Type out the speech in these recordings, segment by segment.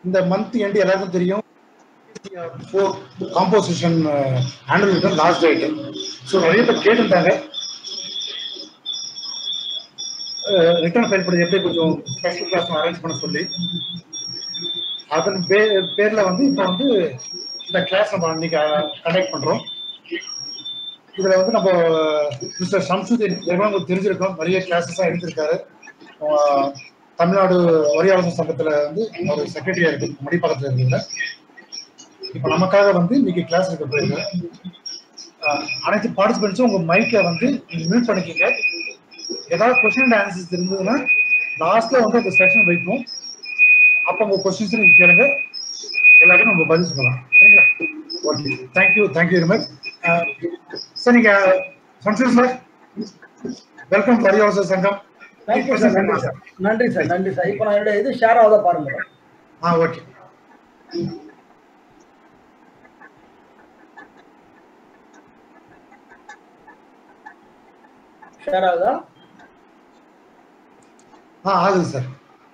இந்த month end எல்லாருக்கும் தெரியும் composition annual return last date so நிறைய பேர் கேட்டிருந்தாங்க ரிட்டர்ன் ஃபைல் பண்ணி எப்படி கொஞ்சம் ஸ்பெஷல் கிளாஸ் அரேஞ்ச் பண்ண சொல்லி அதன் பே பேர்ல வந்து இப்போ வந்து இந்த கிளாஸ் நம்ம இன்னைக்கு கண்டக்ட் பண்றோம் இதுல வந்து நம்ம மிஸ்டர் ஷம்சுதீன் ஏற்கனவே உங்களுக்கு தெரிஞ்சிருக்கோம் நிறைய கிளாஸஸ் எடுத்திருக்காரு ஆஹ் தமிழ்நாடு வரியாளர் சங்கத்துல வந்து ஒரு செக்ரட்டரியா இருக்கு மடிப்பாக்கத்துல இருக்குங்க இப்போ நமக்காக வந்து இன்னைக்கு கிளாஸ் இருக்க போயிருங்க ஆஹ் அனைத்து பார்ட்டிசிபென்ட்ஸும் உங்க மைக்கை வந்து மியூட் பண்ணிக்கங்க ஏதாவது கொஸ்டின் அண்ட் ஆன்சர்ஸ் இருந்ததுன்னா லாஸ்ட்ல வந்து அந்த செஷன் வைப்போம் அப்போ உங்க கொஸ்டின்ஸ் நீங்க கேளுங்க எல்லாருக்கும் நம்ம பதில் சொல்லலாம் சரிங்களா okay thank you thank you very much sir நீங்க சம்சூர் சார் வெல்கம் வரியாளர் சங்கம் தேங்க்யூ சார் நன்றி சார் நன்றி சார் நன்றி சார் இப்போ நான் என்னோட இது ஷேர் ஆகுதா பாருங்க மேடம் ஆ ஓகே ஷேர் ஆகுதா ஆ ஆகுது சார்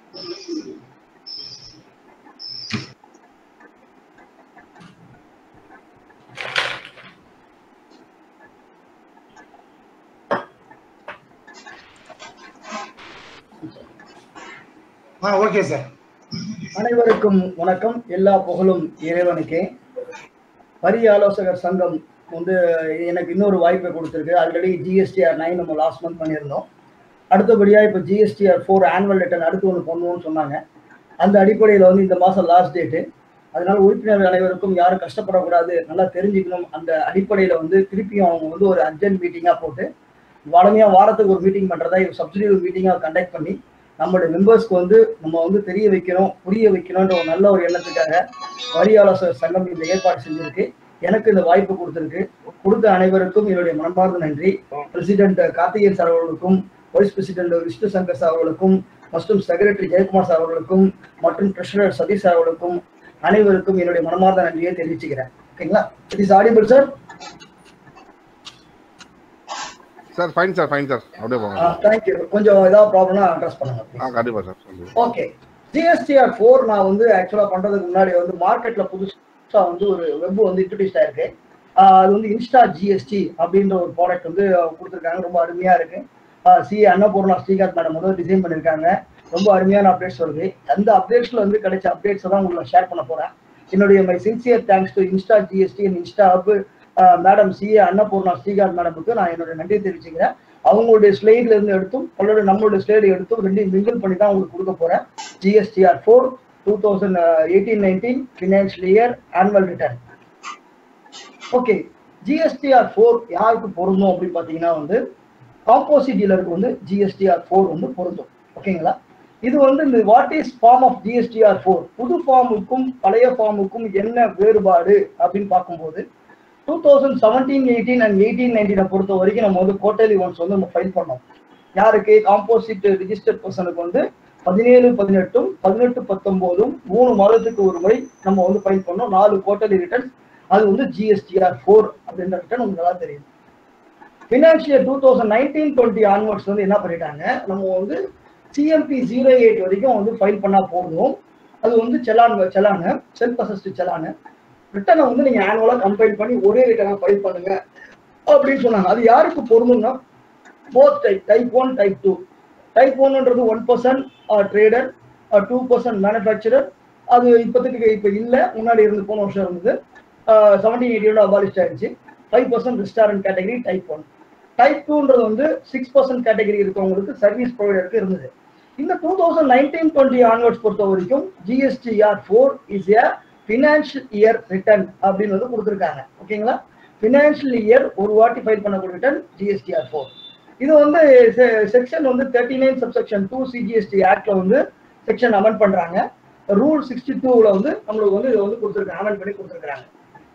ஆ ஓகே சார் அனைவருக்கும் வணக்கம் எல்லா புகழும் இறைவனுக்கே வரி ஆலோசகர் சங்கம் வந்து எனக்கு இன்னொரு வாய்ப்பை கொடுத்துருக்கு ஆல்ரெடி ஜிஎஸ்டிஆர் நைன் நம்ம லாஸ்ட் மந்த் பண்ணியிருந்தோம் அடுத்தபடியாக இப்போ ஜிஎஸ்டிஆர் ஃபோர் ஆனுவல் ரிட்டர்ன் அடுத்து ஒன்று பண்ணுவோம்னு சொன்னாங்க அந்த அடிப்படையில் வந்து இந்த மாதம் லாஸ்ட் டேட்டு அதனால உறுப்பினர்கள் அனைவருக்கும் யாரும் கஷ்டப்படக்கூடாது நல்லா தெரிஞ்சுக்கணும் அந்த அடிப்படையில் வந்து திருப்பியும் அவங்க வந்து ஒரு அர்ஜென்ட் மீட்டிங்காக போட்டு வளமையாக வாரத்துக்கு ஒரு மீட்டிங் பண்ணுறதா சப்சிடி ஒரு மீட்டிங்காக கண்டக்ட் பண்ணி நம்மளுடைய மெம்பர்ஸ்க்கு வந்து நம்ம வந்து தெரிய வைக்கணும் புரிய வைக்கணும்ன்ற ஒரு நல்ல ஒரு எண்ணத்துக்காக வரி ஆலோசகர் சங்கம் இந்த ஏற்பாடு செஞ்சிருக்கு எனக்கு இந்த வாய்ப்பு கொடுத்திருக்கு கொடுத்த அனைவருக்கும் என்னுடைய மனமார்ந்த நன்றி பிரசிடென்ட் கார்த்திகேயன் சார் அவர்களுக்கும் vice president Vishnu Shankar sir அவர்களுக்கும் மற்றும் செக்ரட்டரி ஜெயக்குமார் சார் அவர்களுக்கும் மற்றும் ட்ரெஷரர் சதீஷ் சார் அவர்களுக்கும் அனைவருக்கும் என்னுடைய மனமார்ந்த நன்றியை தெரிவிச்சுக்கிறேன் ஓகேங்களா it is audible sir sir fine sir fine sir அப்படியே போங்க தேங்க்யூ கொஞ்சம் ஏதாவது ப்ராப்ளம்னா அட்ரஸ் பண்ணுங்க ஆ please. கண்டிப்பா சார் கண்டிப்பா. ஓகே ஜிஎஸ்டிஆர் ஃபோர் நான் வந்து ஆக்சுவலா பண்றதுக்கு முன்னாடி வந்து மார்க்கெட்ல புதுசா வந்து ஒரு வெப் வந்து இன்ட்ரடியூஸ் ஆயிருக்கு ஆஹ் அது வந்து இன்ஸ்டா ஜிஎஸ்டி அப்படின்ற ஒரு ப்ராடக்ட் வந்து கொடுத்துருக்காங்க ரொம்ப அருமையா இருக்கு சி அன்னபூர்ணா ஸ்ரீகாந்த் மேடம் வந்து டிசைன் பண்ணியிருக்காங்க ரொம்ப அருமையான அப்டேட்ஸ் வருது அந்த அப்டேட்ஸ்ல வந்து கிடைச்ச அப்டேட்ஸ் தான் உங்களுக்கு ஷேர் பண்ண போறேன் என்னுடைய my sincere thanks to Insta GST and Insta hub madam C Annapoorna Srikanth மேடமுக்கு நான் என்னுடைய நன்றி தெரிவிச்சுக்கிறேன் அவங்களுடைய ஸ்லைட்ல இருந்து எடுத்தும் அவங்களோட நம்மளுடைய ஸ்லைடு எடுத்தும் ரெண்டையும் மிங்கிள் பண்ணி தான் உங்களுக்கு கொடுக்க போறேன் GSTR four two thousand eighteen nineteen financial year annual return okay GSTR four யாருக்கு பொருந்தும் அப்படின்னு பார்த்தீங்கன்னா வந்து காம்போசிட் டீலருக்கு வந்து ஜிஎஸ்டிஆர் ஃபோர் வந்து பொருந்தும் ஓகேங்களா இது வந்து இந்த what is form of GSTR four புது ஃபார்முக்கும் பழைய ஃபார்முக்கும் என்ன வேறுபாடு அப்படின்னு பார்க்கும்போது two thousand seventeen eighteen and eighteen நைன்டீனை பொறுத்த வரைக்கும் நம்ம வந்து குவார்டர்லி ஒன்ஸ் வந்து நம்ம ஃபைல் பண்ணோம் யாருக்கு காம்போசிட் ரிஜிஸ்டர்ட் பர்சனுக்கு வந்து பதினேழு பதினெட்டும் பதினெட்டு பத்தொன்பதும் மூணு மாதத்துக்கு ஒரு முறை நம்ம வந்து ஃபைல் பண்ணோம் நாலு குவார்டர்லி ரிட்டர்ன்ஸ் அது வந்து ஜிஎஸ்டிஆர் ஃபோர் அப்படின்ற ரிட்டர்ன் உங்களுக்கு நல்லா தெரியும் financial two thousand nineteen twenty onwards வந்து என்ன பண்ணிட்டாங்க நம்ம வந்து சிஎம்பி ஜீரோ எயிட் வரைக்கும் வந்து ஃபைல் பண்ணா போதும் அது வந்து செலான் செலானு செல்ஃப் அசஸ்ட் செலானு ரிட்டனை வந்து நீங்க ஆனுவலா கம்பைன் பண்ணி ஒரே ரிட்டனா ஃபைல் பண்ணுங்க அப்படின்னு சொன்னாங்க அது யாருக்கு பொருந்தும்னா both type type one type two type ஒன்ன்றது one percent trader two percent manufacturer அது இப்போதைக்கு இப்போ இல்லை முன்னாடி இருந்து போன வருஷம் இருந்தது செவன்டீன் எயிட்டியோட அபாலிஸ்ட் ஆயிடுச்சு five percent restaurant category type one type டூன்றது வந்து சிக்ஸ் பர்சன்ட் கேட்டகரி இருக்கவங்களுக்கு சர்வீஸ் ப்ரொவைடருக்கு இருந்தது இந்த two thousand nineteen twenty onwards பொறுத்த வரைக்கும் GSTR four is a financial year return அப்படின்னு வந்து கொடுத்துருக்காங்க ஓகேங்களா ஃபினான்ஷியல் இயர் ஒரு வாட்டி ஃபைல் பண்ணக்கூடிய ரிட்டர்ன் ஜிஎஸ்டிஆர் ஃபோர் இது வந்து செக்ஷன் வந்து thirty nine subsection two CGST ஆக்ட்ல வந்து செக்ஷன் அமெண்ட் பண்றாங்க ரூல் சிக்ஸ்டி டூவில் வந்து நம்மளுக்கு வந்து இதை வந்து கொடுத்துருக்காங்க அமெண்ட் பண்ணி கொடுத்துருக்காங்க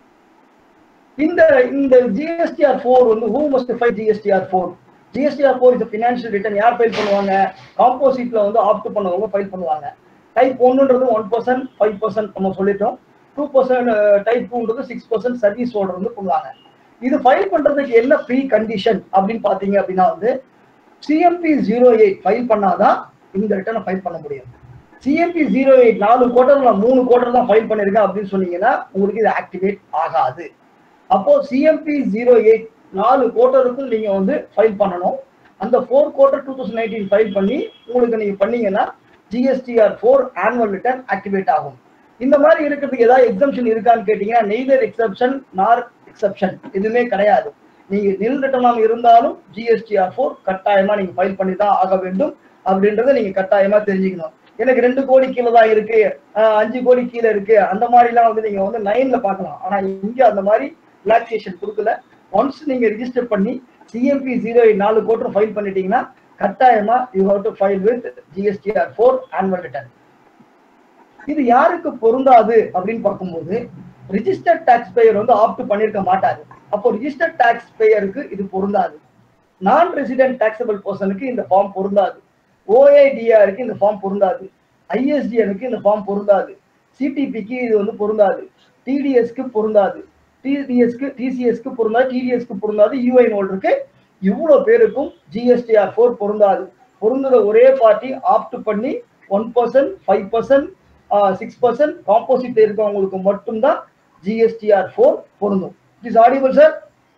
இந்த இந்த ஜிஎஸ்டிஆர் ஃபோர் வந்து who must file GSTR four GSTR four இந்த ஃபினான்ஷியல் ரிட்டர்ன் யார் ஃபைல் பண்ணுவாங்க காம்போசிட்ல வந்து ஆப்ட் பண்ணவங்க ஃபைல் பண்ணுவாங்க டைப் ஒன்னுன்றது ஒன் பர்சன்ட் ஃபைவ் பர்சன்ட் நம்ம சொல்லிட்டோம் டூ பர்சன்ட் டைப் டூன்றது சிக்ஸ் பர்சன்ட் சர்வீஸ் ஹோல்டர் வந்து பண்ணுவாங்க இது ஃபைல் பண்றதுக்கு என்ன ப்ரீ கண்டிஷன் அப்படின்னு பாத்தீங்க அப்படின்னா வந்து சிஎம்பி ஜீரோ எயிட் ஃபைல் பண்ணாதான் இந்த ரிட்டர்னை ஃபைல் பண்ண முடியும் சிஎம்பி ஜீரோ எயிட் நாலு குவார்டர் நான் மூணு குவார்டர் தான் ஃபைல் பண்ணியிருக்கேன் அப்படின்னு சொன்னீங்கன்னா உங்களுக்கு இது ஆக்டிவேட் ஆகாது அப்போ சிஎம்பி ஜீரோ எயிட் நாலு குவார்டருக்கும் நீங்க வந்து ஃபைல் பண்ணணும் அந்த four quarter two thousand nineteen file பண்ணி உங்களுக்கு நீங்க பண்ணீங்கன்னா GSTR four annual return activate ஆகும் இந்த மாதிரி இருக்கிறதுக்கு ஏதாவது எக்ஸம்ஷன் இருக்கான்னு கேட்டீங்கன்னா நெய்தர் எக்ஸப்ஷன் நார் எக்ஸப்ஷன் எதுவுமே கிடையாது நீங்க நில் ரிட்டர்னாக இருந்தாலும் ஜிஎஸ்டிஆர் ஃபோர் கட்டாயமா நீங்க ஃபைல் பண்ணி தான் ஆக வேண்டும் அப்படின்றத நீங்க கட்டாயமா தெரிஞ்சுக்கணும் எனக்கு ரெண்டு கோடி கீழே தான் இருக்கு ஆஹ் அஞ்சு கோடி கீழே இருக்கு அந்த மாதிரிலாம் வந்து நீங்க வந்து நைன்ல பார்க்கலாம் ஆனா இங்க அந்த மாதிரி ரிலாக்ஸேஷன் கொடுக்கல ஒன்ஸ் நீங்க ரிஜிஸ்டர் பண்ணி சிஎம்பி ஜீரோ நாலு கோட்டர் ஃபைல் பண்ணிட்டீங்கன்னா கட்டாயமா you have to file with GSTR four annual return இது யாருக்கு பொருந்தாது அப்படின்னு பார்க்கும்போது ரிஜிஸ்டர்ட் டாக்ஸ் பேயர் வந்து ஆப்ட் பண்ணிருக்க மாட்டாரு அப்போ ரிஜிஸ்டர்ட் டாக்ஸ் பேயருக்கு இது பொருந்தாது நான் ரெசிடென்ட் டாக்ஸபிள் பர்சனுக்கு இந்த ஃபார்ம் பொருந்தாது ஓஏடிஆருக்கு இந்த ஃபார்ம் பொருந்தாது ஐஎஸ்டிஎனுக்கு இந்த ஃபார்ம் பொருந்தாது சிடிபிக்கு இது வந்து பொருந்தாது டிடிஎஸ்க்கு பொருந்தாது டிடிஎஸ்க்கு டிசிஎஸ்க்கு பொருந்தாது டிடிஎஸ்க்கு பொருந்தாது யூஐ ஹோல்டருக்கு இவ்வளோ பேருக்கும் ஜிஎஸ்டிஆர் ஃபோர் பொருந்தாது பொருந்துற ஒரே பார்ட்டி ஆப்ட் பண்ணி one percent five percent six percent composite இருக்கவங்களுக்கு மட்டும்தான் ஜிஎஸ்டிஆர் ஃபோர் பொருந்தும் it is audible sir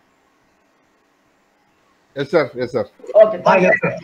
yes sir yes sir okay ah yes sir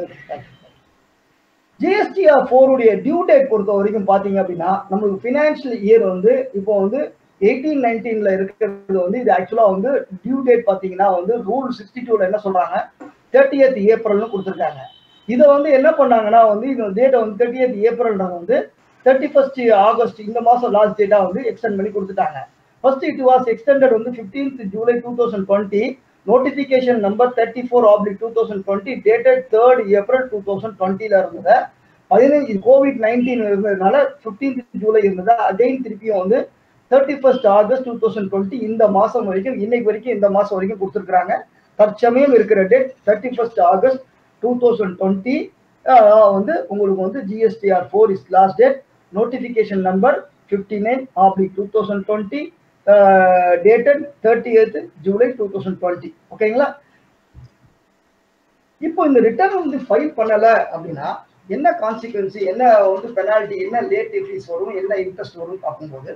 GSTR ஃபோருடைய டியூ டேட் பொறுத்த வரைக்கும் பாத்தீங்க அப்படின்னா நம்மளுக்கு ஃபினான்ஷியல் இயர் வந்து இப்போ வந்து எயிட்டீன் நைன்டீன்ல இருக்கிறது வந்து இது ஆக்சுவலா வந்து டியூ டேட் பாத்தீங்கன்னா வந்து ரூல் சிக்ஸ்டி டூல என்ன சொல்றாங்க தேர்ட்டியத் ஏப்ரல்னு கொடுத்துருக்காங்க இதை வந்து என்ன பண்ணாங்கன்னா வந்து இந்த டேட்டை வந்து தேர்ட்டியத் ஏப்ரல்ன்றது வந்து தேர்ட்டி ஃபர்ஸ்ட் ஆகஸ்ட் இந்த மாசம் லாஸ்ட் டேட்டா வந்து எக்ஸ்டெண்ட் பண்ணி கொடுத்துட்டாங்க ஃபர்ஸ்ட் இட் வாஸ் எக்ஸ்டெண்டட் வந்து fifteenth July two thousand twenty notification number thirty four oblique two thousand twenty dated third April two thousand டுவெண்ட்டில இருந்தது பதினஞ்சு கோவிட் நைன்டீன் இருந்ததுனால ஃபிஃப்டீன்த் ஜூலை இருந்தது அகைன் திருப்பியும் வந்து thirty first August two thousand twenty இந்த மாசம் வரைக்கும் இன்னைக்கு வரைக்கும் இந்த மாசம் வரைக்கும் கொடுத்துருக்காங்க தற்சமயம் இருக்கிற date thirty first August two thousand twenty வந்து உங்களுக்கு வந்து GSTR four is last date notification number fifty nine oblique two thousand twenty dated thirty eighth July two thousand twenty ஓகேங்களா இப்போ இந்த ரிட்டர்ன் வந்து ஃபைல் பண்ணல அப்படின்னா என்ன கான்சிக்வன்சி என்ன வந்து பெனால்ட்டி என்ன லேட் ஃபீஸ் வரும் என்ன இன்ட்ரெஸ்ட் வரும் பார்க்கும்போது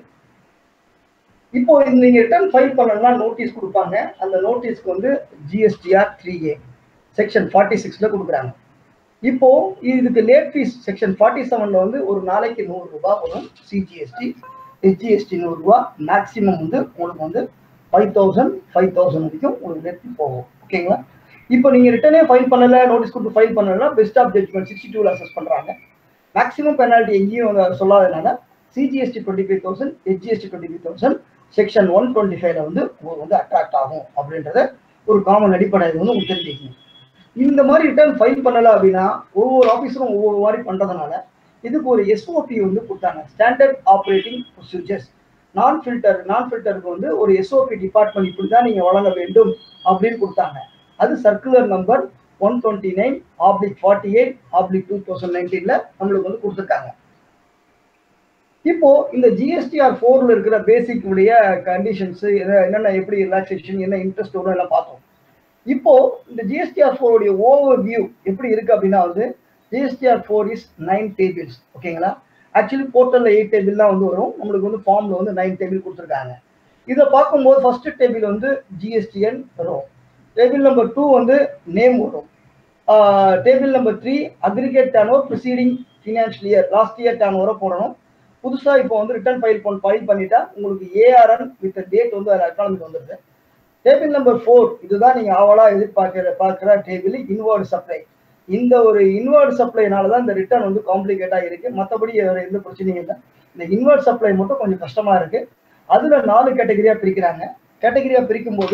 இப்போ இந்த நீங்க ரிட்டர்ன் ஃபைல் பண்ணணும்னா நோட்டீஸ் கொடுப்பாங்க அந்த நோட்டீஸ்க்கு வந்து GSTR three A section forty சிக்ஸ்ல கொடுக்குறாங்க இப்போ இதுக்கு லேட் ஃபீஸ் செக்ஷன் ஃபார்ட்டி செவன்ல வந்து ஒரு நாளைக்கு நூறு ரூபாய் வரும் சிஜிஎஸ்டி ஹெச்ஜிஎஸ்டி நூறு ரூபாய் மேக்ஸிமம் வந்து உங்களுக்கு வந்து ஃபைவ் தௌசண்ட் ஃபைவ் தௌசண்ட் வரைக்கும் உங்களுக்கு லேட் போகும் ஓகேங்களா இப்போ நீங்க ரிட்டனே ஃபைல் பண்ணல நோட்டீஸ் கொடுத்து ஃபைல் பண்ணலன்னா பெஸ்ட் ஆஃப் ஜட்மெண்ட் சிக்ஸ்டி டூல அசஸ் பண்றாங்க மேக்ஸிமம் பெனால்ட்டி எங்கேயும் வந்து சொல்லாதனால CGST twenty five thousand HGST twenty five thousand section one twenty ஃபைவ்ல வந்து உங்களுக்கு வந்து அட்ராக்ட் ஆகும் அப்படின்றத ஒரு காமன் அடிப்படை இது வந்து உங்களுக்கு தெரிஞ்சுக்கணும் இந்த மாதிரி ரிட்டர்ன் ஃபைல் பண்ணல அப்படின்னா ஒவ்வொரு ஆஃபீஸரும் ஒவ்வொரு மாதிரி பண்றதுனால இதுக்கு ஒரு எஸ்ஓபி வந்து கொடுத்தாங்க standard operating procedures non filer non ஃபில்டருக்கு வந்து ஒரு எஸ்ஓபி டிபார்ட்மெண்ட் இப்படி தான் நீங்க வழங்க வேண்டும் அப்படின்னு கொடுத்தாங்க அது circular number one twenty nine oblique forty eight oblique two thousand நைன்டீன்ல நம்மளுக்கு வந்து கொடுத்துருக்காங்க இப்போ இந்த ஜிஎஸ்டிஆர் ஃபோர்ல இருக்கிற பேசிக் உடைய கண்டிஷன்ஸ் என்னென்ன எப்படி ரிலாக்ஸேஷன் என்ன இன்ட்ரெஸ்ட் வரும் எல்லாம் பார்த்தோம் இப்போ இந்த ஜிஎஸ்டிஆர் ஃபோர் உடைய ஓவர் வியூ எப்படி இருக்கு அப்படின்னா வந்து GSTR four is nine tables ஓகேங்களா ஆக்சுவலி போர்ட்டல்ல எயிட் டேபிள் தான் வந்து வரும் நம்மளுக்கு வந்து ஃபார்ம்ல வந்து நைன் டேபிள் கொடுத்துருக்காங்க இதை பார்க்கும்போது ஃபர்ஸ்ட் டேபிள் வந்து ஜிஎஸ்டிஎன் வரும் டேபிள் நம்பர் டூ வந்து நேம் வரும் table number three aggregate turnover preceding financial year last year டேன் ஓவரை போடணும் புதுசா இப்போ வந்து ரிட்டர்ன் ஃபைல் பண்ண ஃபைல் பண்ணிட்டா உங்களுக்கு ஏஆர்என் வித் டேட் வந்து அதில் அக்கானமிக் வந்துருது டேபிள் நம்பர் ஃபோர் இதுதான் நீங்க ஆவலா எதிர்பார்க்கிற பார்க்கிற டேபிள் இன்வர்டு சப்ளை இந்த ஒரு இன்வர்டு சப்ளைனால தான் இந்த ரிட்டர்ன் வந்து காம்ப்ளிகேட்டா இருக்கு மற்றபடி வேற எந்த பிரச்சனையும் இல்லை இந்த இன்வர்ட் சப்ளை மட்டும் கொஞ்சம் கஷ்டமா இருக்கு அதுல நாலு கேட்டகரியா பிரிக்கிறாங்க கேட்டகரியா பிரிக்கும் போது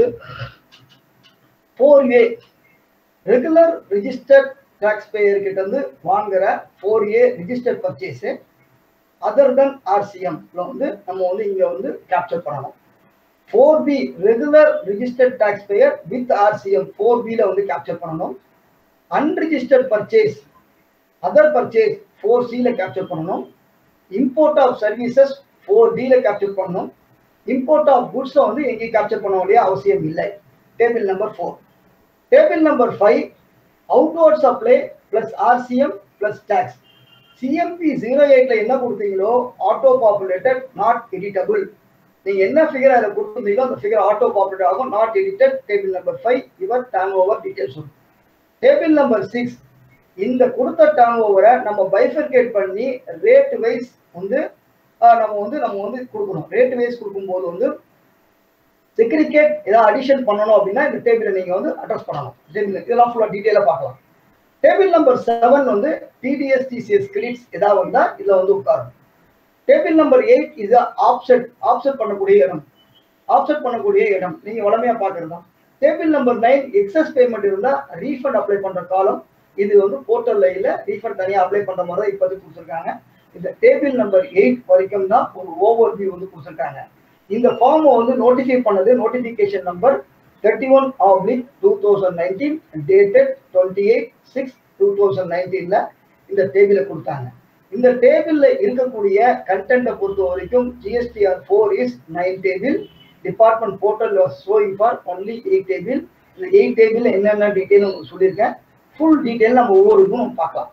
four A regular registered taxpayer கிட்ட இருந்து வாங்குற four A registered purchase other then ஆர்சிஎம்ல வந்து நம்ம வந்து இங்க வந்து கேப்சர் பண்ணணும் four B regular registered taxpayer with RCM four பில வந்து கேப்சர் பண்ணணும் unregistered purchase other purchase four சில கேப்சர் பண்ணணும் இம்போர்ட் ஆஃப் சர்வீசஸ் ஃபோர் டில கேப்சர் பண்ணணும் இம்போர்ட் ஆஃப் குட்ஸை வந்து எங்கேயும் கேப்சர் பண்ண வேண்டிய அவசியம் இல்லை table number four table number five outward supply plus RCM plus tax CMP zero எயிட்ல என்ன கொடுத்தீங்களோ ஆட்டோ பாப்புலேட்டட் நாட் எடிட்டபிள் நீங்க என்ன ஃபிகர் அதில் கொடுத்துருந்தீங்களோ அந்த ஃபிகர் ஆட்டோ பாப்புலேட் ஆகும் not edited table number five இவர் டேர்ன் ஓவர் டீடைல்ஸ் வரும் டேபிள் நம்பர் சிக்ஸ் இந்த கொடுத்த டேர்ன் ஓவரை நம்ம பைஃபர்கேட் பண்ணி ரேட் வைஸ் வந்து ஆஹ், நம்ம வந்து நம்ம வந்து கொடுக்கணும் ரேட் வைஸ் கொடுக்கும்போது வந்து செக்ரிகேட் ஏதாவது அடிஷன் பண்ணணும் அப்படின்னா இந்த டேபிளை நீங்க வந்து அட்ரஸ் பண்ணணும் டேபிள் இதெல்லாம் ஃபுல்லாக டீட்டெயிலாக பார்க்கலாம் டேபிள் நம்பர் செவன் வந்து டிடிஎஸ் டிசிஎஸ் கிரெடிட்ஸ் ஏதாவது வந்தா இதுல வந்து உட்காரும் டேபிள் நம்பர் எயிட் இது ஆப்செட் ஆப்செட் பண்ணக்கூடிய இடம் ஆப்செட் பண்ணக்கூடிய இடம் நீங்க வளமையா பாக்குறது தான் table number nine excess payment இருந்தா ரீஃபண்ட் அப்ளை பண்ற காலம் இது வந்து போர்ட்டல்ல இல்ல ரீஃபண்ட் தனியா அப்ளை பண்ற மாதிரி தான் இப்போதைக்கு கொடுத்துருக்காங்க இந்த டேபிள் நம்பர் எயிட் வரைக்கும் தான் ஒரு ஓவர் வியூ வந்து கொடுத்துருக்காங்க இந்த ஃபார்மை வந்து நோட்டிஃபை பண்ணது notification number thirty one oblique two thousand nineteen dated twenty eight six two thousand நைன்டீன்ல இந்த டேபிளை கொடுத்தாங்க இந்த டேபிள்ல இருக்கக்கூடிய கண்டென்ட்டை பொறுத்த வரைக்கும் GSTR four is nine table department portal showing for only eight table இந்த எயிட் டேபிள் என்னென்ன டீட்டெயில் உங்களுக்கு சொல்லியிருக்கேன் ஃபுல் டீட்டெயில் நம்ம ஒவ்வொரு இதுவும் நம்ம பார்க்கலாம்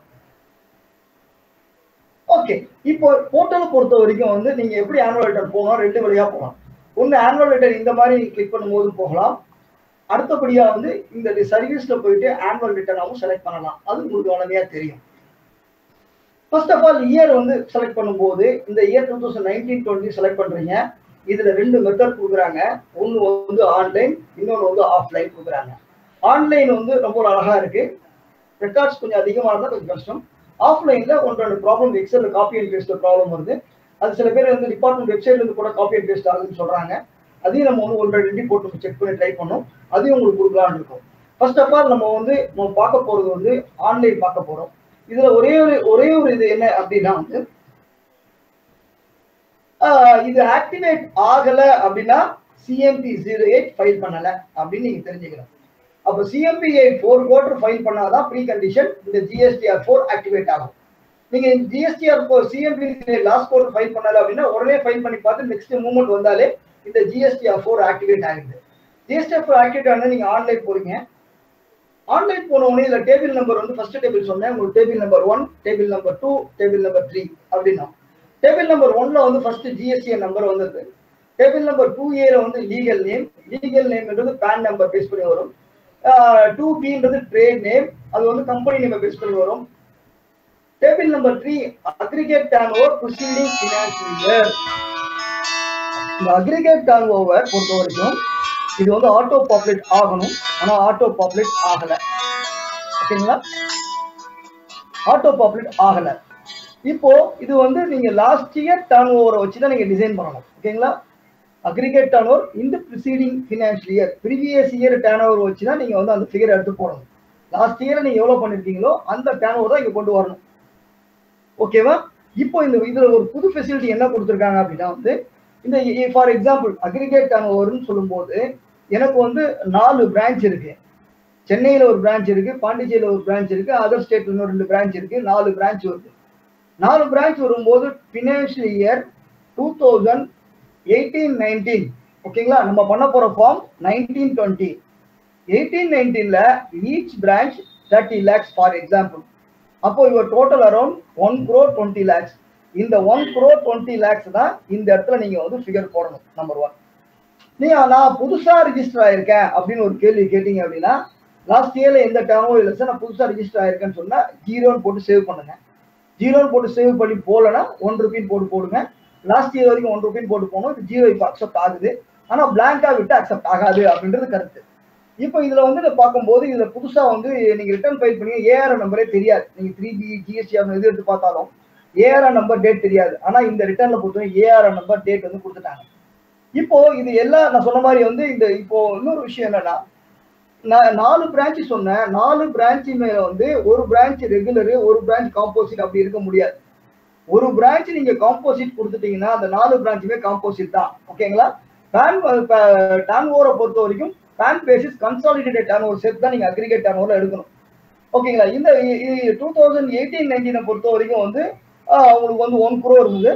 ஓகே இப்போ போர்ட்டலை பொறுத்த வரைக்கும் வந்து நீங்க எப்படி ஆனுவல் ரிட்டர்ன் போகலாம் ரெண்டு வழியா போகலாம் ஒன்று ஆனுவல் ரிட்டர்ன் இந்த மாதிரி கிளிக் பண்ணும்போது போகலாம் அடுத்தபடியா வந்து இந்த சர்வீஸ்ல போயிட்டு ஆனுவல் ரிட்டர்னாகவும் செலக்ட் பண்ணலாம் அது உங்களுக்கு வளமையா தெரியும் ஃபர்ஸ்ட் ஆஃப் ஆல் இயர் வந்து செலக்ட் பண்ணும்போது இந்த year two thousand nineteen twenty select பண்றீங்க இதுல ரெண்டு மெத்தட் கொடுக்குறாங்க ஒன்று வந்து ஆன்லைன் இன்னொன்று வந்து ஆஃப்லைன் கொடுக்குறாங்க ஆன்லைன் வந்து ரொம்ப அழகா இருக்கு ரெக்கார்ட்ஸ் கொஞ்சம் அதிகமாக இருந்தால் கொஞ்சம் கஷ்டம் ஆஃப்லைன்ல ஒன்று ரெண்டு ப்ராப்ளம் எக்ஸல்ல காப்பி அண்ட் பேஸ்ட் ப்ராப்ளம் வருது அது சில பேர் வந்து டிபார்ட்மெண்ட் வெப்சைட்ல இருந்து கூட காப்பி அண்ட் பேஸ்ட் ஆகுதுன்னு சொல்றாங்க அதையும் நம்ம வந்து ஒன்று ரெண்டு போட்டு செக் பண்ணி ட்ரை பண்ணோம் அதையும் உங்களுக்கு கொடுக்கலாம்னு இருக்கும் ஃபர்ஸ்ட் ஆஃப் ஆல் நம்ம வந்து நம்ம பார்க்க போறது வந்து ஆன்லைன் பார்க்க போறோம் இதுல ஒரே ஒரு ஒரே ஒரு இது என்ன அப்படின்னா வந்து ஆஹ் இது ஆக்டிவேட் ஆகல அப்படின்னா சிஎம்பி ஜீரோ எயிட் ஃபைல் பண்ணல அப்படின்னு நீங்க தெரிஞ்சுக்கணும் அப்போ CMP eight four quarter file பண்ணாதான் ப்ரீ கண்டிஷன் இந்த ஜிஎஸ்டிஆர் ஃபோர் ஆக்டிவேட் ஆகும் நீங்க GSTR four CMP last quarter file பண்ணல அப்படின்னா உடனே ஃபைல் பண்ணி பார்த்து நெக்ஸ்ட் மூவ்மெண்ட் வந்தாலே இந்த ஜிஎஸ்டிஆர் ஃபோர் ஆக்டிவேட் ஆகிடுது ஜிஎஸ்டிஆர் ஃபோர் ஆக்டிவேட் ஆனா நீங்க ஆன்லைன் போறீங்க ஆன்லைன் போன உடனே இதுல டேபிள் நம்பர் வந்து ஃபர்ஸ்ட் டேபிள் சொன்னேன் உங்களுக்கு table number one table number two table number three அப்படின்னா டேபிள் நம்பர் ஒன்ல வந்து ஃபர்ஸ்ட் ஜிஎஸ்டி நம்பர் வந்தது டேபிள் நம்பர் டூ ஏல வந்து லீகல் நேம் லீகல் நேம்ன்றது பேன் நம்பர் பேஸ் பண்ணி வரும் டூ பின்றது ட்ரேட் நேம் அது வந்து கம்பெனி நேம் பேஸ் பண்ணி வரும் table number three aggregate turnover proceeding financial year இந்த அக்ரிகேட் டர்ன் ஓவர் பொறுத்த வரைக்கும் இது வந்து ஆட்டோ பாப்புலேட் ஆகணும் ஆனா ஆட்டோ பாப்புலேட் ஆகல ஓகேங்களா ஆட்டோ பாப்புலேட் ஆகல இப்போ இது வந்து நீங்க லாஸ்ட் இயர் டர்ன் ஓவரை வச்சு தான் நீங்க டிசைன் பண்ணணும் ஓகேங்களா அக்ரிகேட் டர்ன் ஓவர் இந்த preceding financial year previous year turnover வச்சு தான் நீங்க வந்து அந்த ஃபிகர் எடுத்து போடணும் லாஸ்ட் இயர் நீங்க எவ்வளவு பண்ணிருக்கீங்களோ அந்த டர்ன் ஓவர் தான் இங்க கொண்டு வரணும் ஓகேவா இப்போ இந்த இதுல ஒரு புது ஃபெசிலிட்டி என்ன கொடுத்துருக்காங்க அப்படின்னா வந்து இந்த ஃபார் எக்ஸாம்பிள் அக்ரிகேட் டர்ன் ஓவர்னு சொல்லும்போது எனக்கு வந்து நாலு பிரான்ச் இருக்கு சென்னையில ஒரு பிரான்ச் இருக்கு பாண்டிச்சேரியில ஒரு பிரான்ச் இருக்கு அதர் ஸ்டேட்ல இன்னும் ரெண்டு பிரான்ச் இருக்கு நாலு பிரான்ச் வருது நாலு பிரான்ச் வரும்போது financial year two thousand eighteen nineteen ஓகேங்களா நம்ம பண்ண போற ஃபார்ம் நைன்டீன் டுவெண்ட்டி எயிட்டீன் நைன்டீன்ல each branch thirty lakhs for example அப்போ இவர் total around one crore twenty lakhs இந்த ஒன் க்ரோர் டுவெண்ட்டி லேக்ஸ் தான் இந்த இடத்துல நீங்க வந்து ஃபிகர் போடணும் நம்பர் ஒன் நீங்க நான் புதுசா ரிஜிஸ்டர் ஆயிருக்கேன் அப்படின்னு ஒரு கேள்வி கேட்டீங்க அப்படின்னா லாஸ்ட் இயர்ல எந்த டேர்மும் இல்லை சார் நான் புதுசா ரிஜிஸ்டர் ஆயிருக்கேன்னு சொன்னா ஜீரோன்னு போட்டு சேவ் பண்ணுங்க ஜீரோன்னு போட்டு சேவ் பண்ணி போகலன்னா ஒன் ருபின் போட்டு போடுங்க லாஸ்ட் இயர் வரைக்கும் ஒன் ருபின் போட்டு போகணும் இது ஜீரோ இப்போ அக்செப்ட் ஆகுது ஆனா பிளாங்கா விட்டு அக்செப்ட் ஆகாது அப்படின்றது கருத்து இப்போ இதுல வந்து இதை பார்க்கும்போது இதுல புதுசா வந்து நீங்க ரிட்டர்ன் ஃபைல் பண்ணி ஏஆர் நம்பரே தெரியாது நீங்க த்ரீ பி ஜிஎஸ்டி எது எடுத்து பார்த்தாலும் ஏஆர் நம்பர் டேட் தெரியாது ஆனா இந்த ரிட்டர்ன்ல பொறுத்தவரை ஏஆர் நம்பர் டேட் வந்து கொடுத்துட்டாங்க இப்போ இது எல்லாம் நான் சொன்ன மாதிரி வந்து இந்த இப்போ இன்னொரு விஷயம் என்னன்னா நான் நாலு பிரான்ச் சொன்னேன் நாலு பிரான்ச் மேல வந்து ஒரு பிரான்ச் ரெகுலரு ஒரு பிரான்ச் காம்போசிட் அப்படி இருக்க முடியாது ஒரு பிரான்ச் நீங்க காம்போசிட் கொடுத்துட்டீங்கன்னா அந்த நாலு பிரான்ச்சுமே காம்போசிட் தான் ஓகேங்களா பேன் டேன் ஓவரை பொறுத்த வரைக்கும் PAN basis consolidated turnover சேர்த்து தான் நீங்க அக்ரிகேட் டேன் ஓவரில் எடுக்கணும் ஓகேங்களா இந்த டூ தௌசண்ட் எயிட்டீன் நைன்டீனை பொறுத்த வரைக்கும் வந்து உங்களுக்கு வந்து ஒன் க்ரோ இருந்தது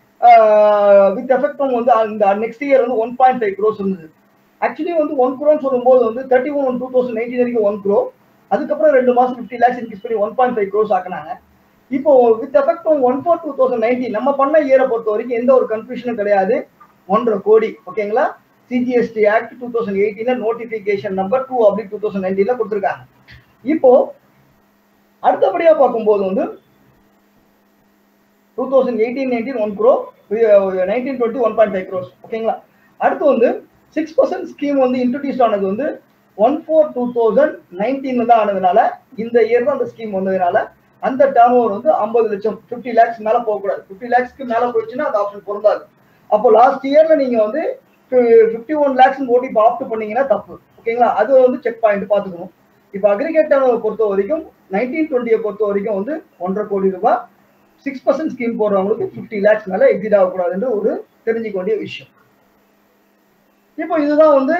வித் எஃபெக்ட் வந்து அந்த நெக்ஸ்ட் இயர் வந்து ஒன் பாயிண்ட் ஃபைவ் க்ரோஸ் இருந்தது ஆக்சுவலி வந்து ஒன் க்ரோன்னு சொல்லும்போது வந்து thirty one two thousand nineteen வரைக்கும் ஒன் க்ரோ அதுக்கப்புறம் ரெண்டு மாசம் ஃபிஃப்டி லேக்ஸ் இன்க்ரீஸ் பண்ணி ஒன் பாயிண்ட் ஃபைவ் க்ரோஸ் ஆக்கினாங்க இப்போ with effect one four two thousand nineteen நம்ம பண்ண இயரை பொறுத்த வரைக்கும் எந்த ஒரு கன்ஃபியூஷனும் கிடையாது ஒன்றரை கோடி ஓகேங்களா சிஜிஎஸ்டி ஆக்ட் டூ தௌசண்ட் எயிட்டீன்ல நோட்டிபிகேஷன் நம்பர் டூ அப்படி டூ தௌசண்ட் நைன்டீன்ல கொடுத்துருக்காங்க இப்போ அடுத்தபடியா பார்க்கும்போது வந்து two thousand eighteen nineteen one crore nineteen twenty one point five crores ஓகேங்களா அடுத்து வந்து சிக்ஸ் பர்சன்ட் ஸ்கீம் வந்து இன்ட்ரடியூஸ் ஆனது வந்து ஒன் ஃபோர் டூ தௌசண்ட் நைன்டீன்ல தான் ஆனதுனால இந்த இயர் தான் அந்த ஸ்கீம் வந்ததுனால அந்த டேர்ன் ஓவர் வந்து ஐம்பது லட்சம் ஃபிஃப்டி லேக்ஸ் மேல போகக்கூடாது ஃபிஃப்டி லேக்ஸ்க்கு மேல போயிடுச்சுன்னா அந்த ஆப்ஷன் பொருந்தாது அப்போ லாஸ்ட் இயர்ல நீங்க வந்து ஃபிஃப்டி ஒன் லேக்ஸ் ஓட்டி இப்போ ஆப்ட் பண்ணீங்கன்னா தப்பு ஓகேங்களா அது வந்து செக் பாயிண்ட் பார்த்துக்கணும் இப்போ அக்ரிகேட் டேர்ன் பொறுத்த வரைக்கும் நைன்டீன் டுவெண்ட்டியை பொறுத்த வரைக்கும் வந்து ஒன்றரை கோடி ரூபாய் சிக்ஸ் பர்சன்ட் ஸ்கீம் போடுறவங்களுக்கு ஃபிஃப்டி லேக்ஸ் மேல எக்ஸிட் ஆகக்கூடாதுன்ற ஒரு தெரிஞ்சுக்க வேண்டிய விஷயம் இப்போ இதுதான் வந்து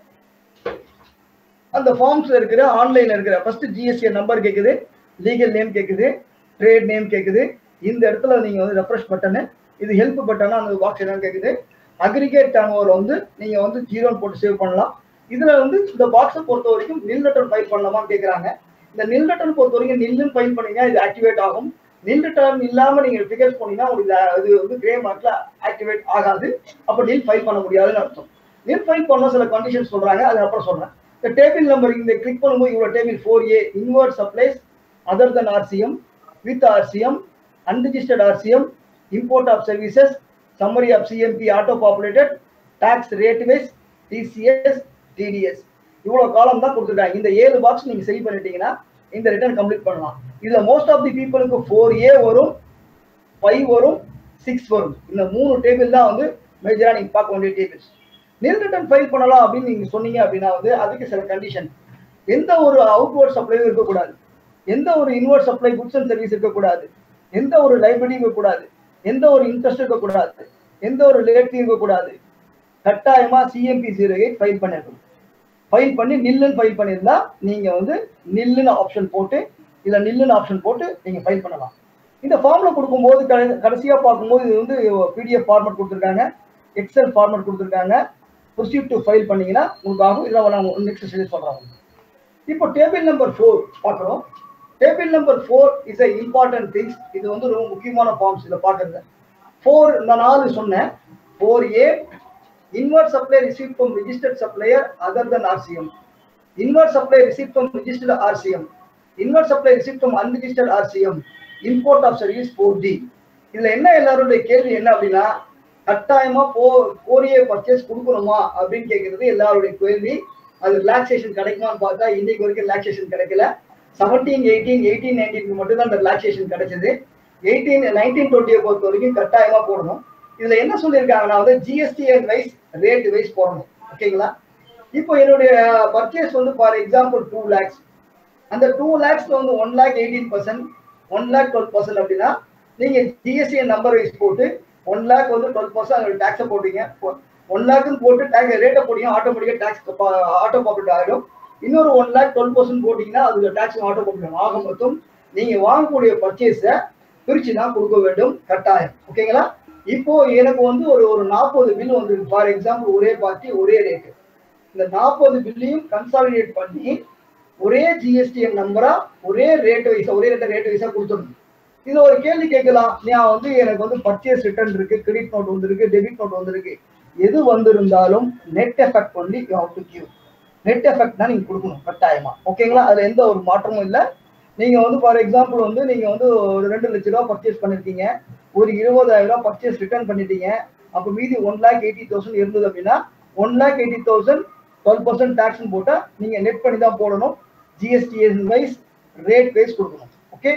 அந்த ஃபார்ம்ஸ்ல இருக்கிற ஆன்லைன்ல இருக்கிற ஃபர்ஸ்ட் ஜிஎஸ்டி நம்பர் கேக்குது லீகல் நேம் கேக்குது ட்ரேட் நேம் கேக்குது இந்த இடத்துல நீங்க வந்து ரெஃப்ரெஷ் பட்டனு இது ஹெல்ப் பட்டனா அந்த பாக்ஸ் என்னன்னு கேக்குது அக்ரிகேட் டர்ன் வந்து நீங்க வந்து ஜீரோன்னு போட்டு சேவ் பண்ணலாம் இதுல வந்து இந்த பாக்ஸை பொறுத்த வரைக்கும் நில் லெட்டர் ஃபைல் பண்ணலாமான்னு கேக்குறாங்க இந்த நில் லெட்டர் பொறுத்த வரைக்கும் நில்லுன்னு ஃபைல் பண்ணீங்கன்னா இது ஆக்டிவேட் ஆகும் நில் டர்ன் இல்லாம நீங்க ஃபிகர்ஸ் பண்ணீங்கன்னா உங்களுக்கு அது வந்து கிரே மார்க்ல ஆக்டிவேட் ஆகாது அப்ப நில் ஃபைல் பண்ண முடியாதுன்னு அர்த்தம் நில் ஃபைல் பண்ண சில கண்டிஷன் சொல்றாங்க அது அப்புறம் சொல்றேன் இந்த டேபிள் நம்பர் இந்த கிளிக் பண்ணும்போது இவ்வளவு table four A inward supplies other than RCM with RCM unregistered RCM import of services summary of CMP auto populated tax rate wise TCS TDS இவ்வளவு காலம் தான் கொடுத்துருக்காங்க இந்த ஏழு பாக்ஸ் நீங்க சரி பண்ணிட்டீங்கன்னா இந்த ரிட்டர்ன் கம்ப்ளீட் பண்ணலாம் இதுல மோஸ்ட் ஆஃப் தி பீப்புளுக்கு ஃபோர் ஏ வரும் ஃபைவ் வரும் சிக்ஸ் வரும் இந்த மூணு டேபிள் தான் வந்து மேஜரா நீங்க பார்க்க வேண்டிய டேபிள்ஸ் நில் ரிட்டர்ன் ஃபைல் பண்ணலாம் அப்படின்னு நீங்க சொன்னீங்க அப்படின்னா வந்து அதுக்கு சில கண்டிஷன் எந்த ஒரு அவுட்வர்ட் சப்ளையும் இருக்கக்கூடாது எந்த ஒரு inward supply goods and service இருக்கக்கூடாது எந்த ஒரு லைபிலிட்டி இருக்கக்கூடாது எந்த ஒரு இன்ட்ரெஸ்ட் இருக்கக்கூடாது எந்த ஒரு லேட் இருக்கக்கூடாது கட்டாயமா சிஎம்பி ஜீரோ எயிட் ஃபைல் பண்ணிருக்கணும் ஃபைல் பண்ணி நில்லுன்னு ஃபைல் பண்ணியிருந்தா நீங்க வந்து நில்லுன்னு ஆப்ஷன் போட்டு இல்ல நில்லுன்னு ஆப்ஷன் போட்டு நீங்க ஃபைல் பண்ணலாம் இந்த ஃபார்ம்ல கொடுக்கும்போது கட- கடைசியா பார்க்கும்போது இது வந்து பிடிஎஃப் ஃபார்மட் கொடுத்துருக்காங்க எக்ஸல் ஃபார்மட் கொடுத்துருக்காங்க ப்ரொசீட் டு ஃபைல் பண்ணீங்கன்னா உங்களுக்கு ஆகும் இதில் நான் நெக்ஸ்ட் சொல்லி சொல்றாங்க இப்போ டேபிள் நம்பர் ஃபோர் பார்க்குறோம் table number four is a important things இது வந்து ரொம்ப முக்கியமான ஃபார்ம்ஸ் இதை பார்க்குறது ஃபோர் இந்த நாலு சொன்னேன் four A inward supply received from registered supplier other than RCM. Inward supply received from registered RCM. Inward supply received from unregistered RCM. Import of service 4D. இதுல என்ன எல்லாருடைய கேள்வி என்ன அப்படின்னா கட்டாயமா போ கோரிய பர்ச்சேஸ் கொடுக்கணுமா அப்படின்னு கேட்கறது எல்லாருடைய கேள்வி அது ரிலாக்ஸேஷன் கிடைக்குமான்னு பார்த்தா இன்னைக்கு வரைக்கும் ரிலாக்ஸேஷன் கிடைக்கல செவன்டீன் எயிட்டீன் எயிட்டீன் நைன்டீனுக்கு மட்டும் தான் அந்த ரிலாக்ஸேஷன் கிடைச்சது எயிட்டீன் நைன்டீன் டுவெண்ட்டியை பொறுத்த வரைக்கும் கட்டாயமா போடணும் இதுல என்ன சொல்லியிருக்காங்கன்னா வந்து GST and wise rate wise போடணும் ஓகேங்களா இப்போ என்னுடைய பர்ச்சேஸ் வந்து ஃபார் எக்ஸாம்பிள் டூ லேக்ஸ் அந்த டூ லேக்ஸ்ல வந்து one lakh eighteen percent one lakh twelve percent அப்படின்னா நீங்க ஜிஎஸ்டி நம்பர் வைஸ் போட்டு ஒன் லேக் வந்து டுவெல் பர்சன்ட் அதோட டேக்ஸை போட்டீங்க ஒன் லேக்னு போட்டு டேக்ஸ் ரேட்டை போட்டீங்க ஆட்டோமேட்டிக்காக டேக்ஸ் ஆட்டோ பாப்புலேட் ஆகிடும் இன்னொரு ஒன் லேக் டுவெல் பர்சன்ட் போட்டீங்கன்னா அதுல டேக்ஸ் ஆட்டோ பாப்புலேட் ஆக மொத்தம் நீங்க வாங்கக்கூடிய பர்ச்சேஸை பிரிச்சு தான் கொடுக்க வேண்டும் கட்டாயம் ஓகேங்களா இப்போ எனக்கு வந்து ஒரு ஒரு நாற்பது பில் வந்து ஃபார் எக்ஸாம்பிள் ஒரே பார்ட்டி ஒரே ரேட்டு இந்த நாற்பது பில்லையும் கன்சாலிடேட் பண்ணி ஒரே ஜிஎஸ்டிஎன் நம்பரா ஒரே ரேட் வைஸா ஒரே ரேட் ரேட் வைஸா கொடுத்துடணும் இது ஒரு கேள்வி கேட்கலாம் நான் வந்து எனக்கு வந்து பர்ச்சேஸ் ரிட்டர்ன் இருக்கு கிரெடிட் நோட் வந்திருக்கு டெபிட் நோட் வந்திருக்கு எது வந்திருந்தாலும் net effect only you have to give net effect தான் நீங்க கொடுக்கணும் கட்டாயமா ஓகேங்களா அதுல எந்த ஒரு மாற்றமும் இல்லை நீங்க வந்து ஃபார் எக்ஸாம்பிள் வந்து நீங்க வந்து ஒரு ரெண்டு லட்ச ரூபா பர்ச்சேஸ் பண்ணிருக்கீங்க ஒரு இருபதாயிரம் ரூபாய் பர்ச்சேஸ் ரிட்டர்ன் பண்ணிட்டீங்க அப்போ மீதி ஒன் லேக் எயிட்டி தௌசண்ட் இருந்தது அப்படின்னா one lakh eighty thousand twelve percent tax போட்டா நீங்க நெட் பண்ணி தான் போடணும் ஜிஎஸ்டிஎன் வைஸ் ரேட் வைஸ் கொடுக்கணும் ஓகே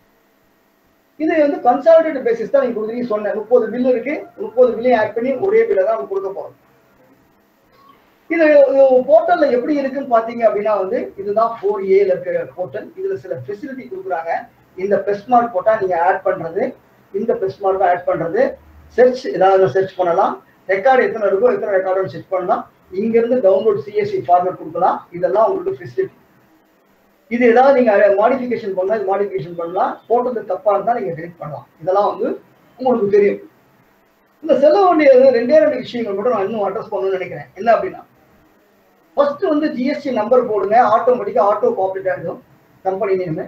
இது வந்து கன்சாலிடேட் பேசிஸ் தான் நீங்க கொடுக்குறீங்க சொன்னேன் முப்பது பில் இருக்கு முப்பது பில்லையும் ஆட் பண்ணி ஒரே பில்லை தான் நம்ம கொடுக்க போறோம் இது போர்ட்டல்ல எப்படி இருக்குன்னு பாத்தீங்க அப்படின்னா வந்து இதுதான் ஃபோர் ஏல இருக்கிற போர்ட்டல் இதுல சில ஃபெசிலிட்டி கொடுக்குறாங்க இந்த ப்ரெஸ் மார்க் போட்டா நீங்க ஆட் பண்றது இந்த ப்ரெஸ் மார்க் ஆட் பண்றது சர்ச் ஏதாவது சர்ச் பண்ணலாம் ரெக்கார்டு எத்தனை இருக்கோ எத்தனை ரெக்கார்டு செக் பண்ணலாம் இங்க இருந்து டவுன்லோட் சிஎஸ்சி ஃபார்மேட் கொடுக்கலாம் இதெல்லாம் உங்களுக்கு ஃபெசிலிட்டி இது ஏதாவது நீங்க மாடிஃபிகேஷன் பண்ணா இது மாடிஃபிகேஷன் பண்ணலாம் போட்டது தப்பா இருந்தா நீங்க டெலிட் பண்ணலாம் இதெல்லாம் வந்து உங்களுக்கு தெரியும் இந்த செல்ல வேண்டியது ரெண்டே ரெண்டு விஷயங்கள் மட்டும் நான் இன்னும் அட்ரஸ் பண்ணணும்னு நினைக்கிறேன் என்ன அப்படின்னா ஃபர்ஸ்ட் வந்து ஜிஎஸ்டி நம்பர் போடுங்க ஆட்டோமேட்டிக்கா ஆட்டோ பாப்புலேட் ஆகிடும் company name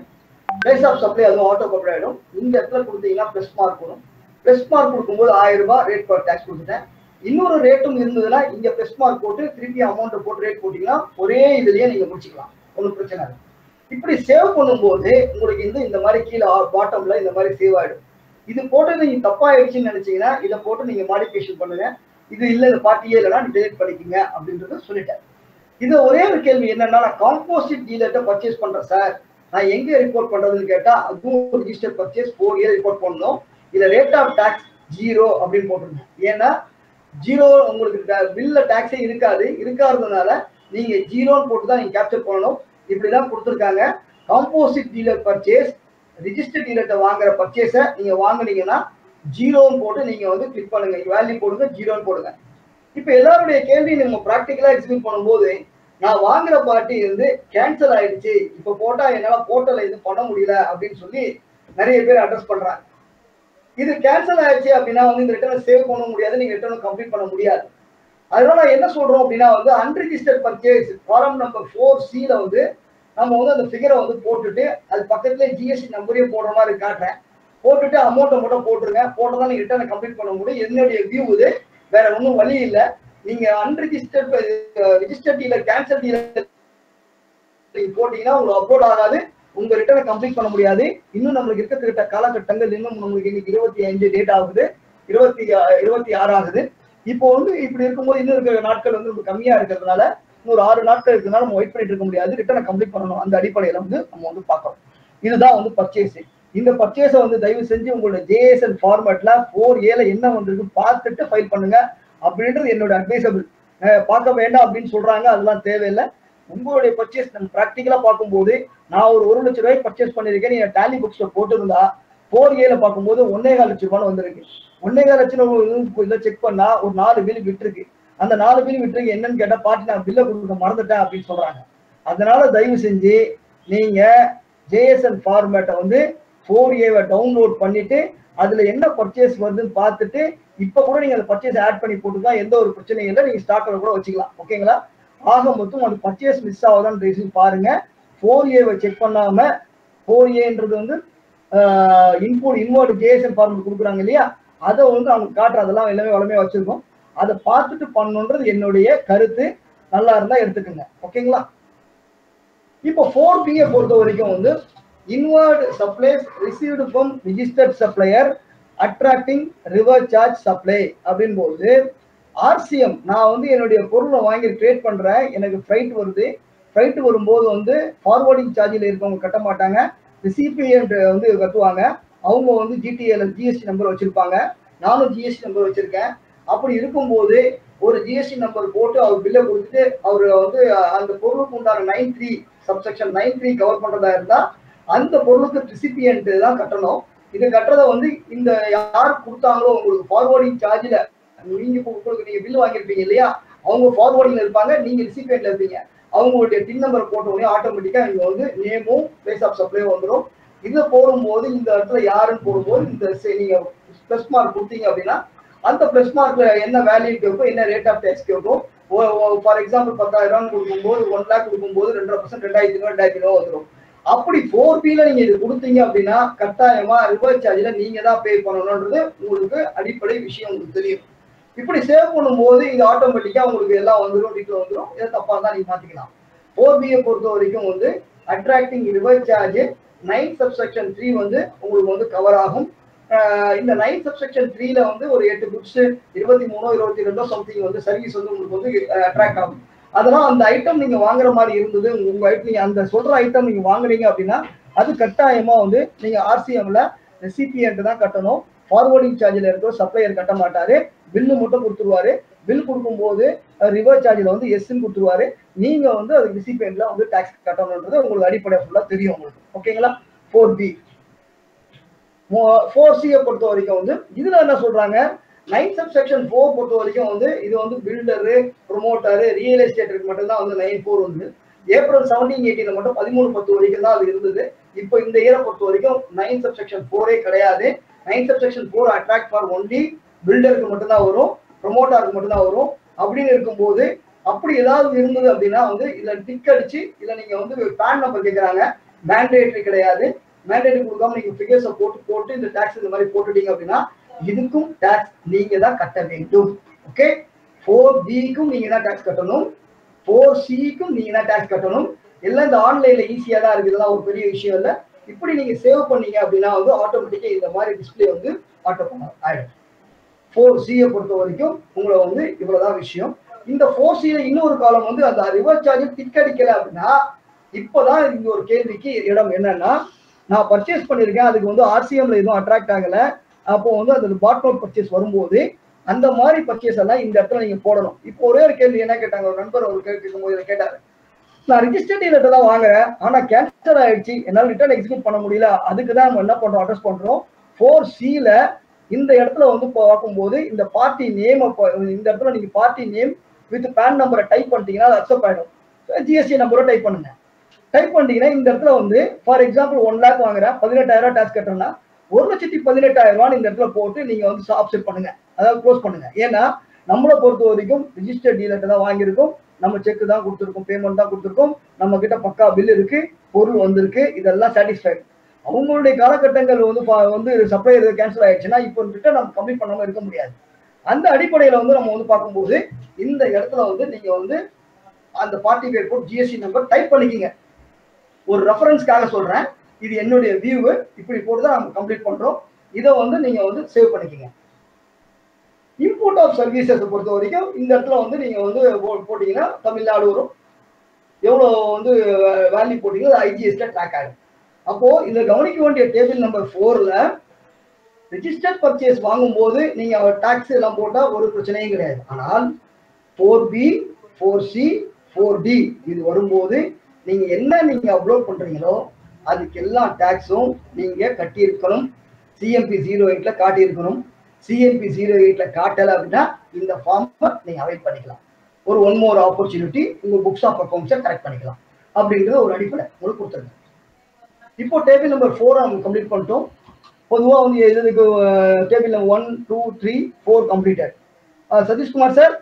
place of supply அதுவும் ஆட்டோ கப்ளை ஆயிடும் இந்த இடத்துல கொடுத்தீங்கன்னா ப்ளஸ் மார்க் வரும் ப்ளஸ் மார்க் கொடுக்கும்போது ஆயிரம் ரூபாய் ரேட் ஃபார் டேக்ஸ் கொடுத்துட்டேன் இன்னொரு ரேட்டும் இருந்ததுன்னா இங்க ப்ளஸ் மார்க் போட்டு திருப்பி அமௌண்ட் போட்டு ரேட் போட்டீங்கன்னா ஒரே இதுலயே நீங்க முடிச்சுக்கலாம் ஒன்றும் பிரச்சனை இல்லை இப்படி சேவ் பண்ணும்போது உங்களுக்கு இந்த இந்த மாதிரி கீழே பாட்டம்ல இந்த மாதிரி சேவ் ஆயிடும் இது போட்டு நீங்க தப்பாயிடுச்சுன்னு நினைச்சீங்கன்னா இதை போட்டு நீங்க மாடிஃபிகேஷன் பண்ணுங்க இது இல்ல இந்த பார்ட்டியே இல்லைன்னா டெலிட் பண்ணிக்கங்க அப்படின்றத சொல்லிட்டேன் இது ஒரே ஒரு கேள்வி என்னன்னா நான் காம்போசிட் டீலர்ட்ட பர்ச்சேஸ் பண்றேன் சார் நான் எங்க ரிப்போர்ட் பண்றதுன்னு கேட்டா அதுவும் register purchase for year report பண்ணணும் இதுல ரேட் ஆஃப் டாக்ஸ் ஜீரோ அப்படின்னு போட்டிருந்தேன் ஏன்னா ஜீரோ உங்களுக்கு பில்ல டாக்ஸே இருக்காது இருக்காததுனால நீங்க ஜீரோன்னு போட்டு தான் நீங்க கேப்சர் பண்ணணும் இப்படிதான் கொடுத்துருக்காங்க காம்போசிட் டீலர் பர்ச்சேஸ் ரிஜிஸ்டர் டீலர்ட்ட வாங்குற பர்ச்சேஸை நீங்க வாங்குனீங்கன்னா ஜீரோன்னு போட்டு நீங்க வந்து கிளிக் பண்ணுங்க வேல்யூ போடுங்க ஜீரோன்னு போடுங்க இப்ப எல்லாருடைய கேள்வி நம்ம ப்ராக்டிக்கலா எக்ஸிக்யூட் பண்ணும்போது நான் வாங்குற பார்ட்டி வந்து கேன்சல் ஆயிடுச்சு இப்ப போட்டா என்னால போர்ட்டல்ல இது பண்ண முடியல அப்படின்னு சொல்லி நிறைய பேர் அட்ரஸ் பண்றாங்க இது கேன்சல் ஆயிடுச்சு அப்படின்னா வந்து இந்த ரிட்டர்னை சேவ் பண்ண முடியாது நீங்க ரிட்டர்ன் கம்ப்ளீட் பண்ண முடியாது அதனால என்ன சொல்றோம் அப்படின்னா வந்து unregistered purchase form number four சில வந்து நம்ம வந்து அந்த ஃபிகரை வந்து போட்டுட்டு அது பக்கத்துல ஜிஎஸ்டி நம்பரையும் போடுற மாதிரி காட்டுறேன் போட்டுட்டு அமௌண்ட்டை மட்டும் போட்டுருங்க போட்டு தான் நீங்க ரிட்டர்னை கம்ப்ளீட் பண்ண முடியும் என்னுடைய வியூ இது வேற ஒன்றும் வழி இல்லை நீங்க unregistered register dealer cancel dealer நீங்க போட்டீங்கன்னா உங்களுக்கு அப்லோட் ஆகாது உங்க ரிட்டர்னை கம்ப்ளீட் பண்ண முடியாது இன்னும் நம்மளுக்கு இருக்கக்கிட்ட காலகட்டங்கள் இன்னும் நம்மளுக்கு இன்னைக்கு இருபத்தி அஞ்சு டேட் ஆகுது இருபத்தி ஆ- இருபத்தி ஆறு ஆகுது இப்போ வந்து இப்படி இருக்கும்போது இன்னும் இருக்கிற நாட்கள் வந்து ரொம்ப கம்மியா இருக்கிறதுனால இன்னொரு ஆறு நாட்கள் இருக்கிறதுனால நம்ம வெயிட் பண்ணிட்டு இருக்க முடியாது ரிட்டர்னை கம்ப்ளீட் பண்ணணும் அந்த அடிப்படையில வந்து நம்ம வந்து பார்க்கணும் இதுதான் வந்து பர்ச்சேஸ் இந்த பர்ச்சேஸை வந்து தயவு செஞ்சு உங்களோட ஜேஎஸ்எல் ஃபார்மேட்ல ஃபோர் ஏல என்ன வந்திருக்கு பார்த்துட்டு ஃபைல் பண்ணுங்க அப்படின்றது என்னோட அட்வைசபிள் பார்க்க வேண்டாம் அப்படின்னு சொல்றாங்க அதெல்லாம் தேவையில்லை உங்களுடைய பர்ச்சேஸ் நம்ம ப்ராக்டிக்கலா பார்க்கும்போது நான் ஒரு ஒரு லட்ச ரூபாய்க்கு பர்ச்சேஸ் பண்ணிருக்கேன் நீங்க டேலி புக்ஸ்ல போட்டிருந்தா ஃபோர் ஏல பார்க்கும்போது ஒன்னே கால் லட்ச ரூபான்னு வந்திருக்கு ஒன்னே கால் லட்ச ரூபாய் இதை செக் பண்ணா ஒரு நாலு பில் விட்டுருக்கு அந்த நாலு பில் விட்டுருக்கு என்னன்னு கேட்டா பாட்டி நான் பில்லை கொடுக்க மறந்துட்டேன் அப்படின்னு சொல்றாங்க அதனால தயவு செஞ்சு நீங்க ஜேஎஸ்எல் ஃபார்மேட்டை வந்து ஃபோர் ஏவை டவுன்லோட் பண்ணிட்டு அதுல என்ன பர்ச்சேஸ் வருதுன்னு பார்த்துட்டு இப்ப கூட நீங்க அந்த பர்ச்சேஸ் ஆட் பண்ணி போட்டுக்கலாம் எந்த ஒரு பிரச்சனையும் இல்லை நீங்க ஸ்டாக்ல கூட வச்சுக்கலாம் ஓகேங்களா ஆக மொத்தம் அந்த பர்ச்சேஸ் மிஸ் ஆகுதான்னு தயவு செஞ்சு பாருங்க ஃபோர் ஏவை செக் பண்ணாம ஃபோர் ஏன்றது வந்து இன்புட் இன்வர்ட் ஜேஎஸ்எல் ஃபார்மேட் கொடுக்குறாங்க இல்லையா அதை வந்து அவங்க காட்டுற அதெல்லாம் எல்லாமே வளமையா வச்சிருக்கோம் அதை பார்த்துட்டு பண்ணணுன்றது என்னுடைய கருத்து நல்லா இருந்தா எடுத்துக்கோங்க ஓகேங்களா இப்போ ஃபோர் பியை பொறுத்த வரைக்கும் வந்து inward supplies received from registered supplier attracting reverse charge supply அப்படின் போது ஆர்சிஎம் நான் வந்து என்னுடைய பொருளை வாங்கி ட்ரேட் பண்றேன் எனக்கு ஃப்ளைட் வருது ஃப்ளைட் வரும்போது வந்து ஃபார்வர்டிங் சார்ஜில் இருக்கவங்க கட்ட மாட்டாங்க ரிசிபியன்ட் வந்து கட்டுவாங்க அவங்க வந்து ஜிடிஏல ஜிஎஸ்டி நம்பர் வச்சிருப்பாங்க நானும் ஜிஎஸ்டி நம்பர் வச்சிருக்கேன் அப்படி இருக்கும்போது ஒரு ஜிஎஸ்டி நம்பர் போட்டு அவர் பில்லை கொடுத்துட்டு அவர் வந்து அந்த பொருளுக்கு உண்டான nine three subsection nine three cover பண்றதா இருந்தா அந்த பொருளுக்கு ரிசிபியன்ட் தான் கட்டணும் இது கட்டுறத வந்து இந்த யார் கொடுத்தாங்களோ உங்களுக்கு ஃபார்வர்டிங் சார்ஜில் நீங்க இப்போ உங்களுக்கு நீங்க பில் வாங்கியிருப்பீங்க இல்லையா அவங்க ஃபார்வர்டிங்ல இருப்பாங்க நீங்க ரிசிபியன்ட்ல இருப்பீங்க அவங்களுடைய டின் நம்பர் போட்ட உடனே ஆட்டோமேட்டிக்கா இங்க வந்து நேமும் பிளேஸ் ஆஃப் சப்ளை வந்துடும் இதை போடும்போது இந்த இடத்துல யாருன்னு போடும்போது இந்த செ- நீங்க பிளஸ் மார்க் கொடுத்தீங்க அப்படின்னா அந்த பிளஸ் மார்க்ல என்ன வேல்யூ கேட்கும் என்ன ரேட் ஆஃப் டேக்ஸ் கேட்கும் ஃபார் எக்ஸாம்பிள் பத்தாயிரம் கொடுக்கும்போது ஒன் லேக் கொடுக்கும்போது ரெண்டரை பர்சன்ட் ரெண்டாயிரத்தி ரூபா ரெண்டாயிரத்தி ரூபா வந்துடும் அப்படி ஃபோர் பில நீங்க இது கொடுத்தீங்க அப்படின்னா கட்டாயமா ரிவர்ஸ் சார்ஜ்ல நீங்க தான் பே பண்ணணும்ன்றது உங்களுக்கு அடிப்படை விஷயம் உங்களுக்கு தெரியும் இப்படி சேவ் பண்ணும்போது இது ஆட்டோமேட்டிக்கா உங்களுக்கு எல்லாம் வந்துடும் டீட்டெயில் வந்துடும் இதை தப்பா தான் நீங்க மாத்திக்கலாம் ஃபோர் பியை பொறுத்த வரைக்கும் வந்து attracting reverse charge nine subsection three வந்து உங்களுக்கு வந்து கவர் ஆகும் ஆஹ் இந்த நைன் சப்செக்ஷன் த்ரீல வந்து ஒரு எட்டு புக்ஸ் இருபத்தி மூணோ இருபத்தி ரெண்டோ சம்திங் வந்து சர்வீஸ் வந்து உங்களுக்கு வந்து அட்ராக்ட் ஆகும் அதெல்லாம் அந்த ஐட்டம் நீங்க வாங்குற மாதிரி இருந்தது உங்க ஐட்டம் நீங்க அந்த சொல்ற ஐட்டம் நீங்க வாங்குறீங்க அப்படின்னா அது கட்டாயமா வந்து நீங்க ஆர்சிஎம்ல ரெசிபியன்ட் தான் கட்டணும் ஃபார்வர்டிங் சார்ஜில் இருக்கிற சப்ளையர் கட்ட மாட்டாரு பில்லு மட்டும் கொடுத்துருவாரு பில் கொடுக்கும்போது ரிவர்ஸ் சார்ஜில் வந்து எஸ்ன்னு கொடுத்துருவாரு நீங்க வந்து அது ரிசிபியன்ட்ல வந்து டாக்ஸ் கட்டணுன்றது உங்களுக்கு அடிப்படை ஃபுல்லா தெரியும் உங்களுக்கு ஓகேங்களா ஃபோர் பி ஃபோர் சியை பொறுத்த வரைக்கும் வந்து இதுல என்ன சொல்றாங்க நைன் சப் செக்ஷன் ஃபோர் பொறுத்த வரைக்கும் வந்து இது வந்து பில்டரு ப்ரொமோட்டரு ரியல் எஸ்டேட்டுக்கு மட்டும்தான் வந்து நைன் ஃபோர் வந்து ஏப்ரல் செவன்டீன் எயிட்டீன்ல மட்டும் பதிமூணு பத்து வரைக்கும் தான் அது இருந்தது இப்போ இந்த இயரை பொறுத்த வரைக்கும் நைன் சப் செக்ஷன் ஃபோரே கிடையாது nine subsection four attract for only பில்டருக்கு மட்டும்தான் வரும் ப்ரொமோட்டருக்கு மட்டும்தான் வரும் அப்படின்னு இருக்கும்போது அப்படி ஏதாவது இருந்தது அப்படின்னா வந்து இதுல டிக் அடிச்சு இதுல நீங்க வந்து பேன் நம்பர் கேட்கறாங்க மேண்டேட்டரி கிடையாது மேண்டேட் கொடுக்காம நீங்க ஃபிகர்ஸை போட்டு போட்டு இந்த டாக்ஸ் இந்த மாதிரி போட்டுட்டீங்க அப்படின்னா இதுக்கும் டாக்ஸ் நீங்க தான் கட்ட வேண்டும் ஓகே ஃபோர் பிக்கும் நீங்க தான் டாக்ஸ் கட்டணும் ஃபோர் சிக்கும் நீங்க தான் டாக்ஸ் கட்டணும் எல்லாம் இந்த ஆன்லைன்ல ஈஸியா தான் இருக்கு இதெல்லாம் ஒரு பெரிய விஷயம் இல்லை இப்படி நீங்க சேவ் பண்ணீங்க அப்படின்னா வந்து ஆட்டோமேட்டிக்கா இந்த மாதிரி டிஸ்பிளே வந்து ஆட்டோ ஆயிடும் ஃபோர் சியை பொறுத்த வரைக்கும் உங்களை வந்து இவ்வளவுதான் விஷயம் இந்த ஃபோர் சியில இன்னொரு காலம் வந்து அந்த ரிவர்ஸ் சார்ஜ் டிக் அடிக்கல அப்படின்னா இப்போதான் இந்த ஒரு கேள்விக்கு இடம் என்னன்னா நான் பர்ச்சேஸ் பண்ணியிருக்கேன் அதுக்கு வந்து ஆர்சிஎம்ல எதுவும் அட்ராக்ட் ஆகல அப்போ வந்து அந்த பாட் நோட் பர்ச்சேஸ் வரும்போது அந்த மாதிரி பர்ச்சேஸ் எல்லாம் இந்த இடத்துல நீங்க போடணும் இப்போ ஒரே ஒரு கேள்வி என்ன கேட்டாங்க ஒரு நண்பர் ஒரு கேள்வி கேட்கும்போது இதை கேட்டாரு நான் ரிஜிஸ்டர்ட் டீலர் தான் வாங்குறேன் ஆனா கேன்சல் ஆயிடுச்சு என்னால ரிட்டர்ன் எக்ஸிக்யூட் பண்ண முடியல அதுக்கு தான் நம்ம என்ன பண்றோம் அட்ரஸ் பண்றோம் ஃபோர் சில இந்த இடத்துல வந்து பார்க்கும்போது இந்த பார்ட்டி நேம் இந்த இடத்துல நீங்க பார்ட்டி நேம் வித் பேன் நம்பரை டைப் பண்ணிட்டீங்கன்னா அது அக்செப்ட் ஆயிடும் ஜிஎஸ்டி நம்பரை டைப் பண்ணுங்க டைப் பண்ணிட்டீங்கன்னா இந்த இடத்துல வந்து ஃபார் எக்ஸாம்பிள் ஒன் லேக் வாங்குறேன் பதினெட்டாயிரம் ரூபாய் டாக்ஸ் கட்டுறேன்னா ஒரு லட்சத்தி பதினெட்டாயிரம் ரூபாய் இந்த இடத்துல போட்டு நீங்க வந்து ஆப்செட் பண்ணுங்க அதாவது க்ளோஸ் பண்ணுங்க ஏன்னா நம்மளை பொறுத்த வரைக்கும் ரிஜிஸ்டர் டீலர்ட்ட தான் வாங்கியிருக்கோம் நம்ம செக் தான் கொடுத்துருக்கோம் பேமெண்ட் தான் கொடுத்துருக்கோம் நம்ம கிட்ட பக்கா பில் இருக்கு பொருள் வந்திருக்கு இதெல்லாம் சாட்டிஸ்ஃபைடு அவங்களுடைய காலகட்டங்கள் வந்து பா- வந்து சப்ளையர் கேன்சல் ஆயிடுச்சுன்னா இப்போ ரிட்டர்ன் நம்ம கம்ப்ளீட் பண்ணாம இருக்க முடியாது அந்த அடிப்படையில வந்து நம்ம வந்து பார்க்கும்போது இந்த இடத்துல வந்து நீங்க வந்து அந்த பார்ட்டி பேர் கோட் ஜிஎஸ்டி நம்பர் டைப் பண்ணிக்கிங்க ஒரு ரெஃபரன்ஸ்க்காக சொல்றேன் இது என்னுடைய வியூ இப்படி போட்டு தான் நம்ம கம்ப்ளீட் பண்றோம் இதை வந்து நீங்க வந்து சேவ் பண்ணிக்கிங்க இம்போர்ட் ஆஃப் சர்வீசஸ் பொறுத்த வரைக்கும் இந்த இடத்துல வந்து நீங்க வந்து போ- போட்டீங்கன்னா தமிழ்நாடு வரும் எவ்வளோ வந்து வேல்யூ போட்டீங்களோ ஐஜிஎஸ்ல ட்ராக் ஆகும் அப்போ இதுல கவனிக்க வேண்டிய டேபிள் நம்பர் ஃபோர்ல ரிஜிஸ்டர்ட் பர்ச்சேஸ் வாங்கும்போது நீங்க டாக்ஸ் எல்லாம் போட்டா ஒரு பிரச்சனையும் கிடையாது ஆனால் four B four C four D இது வரும்போது நீங்க என்ன நீங்க அப்லோட் பண்றீங்களோ அதுக்கு எல்லா டாக்ஸும் நீங்க கட்டியிருக்கணும் சிஎம்பி ஜீரோ எயிட்ல காட்டியிருக்கணும் சிஎம்பி ஜீரோ எயிட்ல காட்டல அப்படின்னா இந்த ஃபார்மை நீங்க அவைட் பண்ணிக்கலாம் ஒரு ஒன் மோர் ஆப்பர்ச்சுனிட்டி உங்க புக்ஸ் ஆஃப் அக்கௌண்ட்ஸை கரெக்ட் பண்ணிக்கலாம் அப்படின்றது ஒரு அடிப்படை உங்களுக்கு கொடுத்துருங்க இப்போ டேபிள் நம்பர் ஃபோர் நம்ம கம்ப்ளீட் பண்ணிட்டோம் பொதுவாக வந்து இதுக்கு table number one two three four completed Sathishkumar sir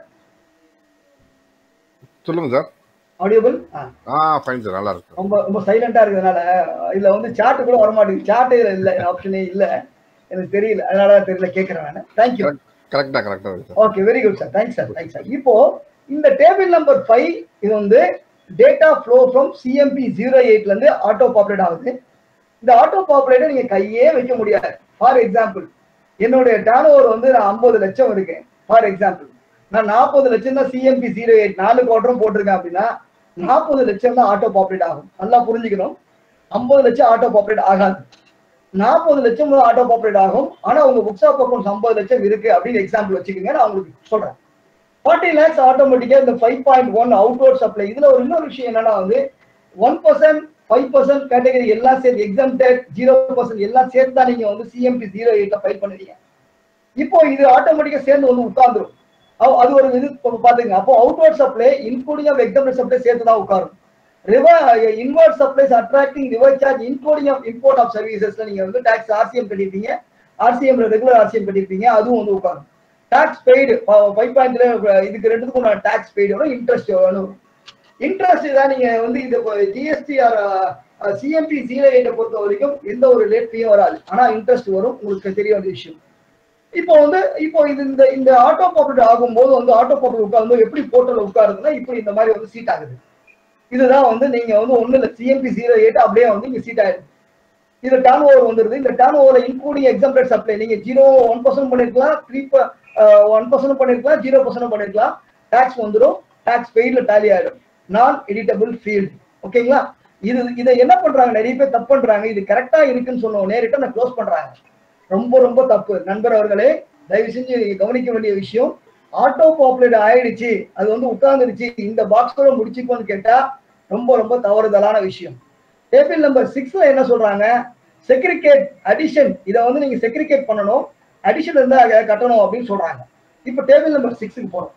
சொல்லுங்க sir audible ah fine sir நல்லா இருக்கு ரொம்ப ரொம்ப சைலண்டா இருக்கிறதுனால இதுல வந்து சாட்டு கூட வர மாட்டேங்குது சாட்டே இல்ல ஆப்ஷனே இல்ல எனக்கு தெரியல அதனால தெரியல கேட்கறேன் நான் தேங்க்யூ கரெக்டா கரெக்டா இருக்கு sir okay very good sir thanks sir thanks sir இப்போ இந்த டேபிள் நம்பர் ஃபைவ் இது வந்து data flow from CMP zero எயிட்ல இருந்து ஆட்டோ பாப்புலேட் ஆகுது இந்த ஆட்டோ பாப்புலேட்டை நீங்க கையே வைக்க முடியாது ஃபார் எக்ஸாம்பிள் என்னுடைய டேர்ன் ஓவர் வந்து நான் ஐம்பது லட்சம் இருக்கேன் ஃபார் எக்ஸாம்பிள் நான் நாற்பது லட்சம் தான் சிஎம்பி ஜீரோ எயிட் நாலு குவார்டரும் போட்டிருக்கேன் அப்படின்னா நாற்பது லட்சம் தான் ஆட்டோ பாப்புலேட் ஆகும் நல்லா புரிஞ்சுக்கணும் ஐம்பது லட்சம் ஆட்டோ பாப்புலேட் ஆகாது நாற்பது லட்சம் தான் ஆட்டோ பாப்புலேட் ஆகும் ஆனா உங்க புக்ஸ் ஆஃப் அக்கௌண்ட்ஸ் ஐம்பது லட்சம் இருக்கு அப்படின்னு எக்ஸாம்பிள் வச்சுக்கோங்க நான் உங்களுக்கு சொல்றேன் ஃபார்ட்டி லேக்ஸ் ஆட்டோமேட்டிக்கா இந்த five point one outward supply இதுல ஒரு இன்னொரு விஷயம் என்னன்னா வந்து one percent five percent category எல்லாம் சேர்த்து எக்ஸாம்டட் ஜீரோ பர்சன்ட் எல்லாம் சேர்த்து தான் நீங்க வந்து சிஎம்பி ஜீரோ எயிட்ல ஃபைல் பண்ணுவீங்க இப்போ இது ஆட்டோமேட்டிக்கா சேர்ந்து வந்து உட்கார்ந்துரும் அவ- அது ஒரு இது இப்ப பாத்துங்க அப்போ outward supply including of exempted supply சேர்த்து தான் உட்காரும் reverse inward supplies attracting reverse charge including of import of சர்வீசஸ்ல நீங்க வந்து டாக்ஸ் ஆர்சிஎம் கட்டிருப்பீங்க ஆர்சிஎம்ல ரெகுலர் ஆர்சிஎம் கட்டிருப்பீங்க அதுவும் வந்து உட்காரும் டாக்ஸ் பெய்டு ஃபைவ் பாயிண்ட்ல இதுக்கு ரெண்டுத்துக்கும் நான் டாக்ஸ் பெய்டு வரும் இன்ட்ரெஸ்ட் வரும் இன்ட்ரெஸ்ட் தான் நீங்க வந்து இந்த ஜிஎஸ்டி ஆர் சிஎம்பி ஜீரோ எயிட்டை பொறுத்த வரைக்கும் எந்த ஒரு லேட் ஃபீயும் வராது ஆனா இன்ட்ரெஸ்ட் வரும் உங்களுக்கு தெரிய வேண்டிய விஷயம் இப்போ வந்து இப்போ இது இந்த இந்த ஆட்டோ பாப்புலேட் ஆகும்போது வந்து ஆட்டோ பாப்புலேட் உட்காரும்போது எப்படி போர்ட்டல் உட்காருதுன்னா இப்போ இந்த மாதிரி வந்து சீட் ஆகுது இதுதான் வந்து நீங்க வந்து ஒண்ணு இல்ல சிஎம்பி ஜீரோ எயிட் அப்படியே வந்து இங்க சீட் ஆயிடுது இது டர்ன் ஓவர் வந்துருது இந்த turnover including example supply நீங்க ஜீரோ ஒன் பர்சன்ட் பண்ணிருக்கலாம் த்ரீ ஒன் பர்சன்ட் பண்ணிருக்கலாம் ஜீரோ பர்சன்ட் பண்ணிருக்கலாம் டாக்ஸ் வந்துடும் டாக்ஸ் பெய்ட்ல டேலி ஆயிடும் நான் எடிட்டபிள் ஃபீல்ட் ஓகேங்களா இது இதை என்ன பண்றாங்க நிறைய பேர் தப்பு பண்றாங்க இது கரெக்டா இருக்குன்னு சொன்ன உடனே ரிட்டர்ன் க்ளோஸ் பண்றாங்க ரொம்ப ரொம்ப தப்பு நண்பர் அவர்களே தயவு செஞ்சு நீங்க கவனிக்க வேண்டிய விஷயம் ஆட்டோ பாப்புலேட் ஆயிடுச்சு அது வந்து உட்கார்ந்துருச்சு இந்த பாக்ஸோட முடிச்சுக்கோன்னு கேட்டா ரொம்ப ரொம்ப தவறுதலான விஷயம் டேபிள் நம்பர் சிக்ஸ்ல என்ன சொல்றாங்க செக்ரிகேட் அடிஷன் இதை வந்து நீங்க செக்ரிகேட் பண்ணணும் அடிஷன் இருந்தா அதை கட்டணும் அப்படின்னு சொல்றாங்க இப்போ டேபிள் நம்பர் சிக்ஸுக்கு போறோம்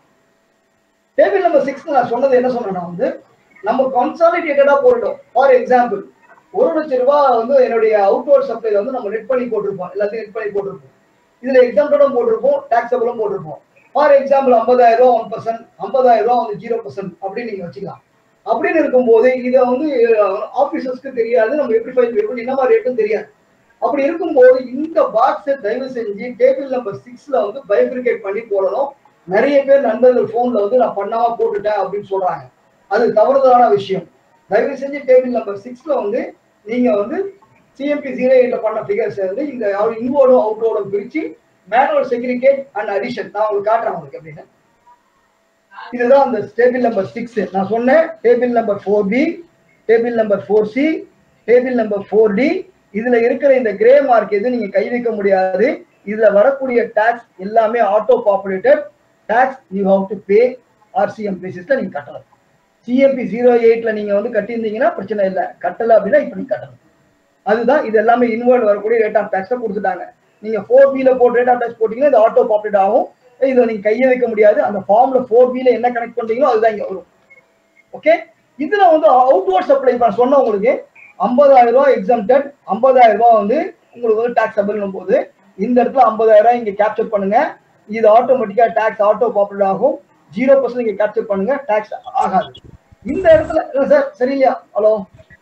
டேபிள் நம்பர் சிக்ஸ் நான் சொன்னது என்ன சொன்னேன்னா வந்து நம்ம கன்சாலிடேட்டடா போட்டோம் ஃபார் எக்ஸாம்பிள் ஒரு லட்சம் ரூபாய் வந்து என்னுடைய அவுட்வர்ட் சப்ளைல வந்து நம்ம நெட் பண்ணி போட்டிருப்போம் எல்லாத்தையும் நெட் பண்ணி போட்டிருப்போம் இதுல எக்ஸாம்பிளும் போட்டிருப்போம் டாக்ஸபிளும் போட்டிருப்போம் ஃபார் எக்ஸாம்பிள் ஐம்பதாயிரம் ரூபா ஒன் பர்சன்ட் ஐம்பதாயிரம் ரூபா வந்து ஜீரோ பர்சன்ட் அப்படின்னு நீங்க வச்சுக்கலாம் அப்படின்னு இருக்கும்போது இதை வந்து ஆபீசர்ஸ்க்கு தெரியாது நம்ம எப்படி ஃபைல் பே பண்ணி என்ன மாதிரி ரேட்டும் தெரியாது அப்படி இருக்கும்போது இந்த பாக்ஸை தயவு செஞ்சு டேபிள் நம்பர் சிக்ஸ்ல வந்து பைபிரிகேட் பண்ணி போடணும் நிறைய பேர் நண்பர்கள் போன்ல வந்து நான் பண்ணாம போட்டுட்டேன் அப்படின்னு சொல்றாங்க அது தவறுதலான விஷயம் தயவு செஞ்சு டேபிள் நம்பர் சிக்ஸ்ல வந்து நீங்க வந்து சிஎம்பி ஜீரோ எயிட்ல பண்ண ஃபிகர்ஸ் வந்து இந்த இன்வோடும் அவுட்டோடும் பிரிச்சு மேனுவல் செக்ரிகேட் அண்ட் அடிஷன் நான் உங்களுக்கு காட்டுறேன் உங்களுக்கு அப்படின்னு இதுதான் அந்த டேபிள் நம்பர் சிக்ஸ் நான் சொன்னேன் table number four B table number four C table number four D இதுல இருக்கிற இந்த கிரே மார்க் எதுவும் நீங்க கை வைக்க முடியாது இதுல வரக்கூடிய டாக்ஸ் எல்லாமே auto populated tax you have to pay RCM பேசிஸ்ல நீங்க கட்டலாம் சிஎம்பி ஜீரோ எயிட்ல நீங்க வந்து கட்டியிருந்தீங்கன்னா பிரச்சனை இல்லை கட்டல அப்படின்னா இப்ப நீங்க கட்டணும் அதுதான் இது எல்லாமே இன்வர்ட் வரக்கூடிய ரேட் ஆஃப் டாக்ஸை கொடுத்துட்டாங்க நீங்க ஃபோர் பில போட்டு ரேட் ஆஃப் டாக்ஸ் போட்டீங்கன்னா இது ஆட்டோ பாப்புலேட் ஆகும் இதை நீங்க கையை வைக்க முடியாது அந்த ஃபார்ம்ல ஃபோர் பில என்ன கனெக்ட் பண்றீங்களோ அதுதான் இங்க வரும் ஓகே இதுல வந்து அவுட்வர்ட் சப்ளை நான் சொன்ன உங்களுக்கு ஐம்பதாயிரம் ரூபாய் எக்ஸாம்டட் ஐம்பதாயிரம் ரூபாய் வந்து உங்களுக்கு வந்து டாக்ஸ் அபிள்னும் போது இந்த இடத்துல ஐம்பதாயிரம் ரூபாய் இங்க கேப்சர் பண்ணுங்க இது ஆட்டோமேட்டிக்கா டாக்ஸ் ஆட்டோ பாப்புலேட் ஆகும் ஜீரோ பர்சன்ட் நீங்க கேப்சர் பண்ணுங்க டாக்ஸ் ஆகாது இந்த இடத்துல சார் சரியில்லையா hello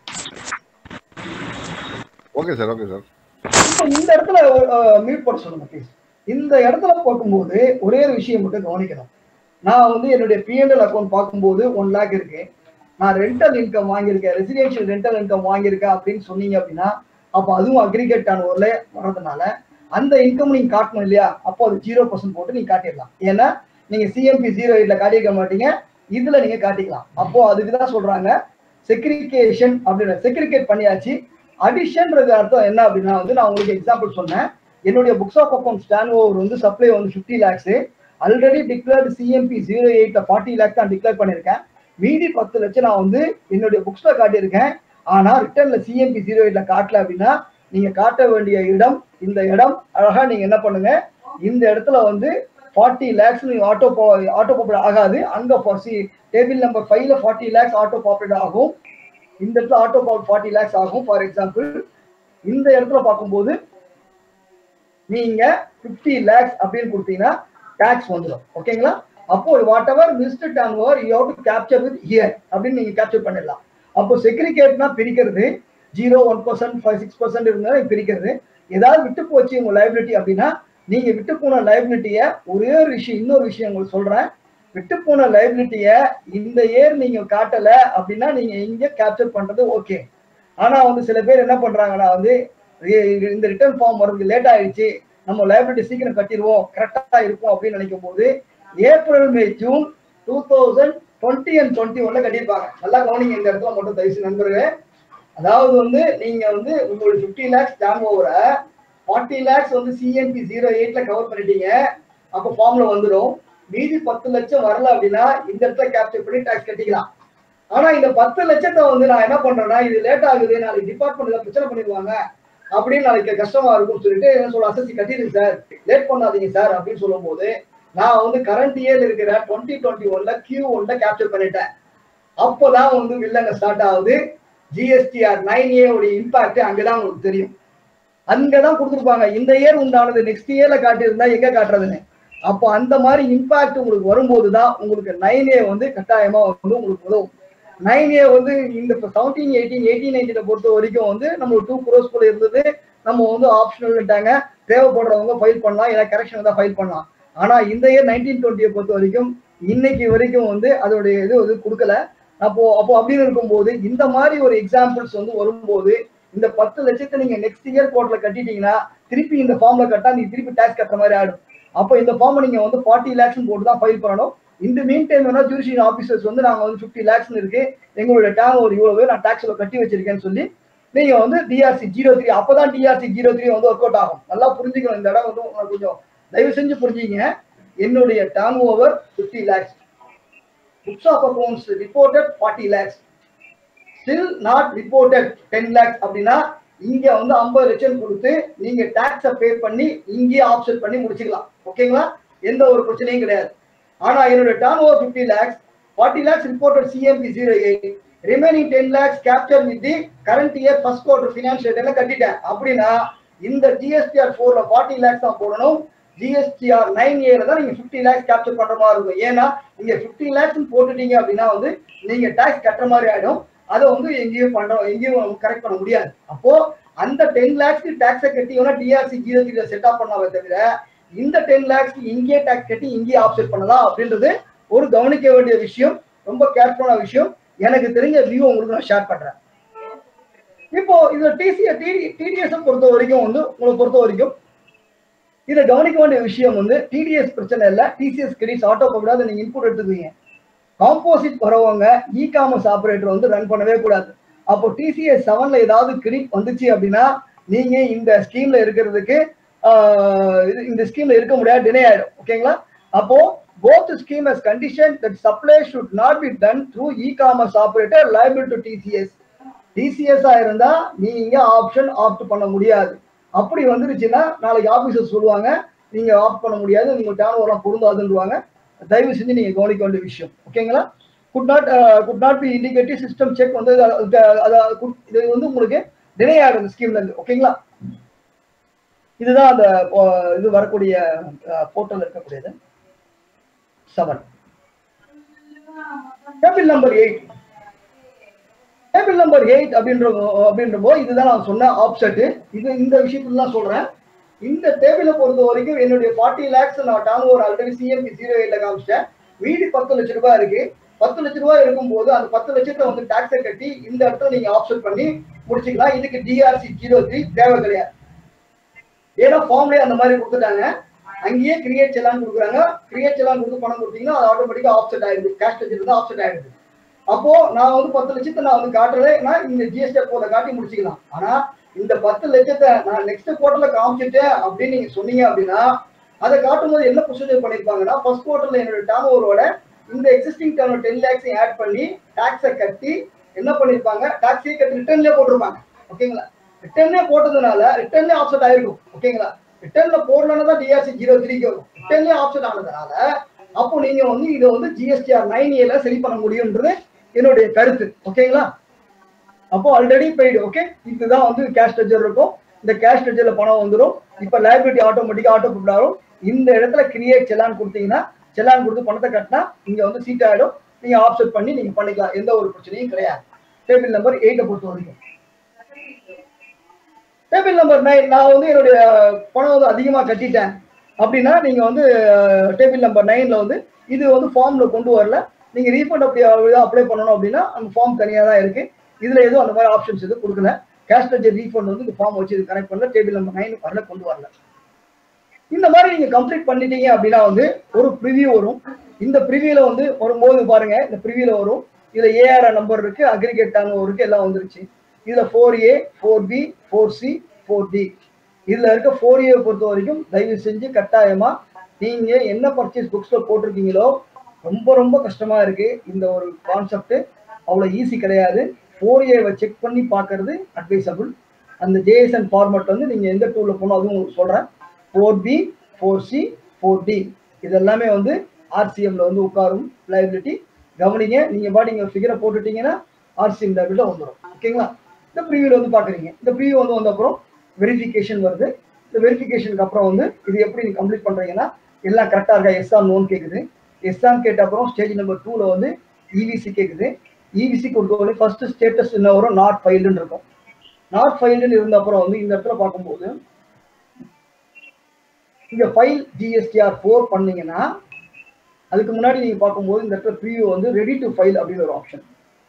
okay sir okay sir இப்போ இந்த இடத்துல மியூட் போட சொல்லுங்க ப்ளீஸ் இந்த இடத்துல பார்க்கும்போது ஒரே ஒரு விஷயம் மட்டும் கவனிக்கணும் நான் வந்து என்னுடைய பிஎன்எல் அக்கௌண்ட் பார்க்கும்போது ஒன் லேக் இருக்கு நான் ரெண்டல் இன்கம் வாங்கியிருக்கேன் ரெசிடென்ஷியல் ரெண்டல் இன்கம் வாங்கியிருக்கேன் அப்படின்னு சொன்னீங்க அப்படின்னா அப்போ அதுவும் அக்ரிகேட் ஆன ஊர்ல வர்றதுனால அந்த இன்கம் நீங்க காட்டணும் இல்லையா அப்போ அது ஜீரோ பர்சன்ட் போட்டு நீங்க காட்டிடலாம் ஏன்னா நீங்க சிஎம்பி ஜீரோ எயிட்ல காட்டியிருக்க மாட்டீங்க இதுல நீங்க காட்டிக்கலாம் அப்போ அதுக்கு தான் சொல்றாங்க செக்ரிகேஷன் அப்படின்னு செக்ரிகேட் பண்ணியாச்சு அடிஷன்றது அர்த்தம் என்ன அப்படின்னா வந்து நான் உங்களுக்கு எக்ஸாம்பிள் சொன்னேன் என்னுடைய புக்ஸ் ஆஃப் அக்கௌண்ட் ஸ்டாண்ட் ஓவர் வந்து சப்ளை வந்து fifty lakhs already declared CMP zero எயிட்ல ஃபார்ட்டி லேக்ஸ் நான் டிக்ளேர் பண்ணியிருக்கேன் மீதி பத்து லட்சம் நான் வந்து என்னுடைய புக்ஸ்ல காட்டியிருக்கேன் ஆனா ரிட்டர்ன்ல சிஎம்பி ஜீரோ எயிட்ல காட்டல அப்படின்னா நீங்க காட்ட வேண்டிய இடம் இந்த இடம் அழகா நீங்க என்ன பண்ணுங்க இந்த இடத்துல வந்து ஃபார்ட்டி லேக்ஸ் நீங்க ஆட்டோ ஆட்டோ பாப்புலேட் ஆகாது அங்க சி டேபிள் நம்பர் ஃபைவ்ல ஃபார்ட்டி லேக்ஸ் ஆட்டோ பாப்புலேட் ஆகும் இந்த இடத்துல ஆட்டோ பவர் ஃபார்ட்டி லேக்ஸ் ஆகும் ஃபார் எக்ஸாம்பிள் இந்த இடத்துல பார்க்கும்போது நீங்க ஃபிஃப்டி லேக்ஸ் அப்படின்னு கொடுத்தீங்கன்னா டேக்ஸ் வந்துடும் ஓகேங்களா அப்போ whatever missed turnover you have to capture with here அப்படின்னு நீங்க கேப்சர் பண்ணிடலாம் அப்போ செக்ரிகேட்னா பிரிக்கிறது zero one percent five six percent இருந்தாலும் பிரிக்கிறது ஏதாவது விட்டு போச்சு உங்க லைபிலிட்டி அப்படின்னா நீங்க விட்டு போன லைபிலிட்டிய ஒரே ஒரு விஷயம் இன்னொரு விஷயம் உங்களுக்கு சொல்றேன் விட்டு போன லைபிலிட்டிய இந்த இயர் நீங்க காட்டல அப்படின்னா நீங்க இங்க கேப்சர் பண்றது ஓகே ஆனா வந்து சில பேர் என்ன பண்றாங்கன்னா வந்து இந்த ரிட்டர்ன் ஃபார்ம் வரதுக்கு லேட் ஆயிடுச்சு நம்ம லைபிலிட்டி சீக்கிரம் கட்டிடுவோம் கரெக்டா இருக்கும் அப்படின்னு நினைக்கும் போது April May June two thousand twenty and twenty ஒன்ல கட்டியிருப்பாங்க நல்லா கவனிங்க இந்த இடத்துல மட்டும் தயவுசு நண்பர்களே அதாவது வந்து நீங்க வந்து உங்களுடைய ஃபிஃப்டி லேக்ஸ் டேம் ஓவரை ஃபார்ட்டி லேக்ஸ் வந்து சிஎன்பி ஜீரோ எயிட்ல கவர் பண்ணிட்டீங்க அப்போ ஃபார்ம்ல வந்துடும் மீதி பத்து லட்சம் வரல அப்படின்னா இந்த இடத்துல கேப்சர் பண்ணி டாக்ஸ் கட்டிக்கலாம் ஆனா இந்த பத்து லட்சத்தை வந்து நான் என்ன பண்றேன்னா இது லேட் ஆகுது நாளைக்கு டிபார்ட்மெண்ட்ல பிரச்சனை பண்ணிடுவாங்க அப்படின்னு நாளைக்கு கஷ்டமா இருக்கும்னு சொல்லிட்டு என்ன சொல்ல அசசி கட்டிடுங்க சார் லேட் பண்ணாதீங்க சார் அப்படின்னு சொல்லும் போது நான் வந்து கரண்ட் இயர்ல இருக்கிற டுவெண்ட்டி டுவெண்ட்டி ஒன்ல கியூ ஒன்ல கேப்சர் பண்ணிட்டேன் அப்போதான் வந்து வில்லங்க ஸ்டார்ட் ஆகுது ஜிஎஸ்டிஆர் நைன் ஏ உடைய இம்பாக்ட் அங்கதான் உங்களுக்கு தெரியும் அங்கதான் கொடுத்துருப்பாங்க இந்த இயர் உண்டானது நெக்ஸ்ட் இயர்ல காட்டியிருந்தா எங்க காட்டுறதுன்னு அப்போ அந்த மாதிரி இம்பாக்ட் உங்களுக்கு வரும்போது தான் உங்களுக்கு நைன் ஏ வந்து கட்டாயமா வந்து உங்களுக்கு உதவும் நைன் ஏ வந்து இந்த செவன்டீன் எயிட்டீன் எயிட்டீன் நைன்டீனை பொறுத்த வரைக்கும் வந்து நம்ம டூ குரோஸ் போல இருந்தது நம்ம வந்து ஆப்ஷனல்ட்டாங்க தேவைப்படுறவங்க ஃபைல் பண்ணலாம் இல்லை கரெக்ஷன் தான் ஃபைல் பண்ணலாம் ஆனா இந்த இயர் நைன்டீன் டுவெண்ட்டியை பொறுத்த வரைக்கும் இன்னைக்கு வரைக்கும் வந்து அதோடைய இது வந்து கொடுக்கல அப்போ அப்போ அப்படின்னு இருக்கும்போது இந்த மாதிரி ஒரு எக்ஸாம்பிள்ஸ் வந்து வரும்போது இந்த பத்து லட்சத்தை நீங்க நெக்ஸ்ட் இயர் கோர்ட்ல கட்டிட்டீங்கன்னா திருப்பி இந்த ஃபார்ம்ல கட்டா நீங்க திருப்பி டேக்ஸ் கட்டுற மாதிரி ஆயிடும் அப்போ இந்த ஃபார்ம் நீங்க வந்து ஃபார்ட்டி லேக்ஸ் போட்டு தான் ஃபைல் பண்ணணும் இந்த மீன் டைம் வேணா ஜூரிஷியன் ஆஃபீஸர்ஸ் வந்து நாங்க வந்து ஃபிஃப்டி லேக்ஸ் இருக்கு எங்களுடைய டேம் ஒரு இவ்வளவு நான் டாக்ஸ்ல கட்டி வச்சிருக்கேன்னு சொல்லி நீங்க வந்து டிஆர்சி ஜீரோ த்ரீ அப்பதான் டிஆர்சி ஜீரோ த்ரீ வந்து ஒர்க் அவுட் ஆகும் நல்லா புரிஞ்சுக்கணும் இந்த இடம் வந்து உங்களுக்கு கொஞ்சம் தயவு செஞ்சு புரிஞ்சுங்க என்னுடைய turnover fifty lakhs books of accounts reported forty lakhs still not reported ten lakhs அப்படின்னா இங்க வந்து ஐம்பது லட்சம் கொடுத்து நீங்க டாக்ஸை பே பண்ணி இங்கேயே ஆப்ஷன் பண்ணி முடிச்சுக்கலாம் ஓகேங்களா எந்த ஒரு பிரச்சனையும் கிடையாது ஆனா என்னோட turnover fifty lakhs forty lakhs reported CMP zero eight remaining ten lakhs capture with the current year first quarter financial எல்லாம் கட்டிட்டேன் அப்படின்னா இந்த ஜிஎஸ்டிஆர் ஃபோர்ல ஃபார்ட்டி லேக்ஸ் தான் போடணும் ஜிஎஸ்டிஆர் நைன் ஏல தான் நீங்க ஃபிஃப்டி லேக்ஸ் கேப்சர் பண்ற மாதிரி இருக்கும் ஏன்னா நீங்க ஃபிஃப்டி லேக்ஸ் போட்டுட்டீங்க அப்படின்னா வந்து நீங்க டாக்ஸ் கட்டுற மாதிரி ஆயிடும் அதை வந்து எங்கேயும் பண்றோம் எங்கேயும் கரெக்ட் பண்ண முடியாது அப்போ அந்த டென் லேக்ஸ்க்கு டாக்ஸை கட்டி வேணா டிஆர்சி ஜீரோ த்ரீல செட் ஆப் பண்ணாமே தவிர இந்த டென் லேக்ஸ்க்கு இங்கேயே டாக்ஸ் கட்டி இங்கேயே ஆப்செட் பண்ணலாம் அப்படின்றது ஒரு கவனிக்க வேண்டிய விஷயம் ரொம்ப கேர்ஃபுல்லான விஷயம் எனக்கு தெரிஞ்ச வியூ உங்களுக்கு நான் ஷேர் பண்றேன் இப்போ இதுல டிசிஎஸ் டிடிஎஸ் பொறுத்த வரைக்கும் வந்து உங்களை பொறுத்த வரைக்கும் இதை கவனிக்க வேண்டிய விஷயம் வந்து டிடிஎஸ் பிரச்சனை இல்லை டிசிஎஸ் கிரெடிட்ஸ் ஆட்டோ கூடாது நீங்க இன்புட் எடுத்துக்குவீங்க காம்போசிட் வரவங்க இ காமர்ஸ் ஆபரேட்டர் வந்து ரன் பண்ணவே கூடாது அப்போ டிசிஎஸ் செவன்ல ஏதாவது கிரெடிட் வந்துச்சு அப்படின்னா நீங்க இந்த ஸ்கீம்ல இருக்கிறதுக்கு ஆஹ், இது- இந்த ஸ்கீம்ல இருக்க முடியாது டிலே ஆயிடும் ஓகேங்களா அப்போ both scheme as condition that supply should not be done through e-commerce operator liable to TCS TCS ஆ இருந்தா நீங்க ஆப்ஷன் ஆப்ட் பண்ண முடியாது அப்படி வந்துருச்சுன்னா நாளைக்கு ஆபீசர் சொல்லுவாங்க நீங்க ஆப்ட் பண்ண முடியாது நீங்க டேர்ன் ஓவர்லாம் பொருந்தாதுன்னுவாங்க தயவு செஞ்சு நீங்க கவனிக்க வேண்டிய விஷயம் ஓகேங்களா good not good not be indicative system check வந்து அது- அது- அது- அது could- இது வந்து உங்களுக்கு டிலே ஆகுது ஸ்கீம்ல இருந்து ஓகேங்களா இதுதான் அந்த அஹ், இது வரக்கூடிய போர்ட்டல் இருக்கக்கூடியது seven table number eight table number eight அப்படின்ற அப்படின்றப்போ இதுதான் நான் சொன்ன ஆப்செட் இது இந்த விஷயத்துல தான் சொல்றேன் இந்த டேபிளை பொறுத்த வரைக்கும் என்னுடைய ஃபார்ட்டி லேக்ஸ் நான் turn over already CMP zero எயிட்ல காமிச்சிட்டேன் வீடு பத்து லட்ச ரூபாய் இருக்கு பத்து லட்ச ரூபாய் இருக்கும்போது அந்த பத்து லட்சத்தை வந்து டாக்ஸை கட்டி இந்த இடத்துல நீங்க ஆப்ஷன் பண்ணி முடிச்சுக்கலாம் இதுக்கு டிஆர்சி ஜீரோ த்ரீ தேவை கிடையாது ஏன்னா ஃபார்ம்லயே அந்த மாதிரி கொடுத்துட்டாங்க அங்கேயே கிரியேட் செல்லான் கொடுக்குறாங்க கிரியேட் செல்லான் கொடுத்து பணம் கொடுத்தீங்கன்னா அது ஆட்டோமேட்டிக்கா ஆப்செட் ஆயிடுது கேஷ் வச்சிருந்தா ஆப்செட் ஆயிடுது அப்போ நான் வந்து பத்து லட்சத்தை நான் வந்து காட்டுறேன்னா இந்த ஜிஎஸ்டி போத காட்டி முடிச்சுக்கலாம் ஆனா இந்த பத்து லட்சத்தை நான் நெக்ஸ்ட் குவார்டர்ல காமிச்சிட்டேன் அப்படின்னு நீங்க சொன்னீங்க அப்படின்னா அதை காட்டும்போது என்ன ப்ரொசீஜர் பண்ணிருப்பாங்கன்னா ஃபர்ஸ்ட் குவார்டர்ல என்னோட டேர்ன் ஓவரோட இந்த எக்ஸிஸ்டிங் டேர்ன் டென் லேக்ஸையும் ஆட் பண்ணி டாக்ஸை கட்டி என்ன பண்ணிருப்பாங்க டாக்ஸையும் கட்டி ரிட்டர்ன்லேயே போட்டிருப்பாங்க ஓகேங்களா ரிட்டர்ன்லேயே போட்டதுனால ரிட்டர்ன்லேயே ஆப்செட் ஆயிருக்கும் ஓகேங்களா ரிட்டர்ன்ல போடலன்னு தான் டிஆர்சி ஜீரோ த்ரீக்கு வரும் ரிட்டர்ன்லேயே ஆப்செட் ஆனதுனால அப்போ நீங்க வந்து இதை வந்து ஜிஎஸ்டிஆர் நைன் ஏல சரி பண்ண முடியும்ன்றது என்னுடைய கருத்து ஓகேங்களா அப்போ ஆல்ரெடி பெய்டு ஓகே இதுதான் வந்து கேஷ் ஸ்ட்ரக்சர் இருக்கும் இந்த கேஷ் ஸ்ட்ரக்சர்ல பணம் வந்துடும் இப்போ லைபிலிட்டி ஆட்டோமேட்டிக்கா ஆட்டோ ஆகும் இந்த இடத்துல கிரியேட் செலான் கொடுத்தீங்கன்னா செலான் கொடுத்து பணத்தை கட்டினா இங்க வந்து சீட் ஆயிடும் நீங்க ஆப்செட் பண்ணி நீங்க பண்ணிக்கலாம் எந்த ஒரு பிரச்சனையும் கிடையாது டேபிள் நம்பர் எயிட்டை பொறுத்த வரைக்கும் டேபிள் நம்பர் நைன் நான் வந்து என்னுடைய பணம் வந்து அதிகமாக கட்டிட்டேன் அப்படின்னா நீங்க வந்து டேபிள் நம்பர் நைன்ல வந்து இது வந்து ஃபார்ம்ல கொண்டு வரல நீங்க ரீஃபண்ட் அப்படி அப்ளை பண்ணணும் அப்படின்னா அந்த ஃபார்ம் தனியாக தான் இருக்கு இதுல எதுவும் அந்த மாதிரி ஆப்ஷன்ஸ் எதுவும் கொடுக்கல கேஷ் பட்ஜெட் ரீஃபண்ட் வந்து இந்த ஃபார்ம் வச்சு இது கனெக்ட் பண்ணல டேபிள் நம்பர் நைன் வரல கொண்டு வரல இந்த மாதிரி நீங்க கம்ப்ளீட் பண்ணிட்டீங்க அப்படின்னா வந்து ஒரு ப்ரிவியூ வரும் இந்த ப்ரிவியூல வந்து வரும்போது பாருங்க இந்த ப்ரிவியூல வரும் இதுல ஏஆர் நம்பர் இருக்கு அக்ரிகேட் டர்ன் இருக்கு எல்லாம் வந்துருச்சு இதுல four A four B four C four D இதுல இருக்க ஃபோர் ஏ பொறுத்த வரைக்கும் தயவு செஞ்சு கட்டாயமா நீங்க என்ன பர்ச்சேஸ் புக்ஸ்ல போட்டிருக்கீங்களோ ரொம்ப ரொம்ப கஷ்டமா இருக்கு இந்த ஒரு கான்செப்ட் அவ்வளவு ஈஸி கிடையாது ஃபோர் ஏவை செக் பண்ணி பார்க்கறது அட்வைசபிள் அந்த ஜேஎஸ்என் ஃபார்மட் வந்து நீங்க எந்த டூல்ல போனோம் அதுவும் உங்களுக்கு சொல்றேன் four B four C four D இது எல்லாமே வந்து ஆர்சிஎம்ல வந்து உட்காரும் லைபிலிட்டி கவனிங்க நீங்க பாட்டு நீங்க ஃபிகரை போட்டுட்டீங்கன்னா ஆர்சிஎம் லைபிலிட்டி வந்துடும் ஓகேங்களா இந்த ப்ரீவியூல வந்து பாக்குறீங்க இந்த ப்ரீவியூ வந்து வந்த அப்புறம் வெரிஃபிகேஷன் வருது இந்த வெரிஃபிகேஷனுக்கு அப்புறம் வந்து இது எப்படி நீங்க கம்ப்ளீட் பண்றீங்கன்னா எல்லாம் கரெக்டா இருக்கா எஸ் ஆர் நோன் கேக்குது எஸ் ஆர் கேட்ட அப்புறம் ஸ்டேஜ் நம்பர் டூல வந்து இவிசி கேக்குது இவிசி கொடுத்தோடனே ஃபர்ஸ்ட் ஸ்டேட்டஸ் என்ன வரும் நாட் ஃபைல்டுன்னு இருக்கும் நாட் ஃபைல்டுன்னு இருந்த அப்புறம் வந்து இந்த இடத்துல பார்க்கும்போது இங்க ஃபைல் ஜிஎஸ்டிஆர் ஃபோர் பண்ணீங்கன்னா அதுக்கு முன்னாடி நீங்க பார்க்கும்போது இந்த இடத்துல ப்ரீவியூ வந்து ரெடி டு ஃபைல் அப்படின்னு ஒரு ஆப்ஷன்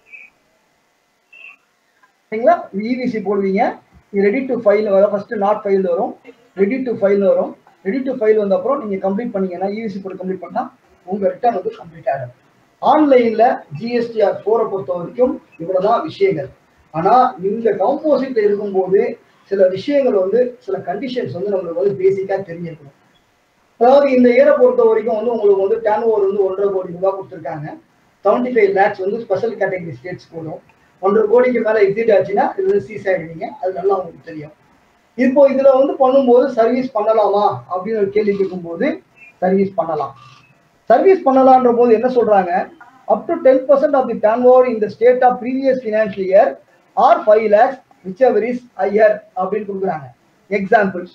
சரிங்களா இவிசி போடுவீங்க ரெடி டு ஃபைல் வரும் ஃபர்ஸ்ட் நாட் ஃபைல் வரும் ரெடி டு ஃபைல் வரும் ரெடி டு ஃபைல் வந்த அப்புறம் நீங்க கம்ப்ளீட் பண்ணீங்கன்னா இவிசி போட்டு கம்ப்ளீட் பண்ணா உங்க ரிட்டர்ன் வந்து கம்ப்ளீட் ஆகிடும் ஆன்லைன்ல ஜிஎஸ்டிஆர் ஃபோரை பொறுத்த வரைக்கும் இவ்வளவுதான் விஷயங்கள் ஆனா இந்த காம்போசிட்ல இருக்கும்போது சில விஷயங்கள் வந்து சில கண்டிஷன்ஸ் வந்து நம்மளுக்கு வந்து பேசிக்கா தெரிஞ்சிருக்கணும் அதாவது இந்த இயரை பொறுத்த வரைக்கும் வந்து உங்களுக்கு வந்து டேன் ஓவர் வந்து ஒன்றரை கோடி ரூபாய் கொடுத்துருக்காங்க செவன்டி ஃபைவ் லேக்ஸ் வந்து ஸ்பெஷல் கேட்டகரி ஸ்டேட்ஸ் போடும் ஒன்றரை கோடிக்கு மேல எக்ஸிட் ஆச்சுன்னா இது வந்து சீஸ் ஆயிடுவீங்க அது நல்லா உங்களுக்கு தெரியும் இப்போ இதுல வந்து பண்ணும்போது சர்வீஸ் பண்ணலாமா அப்படின்னு ஒரு கேள்வி கேட்கும்போது சர்வீஸ் பண்ணலாம் சர்வீஸ் பண்ணலான்ற போது என்ன சொல்றாங்க up to ten percent of the turn over இந்த state of previous financial year or five lakhs which ever is higher அப்படின்னு கொடுக்குறாங்க எக்ஸாம்பிள்ஸ்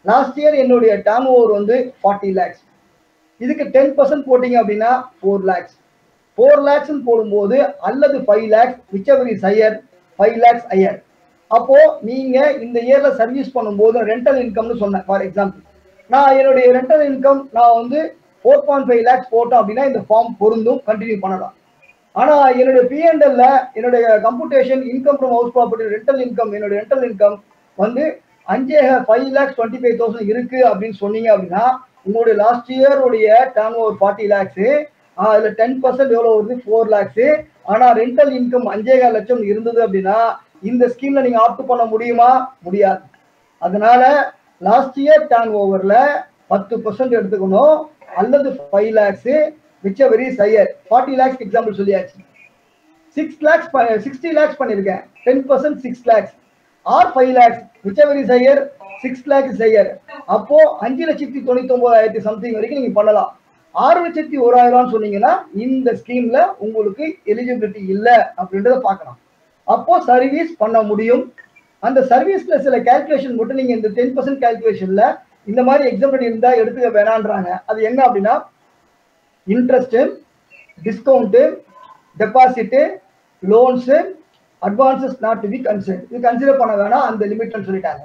லாஸ்ட் இயர் என்னுடைய டர்ன் ஓவர் வந்து ஃபார்ட்டி லேக்ஸ் இதுக்கு டென் பர்சன்ட் போட்டீங்க அப்படின்னா ஃபோர் லேக்ஸ் ஃபோர் லேக்ஸ் போடும்போது அல்லது five lakhs whichever is higher five lakhs higher அப்போ நீங்க இந்த இயர்ல சர்வீஸ் பண்ணும்போது ரெண்டல் இன்கம்னு சொன்னேன் ஃபார் எக்ஸாம்பிள் நான் என்னுடைய ரெண்டல் இன்கம் நான் வந்து ஃபோர் பாயிண்ட் ஃபைவ் லேக்ஸ் போட்டோம் அப்படின்னா இந்த ஃபார்ம் பொருந்தும் கண்டினியூ பண்ணலாம் ஆனா என்னுடைய பிஎன்எல்ல என்னுடைய computation income from house property rental income என்னுடைய ரெண்டல் இன்கம் வந்து அஞ்சே five lakhs twenty five thousand இருக்கு அப்படின்னு சொன்னீங்க அப்படின்னா உங்களுடைய லாஸ்ட் இயர் உடைய டர்ன் ஓவர் ஃபார்ட்டி லேக்ஸ் அதுல டென் பர்சன்ட் எவ்வளவு வருது ஃபோர் லேக்ஸ் ஆனா ரெண்டல் இன்கம் அஞ்சேகால் லட்சம் இருந்தது அப்படின்னா இந்த ஸ்கீம்ல நீங்க ஆப்ட் பண்ண முடியுமா முடியாது அதனால லாஸ்ட் இயர் டர்ன் ஓவர்ல பத்து பர்சன்ட் எடுத்துக்கணும் அல்லது five lakhs which ever higher forty lakhs example சொல்லியாச்சு சிக்ஸ் லேக்ஸ் சிக்ஸ்டி லேக்ஸ் பண்ணியிருக்கேன் ten percent six lakhs or five lakhs which ever is higher six lakhs higher அப்போ அஞ்சு லட்சத்தி தொண்ணூத்தி ஒன்பதாயிரத்தி சம்திங் வரைக்கும் நீங்க பண்ணலாம் ஆறு லட்சத்தி ஓராயிரம் சொன்னீங்கன்னா இந்த ஸ்கீம்ல உங்களுக்கு எலிஜிபிலிட்டி இல்லை அப்படின்றத பார்க்கலாம் அப்போ சர்வீஸ் பண்ண முடியும் அந்த சர்வீஸ்ல சில கால்குலேஷன் மட்டும் நீங்க இந்த டென் பர்சன்ட் கால்குலேஷன்ல இந்த மாதிரி எக்ஸாம்பிள் இருந்தா எடுத்துக்க வேணான்றாங்க அது என்ன அப்படின்னா interest discount deposit loans advances not to be consider இது கன்சிடர் பண்ண வேணாம் அந்த லிமிட்னு சொல்லிட்டாங்க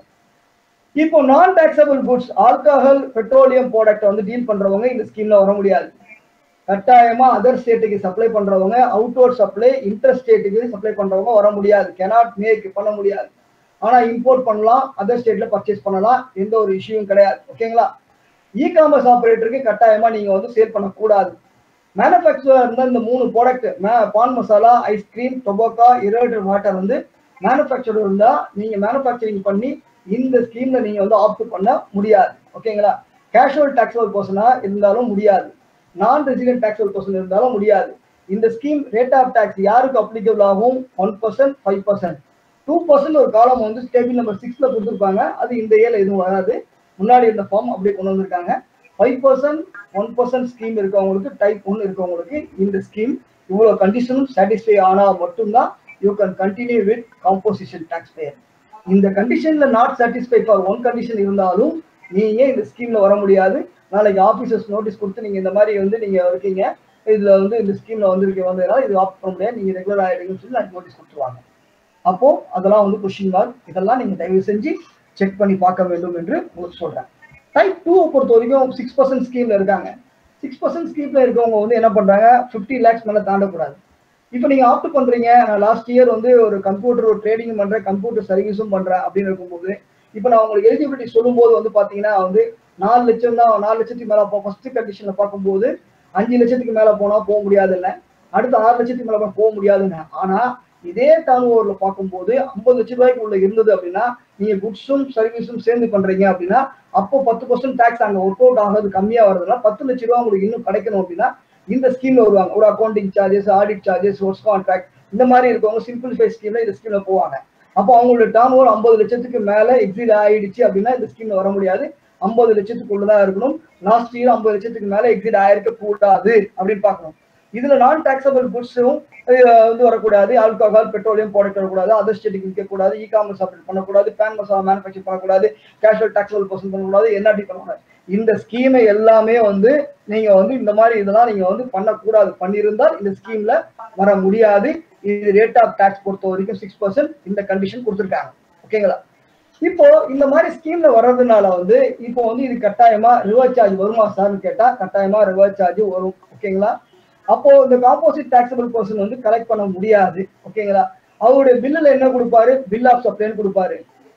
இப்போ நான் taxable goods alcohol petroleum product வந்து டீல் பண்றவங்க இந்த ஸ்கீம்ல வர முடியாது கட்டாயமா அதர் ஸ்டேட்டுக்கு சப்ளை பண்றவங்க அவுட்டோர் சப்ளை இன்டர் ஸ்டேட்டுக்கு சப்ளை பண்றவங்க வர முடியாது கெனாட் மேக் பண்ண முடியாது ஆனா இம்போர்ட் பண்ணலாம் அதர் ஸ்டேட்ல பர்ச்சேஸ் பண்ணலாம் எந்த ஒரு இஷ்யூவும் கிடையாது ஓகேங்களா இ காமர்ஸ் ஆபரேட்டருக்கு கட்டாயமா நீங்க வந்து சேல் பண்ணக்கூடாது மேனுஃபேக்சரர் இருந்தா இந்த மூணு product pan masala ice cream tobacco aerated water வந்து மேனுஃபேக்சரர் இருந்தா நீங்க மேனுஃபேக்சரிங் பண்ணி இந்த ஸ்கீம்ல நீங்க வந்து ஆப்ட் பண்ண முடியாது ஓகேங்களா கேஷுவல் டாக்ஸபிள் பர்சனா இருந்தாலும் முடியாது நான் ரெசிடென்ட் டாக்ஸபிள் பர்சன் இருந்தாலும் முடியாது இந்த ஸ்கீம் ரேட் ஆஃப் டாக்ஸ் யாருக்கு அப்ளிகபிள் ஆகும் one percent five percent two percent ஒரு காலம் வந்து டேபிள் நம்பர் சிக்ஸ்ல கொடுத்துருப்பாங்க அது இந்த இயர்ல எதுவும் வராது முன்னாடி இருந்த ஃபார்ம் அப்படியே கொண்டு வந்திருக்காங்க five percent one percent scheme இருக்கவங்களுக்கு டைப் ஒன் இருக்கவங்களுக்கு இந்த ஸ்கீம் இவ்வளவு கண்டிஷனும் சாட்டிஸ்ஃபை ஆனா மட்டும்தான் you can continue with composition tax payer இந்த கண்டிஷன்ல not satisfy for one condition இருந்தாலும் நீங்க இந்த ஸ்கீம்ல வர முடியாது நாளைக்கு ஆபீசர்ஸ் நோட்டீஸ் கொடுத்து நீங்க இந்த மாதிரி வந்து நீங்க இருக்கீங்க இதுல வந்து இந்த ஸ்கீம்ல வந்திருக்க வந்ததுனால இது ஆப்ட் பண்ண முடியாது நீங்க ரெகுலர் ஆயிடுங்கன்னு சொல்லி நாளைக்கு நோட்டீஸ் கொடுத்துருவாங்க அப்போ அதெல்லாம் வந்து கொஸ்டின் மார்க் இதெல்லாம் நீங்க தயவு செஞ்சு செக் பண்ணி பார்க்க வேண்டும் என்று உங்களுக்கு சொல்றேன் டைப் டூவை பொறுத்த வரைக்கும் சிக்ஸ் பர்சன்ட் ஸ்கீம்ல இருக்காங்க சிக்ஸ் பர்சன்ட் ஸ்கீம்ல இருக்கவங்க வந்து என்ன பண்றாங்க ஃபிஃப்டி லேக்ஸ் மேல தாண்டக்கூடாது இப்போ நீங்க ஆப்ட் பண்றீங்க நான் லாஸ்ட் இயர் வந்து ஒரு கம்ப்யூட்டர் ஒரு ட்ரேடிங் பண்றேன் கம்ப்யூட்டர் சர்வீஸும் பண்றேன் அப்படின்னு இருக்கும்போது இப்போ நான் உங்களுக்கு எலிஜிபிலிட்டி சொல்லும்போது வந்து பாத்தீங்கன்னா வந்து நாலு லட்சம் தான் நாலு லட்சத்துக்கு மேல ஃபர்ஸ்ட் கண்டிஷன்ல பார்க்கும்போது அஞ்சு லட்சத்துக்கு மேல போனா போக முடியாதுல்ல அடுத்து ஆறு லட்சத்துக்கு மேல போக முடியாதுன்னு ஆனா இதே டர்ன் ஓவர்ல பார்க்கும்போது ஐம்பது லட்சம் ரூபாய்க்கு உள்ள இருந்தது அப்படின்னா நீங்க குட்ஸும் சர்வீஸும் சேர்ந்து பண்றீங்க அப்படின்னா அப்போ பத்து பர்சன்ட் டேக்ஸ் அங்க ஒர்க் அவுட் ஆகிறது கம்மியா வருதுன்னா பத்து லட்ச ரூபா உங்களுக்கு இன்னும் கிடைக்கணும் அப்படின்னா இந்த ஸ்கீம்ல வருவாங்க ஒரு accounting charges audit charges work contract இந்த மாதிரி இருக்கவங்க சிம்பிளிஃபை ஸ்கீம்ல இந்த ஸ்கீம்ல போவாங்க அப்போ அவங்களோட டர்ன் ஓவர் ஐம்பது லட்சத்துக்கு மேல எக்ஸிட் ஆயிடுச்சு அப்படின்னா இந்த ஸ்கீம்ல வர முடியாது ஐம்பது லட்சத்துக்குள்ளதான் இருக்கணும் லாஸ்ட் இயர் ஐம்பது லட்சத்துக்கு மேல எக்ஸிட் ஆயிருக்க கூடாது அப்படின்னு பார்க்கணும் இதுல நான் டாக்ஸபிள் குட்ஸும் வந்து வரக்கூடாது ஆல்கஹால் பெட்ரோலியம் ப்ராடக்ட் வரக்கூடாது அதர் ஸ்டேட்டுக்கு விற்கக்கூடாது இ காமர்ஸ் ஆப்ரேட் பண்ணக்கூடாது பேன் மசாலா மேனுஃபேக்சர் பண்ணக்கூடாது கேஷுவல் டாக்ஸபிள் பர்சன் பண்ணக்கூடாது என்ஆர்டி பண்ணக்கூடாது இந்த ஸ்கீமை எல்லாமே வந்து நீங்க வந்து இந்த மாதிரி இதெல்லாம் நீங்க வந்து பண்ணக்கூடாது பண்ணியிருந்தால் இந்த ஸ்கீம்ல வர முடியாது இது ரேட் ஆஃப் டாக்ஸ் பொறுத்த வரைக்கும் சிக்ஸ் பர்சன்ட் இந்த கண்டிஷன் கொடுத்துருக்காங்க ஓகேங்களா இப்போ இந்த மாதிரி ஸ்கீம்ல வர்றதுனால வந்து இப்போ வந்து இது கட்டாயமா ரிவர்ஸ் சார்ஜ் வருமா சார்னு கேட்டா கட்டாயமா ரிவர்ஸ் சார்ஜ் வரும் ஓகேங்களா அப்போ இந்த காம்போசிட் டாக்ஸபிள் பர்சன் வந்து கலெக்ட் பண்ண முடியாது ஓகேங்களா அவருடைய பில்லுல என்ன கொடுப்பாரு பில் ஆஃப் சப்ளைன்னு கொடுப்பாரு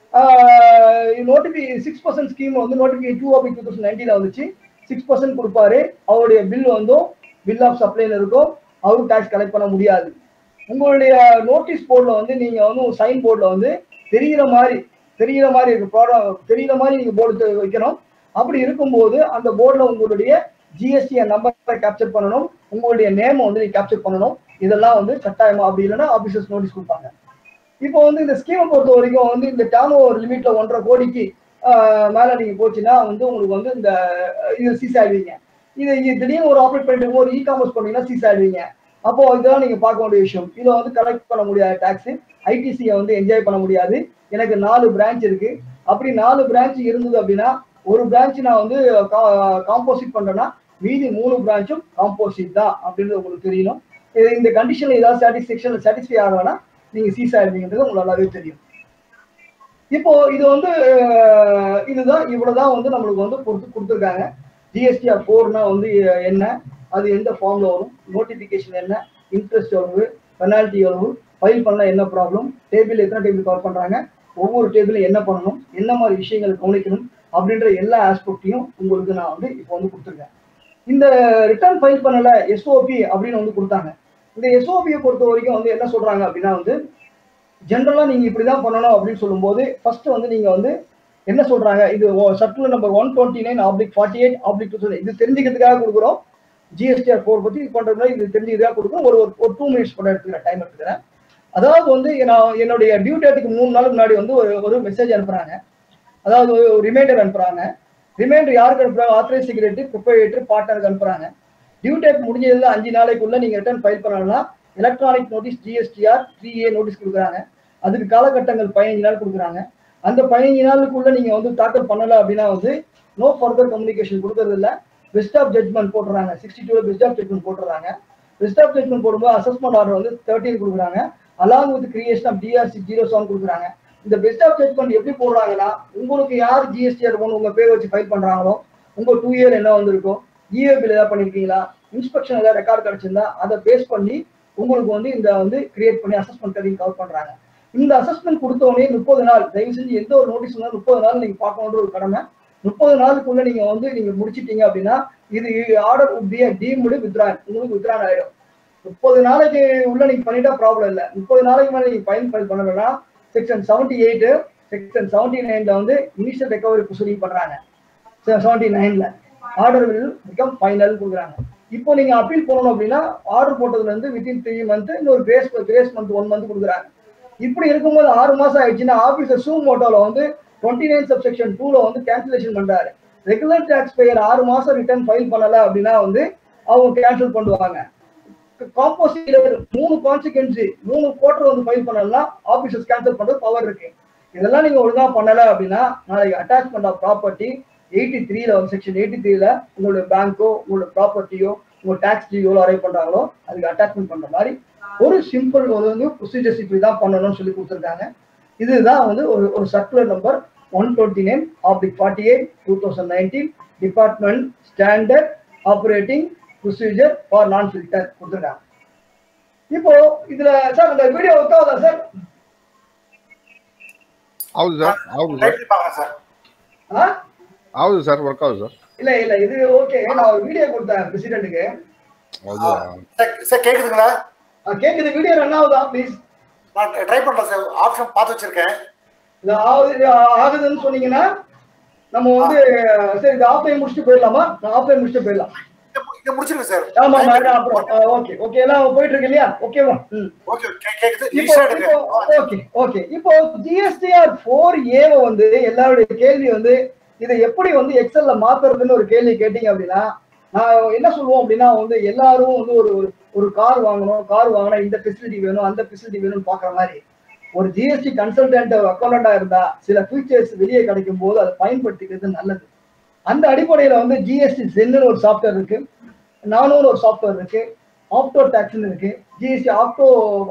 நோட்டிஃபி சிக்ஸ் பர்சன்ட் ஸ்கீம் வந்து notify two of two thousand நைன்டீன்ல வந்துச்சு சிக்ஸ் பர்சன்ட் கொடுப்பாரு அவருடைய பில் வந்தும் பில் ஆஃப் சப்ளைன்னு இருக்கும் அவரும் டாக்ஸ் கலெக்ட் பண்ண முடியாது உங்களுடைய நோட்டீஸ் போர்டில் வந்து நீங்க வந்து சைன் போர்டில் வந்து தெரிகிற மாதிரி தெரிகிற மாதிரி இருக்கு ப்ராடக்ட் தெரிகிற மாதிரி நீங்க போர்டு வைக்கணும் அப்படி இருக்கும்போது அந்த போர்டில் உங்களுடைய ஜிஎஸ்டி நம்பரை கேப்சர் பண்ணணும் உங்களுடைய நேம் வந்து நீங்க கேப்சர் பண்ணணும் இதெல்லாம் வந்து கட்டாயமா அப்படி இல்லைன்னா ஆபீசர்ஸ் நோட்டீஸ் கொடுப்பாங்க இப்போ வந்து இந்த ஸ்கீமை பொறுத்த வரைக்கும் வந்து இந்த டேர்ன் ஓவர் லிமிட்ல ஒன்றரை கோடிக்கு மேல நீங்க போச்சுன்னா வந்து உங்களுக்கு வந்து இந்த இது சீஸ் ஆயிடுவீங்க இது இது திடீர்னு ஒரு ஆப்ரேட் பண்ணிட்டு ஒரு இ காமர்ஸ் பண்ணீங்கன்னா சீஸ் ஆயிடுவீங்க அப்போ இதெல்லாம் நீங்க பார்க்க வேண்டிய விஷயம் இதை வந்து கலெக்ட் பண்ண முடியாது டாக்ஸ் ஐடிசியை வந்து என்ஜாய் பண்ண முடியாது எனக்கு நாலு பிரான்ச் இருக்கு அப்படி நாலு பிரான்ச் இருந்தது அப்படின்னா ஒரு பிரான்ச் நான் வந்து காம்போசிட் பண்றேன்னா மீதி மூணு பிரான்ச்சும் காம்போசிட் தான் அப்படின்றது உங்களுக்கு தெரியணும் இது இந்த கண்டிஷன்ல ஏதாவது சாட்டிஸ்ஃபேக்ஷன் சாட்டிஸ்ஃபை ஆகலைன்னா நீங்க சீஸ் ஆயிருவீங்கன்றது உங்களுக்கு நல்லாவே தெரியும் இப்போ இது வந்து அஹ், இதுதான் இவ்வளவுதான் வந்து நம்மளுக்கு வந்து கொடுத்து கொடுத்துருக்காங்க ஜிஎஸ்டிஆர் ஃபோர்னா வந்து என்ன அது எந்த ஃபார்ம்ல வரும் நோட்டிபிகேஷன் என்ன இன்ட்ரெஸ்ட் எவ்வளவு பெனால்ட்டி எவ்வளவு ஃபைல் பண்ண என்ன ப்ராப்ளம் டேபிள் எத்தனை டேபிள் கவர் பண்றாங்க ஒவ்வொரு டேபிளும் என்ன பண்ணணும் என்ன மாதிரி விஷயங்கள் கவனிக்கணும் அப்படின்ற எல்லா ஆஸ்பெக்டையும் உங்களுக்கு நான் வந்து இப்போ வந்து கொடுத்துருக்கேன் இந்த ரிட்டர்ன் ஃபைல் பண்ணல எஸ்ஓபி அப்படின்னு வந்து கொடுத்தாங்க இந்த எஸ்ஓபியை பொறுத்த வரைக்கும் வந்து என்ன சொல்றாங்க அப்படின்னா வந்து ஜென்ரலா நீங்க இப்படிதான் பண்ணணும் அப்படின்னு சொல்லும்போது ஃபர்ஸ்ட் வந்து நீங்க வந்து என்ன சொல்றாங்க இது circular number one twenty nine oblique forty eight oblique two இது தெரிஞ்சுக்கிறதுக்காக கொடுக்குறோம் ஜிஎஸ்டிஆர் ஃபோர் பத்தி பண்றது இது தெரிஞ்சுக்கிறதுக்காக கொடுக்குறோம் ஒரு ஒரு டூ மினிட்ஸ் கூட எடுத்துக்கிறேன் டைம் எடுத்துக்கிறேன் அதாவது வந்து நான் என்னுடைய டியூ டேட்டுக்கு மூணு நாளுக்கு முன்னாடி வந்து ஒரு ஒரு மெசேஜ் அனுப்புறாங்க அதாவது ஒரு ரிமைண்டர் அனுப்புறாங்க ரிமைண்டர் யாருக்கு அனுப்புறாங்க ஆத்தரைஸ் செக்ரட்டரி ப்ரொப்ரைட்டர் பார்ட்னருக்கு அனுப்புறாங்க டியூ டேட் முடிஞ்சதுல அஞ்சு நாளைக்குள்ள நீங்க ரிட்டர்ன் ஃபைல் பண்ணணும்னா electronic notice GSTR three A notice கொடுக்குறாங்க அதுக்கு காலகட்டங்கள் பதினஞ்சு நாள் கொடுக்குறாங்க அந்த பதினஞ்சு நாளுக்குள்ள நீங்க வந்து தாக்கல் பண்ணல அப்படின்னா வந்து நோ ஃபர்தர் கம்யூனிகேஷன் கொடுக்கறது இல்ல பெஸ்ட் ஆஃப் ஜட்மெண்ட் போட்டுறாங்க sixty two best of judgment போட்டுறாங்க பெஸ்ட் ஆஃப் ஜட்மெண்ட் போடும்போது அசஸ்மெண்ட் ஆர்டர் வந்து தேர்ட்டின் கொடுக்குறாங்க along with creation of DRC zero seven கொடுக்குறாங்க இந்த பெஸ்ட் ஆஃப் ஜட்மெண்ட் எப்படி போடுறாங்கன்னா உங்களுக்கு யார் ஜிஎஸ்டிஆர் ஒன்று உங்க பேர் வச்சு ஃபைல் பண்றாங்களோ உங்க டூ இயர் என்ன வந்திருக்கும் இஏபில் ஏதாவது பண்ணிருக்கீங்களா இன்ஸ்பெக்ஷன் ஏதாவது ரெக்கார்ட் கிடைச்சிருந்தா அதை பேஸ் பண்ணி உங்களுக்கு வந்து இந்த வந்து கிரியேட் பண்ணி அசஸ்மெண்ட் கதையும் கவர் பண்றாங்க இந்த அசஸ்மெண்ட் கொடுத்த உடனே முப்பது நாள் தயவு செஞ்சு எந்த ஒரு நோட்டீஸ் வந்தாலும் முப்பது நாள் நீங்க பார்க்கணுன்ற ஒரு கடமை முப்பது நாளுக்குள்ள நீங்க வந்து நீங்க முடிச்சிட்டீங்க அப்படின்னா இது ஆர்டர் உப்பிய டீம்டு வித்ரான் உங்களுக்கு வித்ரான் ஆயிடும் முப்பது நாளைக்கு உள்ள நீங்க பண்ணிட்டா ப்ராப்ளம் இல்லை முப்பது நாளைக்கு மேலே நீங்க ஃபைன் ஃபைல் பண்ணலன்னா section seventy eight section seventy நைன்ல வந்து இனிஷியல் ரெக்கவரி ப்ரொசீடிங் பண்றாங்க செவன்டி நைன்ல ஆர்டர் வில் பிகம் ஃபைனல் கொடுக்குறாங்க இப்போ நீங்க அப்பீல் போகணும் அப்படின்னா ஆர்டர் போட்டதுல இருந்து வித்தின் த்ரீ மந்த் இன்னொரு grace grace month one month கொடுக்குறாங்க இப்படி இருக்கும்போது ஆறு மாசம் ஆயிடுச்சுன்னா ஆபீசர் சூ மோட்டோல வந்து டுவெண்ட்டி நைன் சப்செக்ஷன் டூல வந்து கேன்சலேஷன் பண்றாரு ரெகுலர் டாக்ஸ் பேயர் ஆறு மாசம் ரிட்டர்ன் ஃபைல் பண்ணல அப்படின்னா வந்து அவங்க கேன்சல் பண்ணுவாங்க காம்போசிட் மூணு கான்சிக்வன்சி மூணு குவார்டர் வந்து ஃபைல் பண்ணலாம் ஆபீசர்ஸ் கேன்சல் பண்றது பவர் இருக்கு இதெல்லாம் நீங்க ஒழுங்கா பண்ணல அப்படின்னா நாளைக்கு அட்டாச்மெண்ட் ஆஃப் ப்ராப்பர்ட்டி எயிட்டி த்ரீல வந்து செக்ஷன் எயிட்டி த்ரீல உங்களுடைய பேங்க்கோ உங்களோட ப்ராப்பர்ட்டியோ உங்க டாக்ஸ் எவ்வளோ அரைவ் பண்றாங்களோ அதுக்கு அட்டாச்மெண்ட் பண்ற மாதிரி ஒரு சிம்பிள் ஒரு வந்து ப்ரொசீஜர்ஸ் இப்படி தான் பண்ணணும்னு சொல்லி கொடுத்துருக்காங்க இதுதான் வந்து ஒரு ஒரு circular number one twenty nine oblique forty eight two thousand nineteen department standard operating procedure for non filter கொடுத்துருக்காங்க இப்போ இதுல சார் இந்த வீடியோ ஒர்க் ஆகுதா சார் ஆகுது சார் ஆகுது சார் ரைட் பாருங்க சார் ஆ ஆகுது சார் ஒர்க் ஆகுது சார் இல்ல இல்ல இது ஓகே நான் ஒரு வீடியோ கொடுத்தேன் பிரசிடென்ட்டுக்கு அதுவா சார் சார் கேக்குதுங்களா கேக்குது வீடியோ ரன் ஆகுதா ப்ளீஸ் நான் ட்ரை பண்றேன் சார் ஆப்ஷன் பார்த்து வச்சிருக்கேன் இது ஆகுது ஆகுதுன்னு சொன்னீங்கன்னா நம்ம வந்து சரி இது ஆஃப்லைன் முடிச்சுட்டு போயிடலாமா நான் ஆஃப்லைன் முடிச்சுட்டு போயிடலாம் இதை- இதை முடிச்சிருங்க சார் ஆமா ஆமா இது அப்புறம் ஓகே ஓகே எல்லாம் போயிட்டு இருக்கு இல்லையா ஓகேவா ம் ஓகே கே- கேக்குது இப்போ ஈஸியா எடுங்க இப்போ ஓகே ஓகே இப்போ ஜிஎஸ்டிஆர் ஃபோர் ஏவை வந்து எல்லாருடைய கேள்வி வந்து இதை எப்படி வந்து எக்ஸல்ல மாத்துறதுன்னு ஒரு கேள்வி கேட்டீங்க அப்படின்னா நான் என்ன சொல்லுவோம் அப்படின்னா வந்து எல்லாரும் வந்து ஒரு ஒரு- ஒரு கார் வாங்கணும் கார் வாங்கினா இந்த ஃபெசிலிட்டி வேணும் அந்த ஃபெசிலிட்டி வேணும்னு பாக்குற மாதிரி ஒரு ஜிஎஸ்டி கன்சல்டன்ட் அக்கௌண்டண்டா இருந்தா சில ஃபீச்சர்ஸ் வெளியே கிடைக்கும் போது அதை பயன்படுத்திக்கிறது நல்லது அந்த அடிப்படையில வந்து ஜிஎஸ்டி சென்னு ஒரு சாஃப்ட்வேர் இருக்கு நானூறு ஒரு சாஃப்ட்வேர் இருக்கு ஆப்டோ டாக்ஸ்னு இருக்கு ஜிஎஸ்டி ஆப்டோ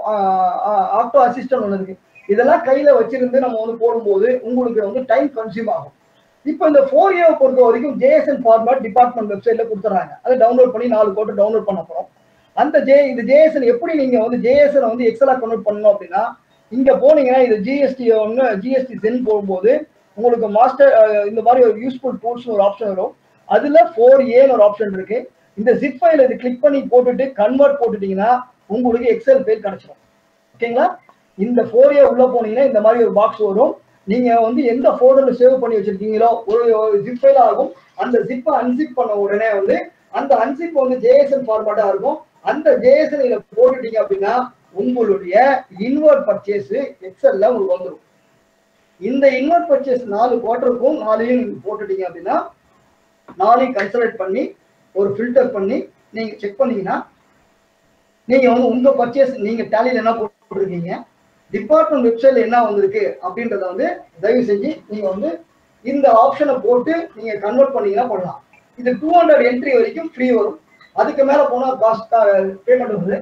ஆப்டோ அசிஸ்டன்ட் ஒன்று இருக்கு இதெல்லாம் கையில வச்சிருந்து நம்ம வந்து போடும்போது உங்களுக்கு வந்து டைம் கன்சியூம் ஆகும் இப்போ இந்த ஃபோர் இயர் பொறுத்த வரைக்கும் ஜேஎஸ்என் ஃபார்மேட் டிபார்ட்மெண்ட் வெப்சைட்ல கொடுத்துறாங்க அதை டவுன்லோட் பண்ணி நாலு கோட்டை டவுன்லோட் பண்ண போறோம் அந்த ஜே இந்த ஜேஎஸ்என் எப்படி நீங்க வந்து ஜேஎஸ்என் வந்து எக்ஸலா கன்வெர்ட் பண்ணணும் அப்படின்னா இங்க போனீங்கன்னா இது ஜிஎஸ்டி ஒன்று ஜிஎஸ்டி சென் போகும்போது உங்களுக்கு மாஸ்டர் இந்த மாதிரி ஒரு யூஸ்ஃபுல் டூல்ஸ் ஒரு ஆப்ஷன் வரும் அதுல ஃபோர் ஏன்னு ஒரு ஆப்ஷன் இருக்கு இந்த ஜிப் ஃபைல் இது கிளிக் பண்ணி போட்டுட்டு கன்வெர்ட் போட்டுட்டீங்கன்னா உங்களுக்கு எக்ஸல் ஃபைல் கிடைச்சிடும் ஓகேங்களா இந்த ஃபோர் ஏ உள்ள போனீங்கன்னா இந்த மாதிரி ஒரு பாக்ஸ் வரும் நீங்க வந்து எந்த ஃபோல்டர்ல சேவ் பண்ணி வச்சிருக்கீங்களோ ஒரு ஜிப் ஃபைல் ஆகும் அந்த ஜிப்பை அன்சிப் பண்ண உடனே வந்து அந்த அன்சிப் வந்து ஜேஎஸ்என் ஃபார்மேட்டா இருக்கும் அந்த ஜேஎஸ்என் இதை போட்டுட்டீங்க அப்படின்னா உங்களுடைய இன்வெர்ட் பர்ச்சேஸ் எக்ஸல்ல உங்களுக்கு வந்துடும் இந்த இன்வெர்ட் பர்ச்சேஸ் நாலு குவார்டருக்கும் நாலையும் நீங்க போட்டுட்டீங்க அப்படின்னா நாளையும் கன்சல்ட் பண்ணி ஒரு ஃபில்டர் பண்ணி நீங்க செக் பண்ணீங்கன்னா நீங்க வந்து உங்க பர்ச்சேஸ் நீங்க டேலியில் என்ன போட்டிருக்கீங்க டிபார்ட்மெண்ட் வெப்சைட்ல என்ன வந்திருக்கு அப்படின்றத வந்து தயவு செஞ்சு நீங்க வந்து இந்த ஆப்ஷனை போட்டு நீங்க கன்வெர்ட் பண்ணீங்கன்னா பண்ணலாம் இது டூ ஹண்ட்ரட் என்ட்ரி வரைக்கும் ஃப்ரீ வரும் அதுக்கு மேல போனா காஸ்ட் பேமெண்ட் வருது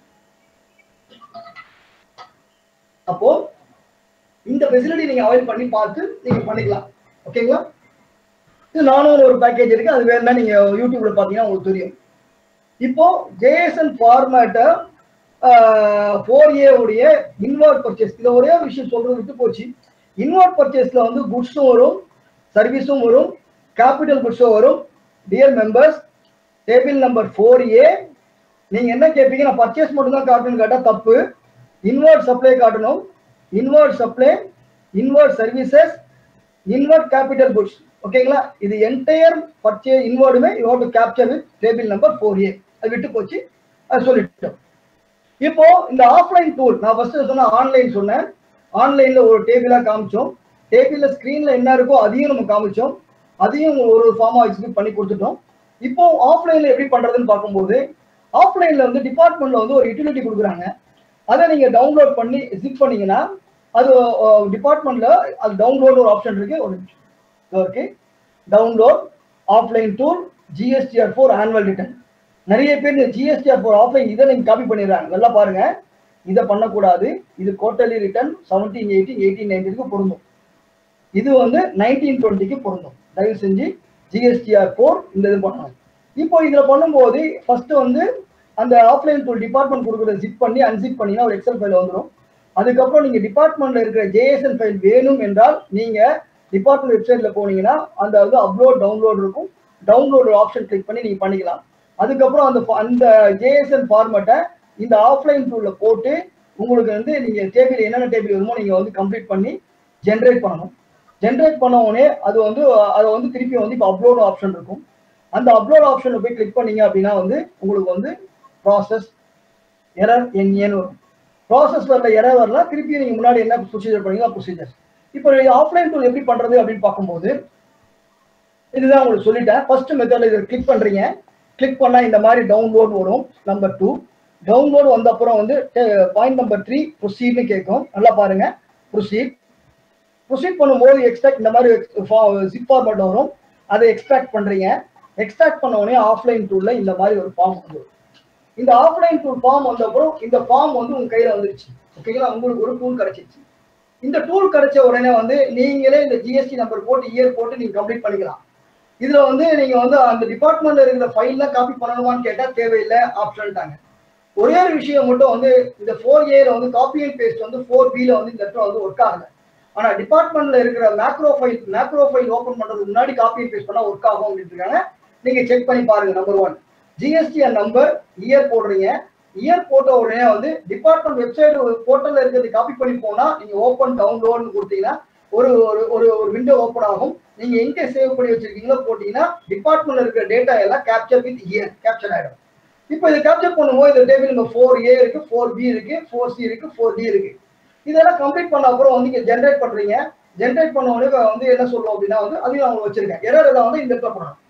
அப்போ இந்த ஃபெசிலிட்டி நீங்க அவைல் பண்ணி பார்த்து நீங்க பண்ணிக்கலாம் ஓகேங்களா இது நானும் ஒரு பேக்கேஜ் இருக்கு அது வேணா நீங்க யூடியூப்ல பாத்தீங்கன்னா உங்களுக்கு தெரியும் இப்போ ஜேஎஸ்என் ஃபார்மேட்டை ஃபோர் ஏ உடைய இன்வர்ட் பர்ச்சேஸ் இதை ஒரே ஒரு விஷயம் சொல்றது விட்டு போச்சு இன்வர்ட் பர்ச்சேஸ்ல வந்து குட்ஸும் வரும் சர்வீஸும் வரும் கேபிட்டல் குட்ஸும் வரும் dear members table number four A நீங்க என்ன கேட்பீங்க நான் பர்ச்சேஸ் மட்டும் தான் காட்டணும்னு கேட்டா தப்பு இன்வர்ட் சப்ளை காட்டணும் inward supply inward services inward capital goods ஓகேங்களா இது என்டையர் பர்ச்சேஸ் இன்வர்டுமே you to capture with table number four A அது விட்டு போச்சு அது சொல்லிட்டோம் இப்போ இந்த ஆஃப்லைன் டூல் நான் ஃபர்ஸ்ட் சொன்ன ஆன்லைன் சொன்னேன் ஆன்லைன்ல ஒரு டேபிளா காமிச்சோம் டேபிள்ல ஸ்கிரீன்ல என்ன இருக்கோ அதையும் நம்ம காமிச்சோம் அதையும் ஒரு ஒரு ஃபார்மா எக்ஸிக்யூட் பண்ணி கொடுத்துட்டோம் இப்போ ஆஃப்லைன்ல எப்படி பண்றதுன்னு பார்க்கும்போது ஆஃப்லைன்ல வந்து டிபார்ட்மெண்ட்ல வந்து ஒரு யூட்டிலிட்டி கொடுக்குறாங்க அதை நீங்க டவுன்லோட் பண்ணி ஜிப் பண்ணீங்கன்னா அது டிபார்ட்மெண்ட்ல அது டவுன்லோட் ஒரு ஆப்ஷன் இருக்கு ஒரு இருக்கு download offline tool GSTR four annual return நிறைய பேர் இந்த ஜிஎஸ்டிஆர் ஃபோர் ஆஃப்லைன் இதை நீங்க காப்பி பண்ணிடுறாங்க நல்லா பாருங்க இதை பண்ணக்கூடாது இது quarterly return seventeen eighteen eighteen நைன்டீனுக்கு பொருந்தும் இது வந்து நைன்டீன் டுவெண்ட்டிக்கு பொருந்தும் தயவு செஞ்சு ஜிஎஸ்டிஆர் ஃபோர் இந்த இது பண்ணணும் இப்போ இதுல பண்ணும்போது ஃபர்ஸ்ட் வந்து அந்த ஆஃப்லைன் டூல் டிபார்ட்மெண்ட் கொடுக்குறத ஜிப் பண்ணி அன்சிப் பண்ணினா ஒரு எக்ஸல் ஃபைல் வந்துடும் அதுக்கப்புறம் நீங்க டிபார்ட்மெண்ட்ல இருக்கிற ஜேஎஸ்என் ஃபைல் வேணும் என்றால் நீங்க டிபார்ட்மெண்ட் வெப்சைட்ல போனீங்கன்னா அந்த வந்து அப்லோட் டவுன்லோட் இருக்கும் டவுன்லோட் ஆப்ஷன் கிளிக் பண்ணி நீங்க பண்ணிக்கலாம் அதுக்கப்புறம் அந்த அந்த ஜேஎஸ்என் ஃபார்மேட்டை இந்த ஆஃப்லைன் டூல்ல போட்டு உங்களுக்கு வந்து நீங்க டேபிள் என்னென்ன டேபிள் வருமோ நீங்க வந்து கம்ப்ளீட் பண்ணி ஜென்ரேட் பண்ணணும் ஜென்ரேட் பண்ண உடனே அது வந்து அதை வந்து திருப்பி வந்து இப்போ அப்லோட் ஆப்ஷன் இருக்கும் அந்த அப்லோட் ஆப்ஷன்ல போய் கிளிக் பண்ணீங்க அப்படின்னா வந்து உங்களுக்கு வந்து ப்ராசஸ் எரர் என்ஏன்னு வரும் ப்ராசஸ் வரல எரர் வரல திருப்பி நீங்க முன்னாடி என்ன ப்ரொசீஜர் பண்ணீங்களோ ப்ரொசீஜர் இப்போ ஆஃப்லைன் டூல் எப்படி பண்றது அப்படின்னு பார்க்கும்போது இதுதான் உங்களுக்கு சொல்லிட்டேன் ஃபர்ஸ்ட் மெத்தட்ல இதை கிளிக் பண்றீங்க கிளிக் பண்ணா இந்த மாதிரி டவுன்லோட் வரும் நம்பர் டூ டவுன்லோட் வந்த அப்புறம் வந்து பாயிண்ட் நம்பர் த்ரீ ப்ரொசீட்னு கேட்கும் நல்லா பாருங்க ப்ரொசீட் ப்ரொசீட் பண்ணும்போது எக்ஸ்ட்ராக்ட் இந்த மாதிரி ஜிப் ஃபார்மேட் வரும் அதை எக்ஸ்ட்ராக்ட் பண்றீங்க எக்ஸ்ட்ராக்ட் பண்ண உடனே ஆஃப்லைன் டூல்ல இந்த மாதிரி ஒரு ஃபார்ம் வந்துடும் இந்த ஆஃப்லைன் டூல் ஃபார்ம் வந்த அப்புறம் இந்த ஃபார்ம் வந்து உங்க கையில வந்துருச்சு ஓகேங்களா உங்களுக்கு ஒரு டூல் கிடைச்சிருச்சு இந்த டூல் கிடைச்ச உடனே வந்து நீங்களே இந்த ஜிஎஸ்டி நம்பர் போட்டு இயர் போட்டு நீங்க கம்ப்ளீட் பண்ணிக்கலாம் இதுல வந்து நீங்க வந்து அந்த டிபார்ட்மெண்ட்ல இருக்கிற ஃபைல்லாம் காப்பி பண்ணணுமான்னு கேட்டா தேவையில்லை ஆப்ஷன்ட்டாங்க ஒரே ஒரு விஷயம் மட்டும் வந்து இந்த ஃபோர் ஏல வந்து காப்பி அண்ட் பேஸ்ட் வந்து ஃபோர் பில வந்து இந்த இடத்துல வந்து ஒர்க் ஆகல ஆனா டிபார்ட்மெண்ட்ல இருக்கிற macro file macro file open பண்றதுக்கு முன்னாடி காப்பி அண்ட் பேஸ்ட் பண்ணா ஒர்க் ஆகும் அப்படின்னு இருக்காங்க நீங்க செக் பண்ணி பாருங்க number one GST number year போடுறீங்க இயர் போட்ட உடனே வந்து டிபார்ட்மெண்ட் வெப்சைட் போர்ட்டல்ல இருக்கிறது காப்பி பண்ணி போனா நீங்க ஓப்பன் டவுன்லோட்னு கொடுத்தீங்கன்னா ஒரு ஒரு ஒரு ஒரு விண்டோ ஓப்பன் ஆகும் நீங்க எங்க சேவ் பண்ணி வச்சிருக்கீங்களோ போட்டீங்கன்னா டிபார்ட்மெண்ட்ல இருக்கிற டேட்டா எல்லாம் கேப்சர் வித் இயர் கேப்சர் ஆயிடும் இப்போ இது கேப்சர் பண்ணும்போது இந்த டேபிள் நம்ம ஃபோர் ஏ இருக்கு ஃபோர் பி இருக்கு ஃபோர் சி இருக்கு ஃபோர் டி இருக்கு இதெல்லாம் கம்ப்ளீட் பண்ண அப்புறம் வந்து நீங்க ஜென்ரேட் பண்றீங்க ஜென்ரேட் பண்ண உடனே வந்து என்ன சொல்றோம் அப்படின்னா வந்து அதையும் அவங்க வச்சிருக்கேன் எரர் எல்லாம் வந்து இந்த இடத்துல பண்ணணும்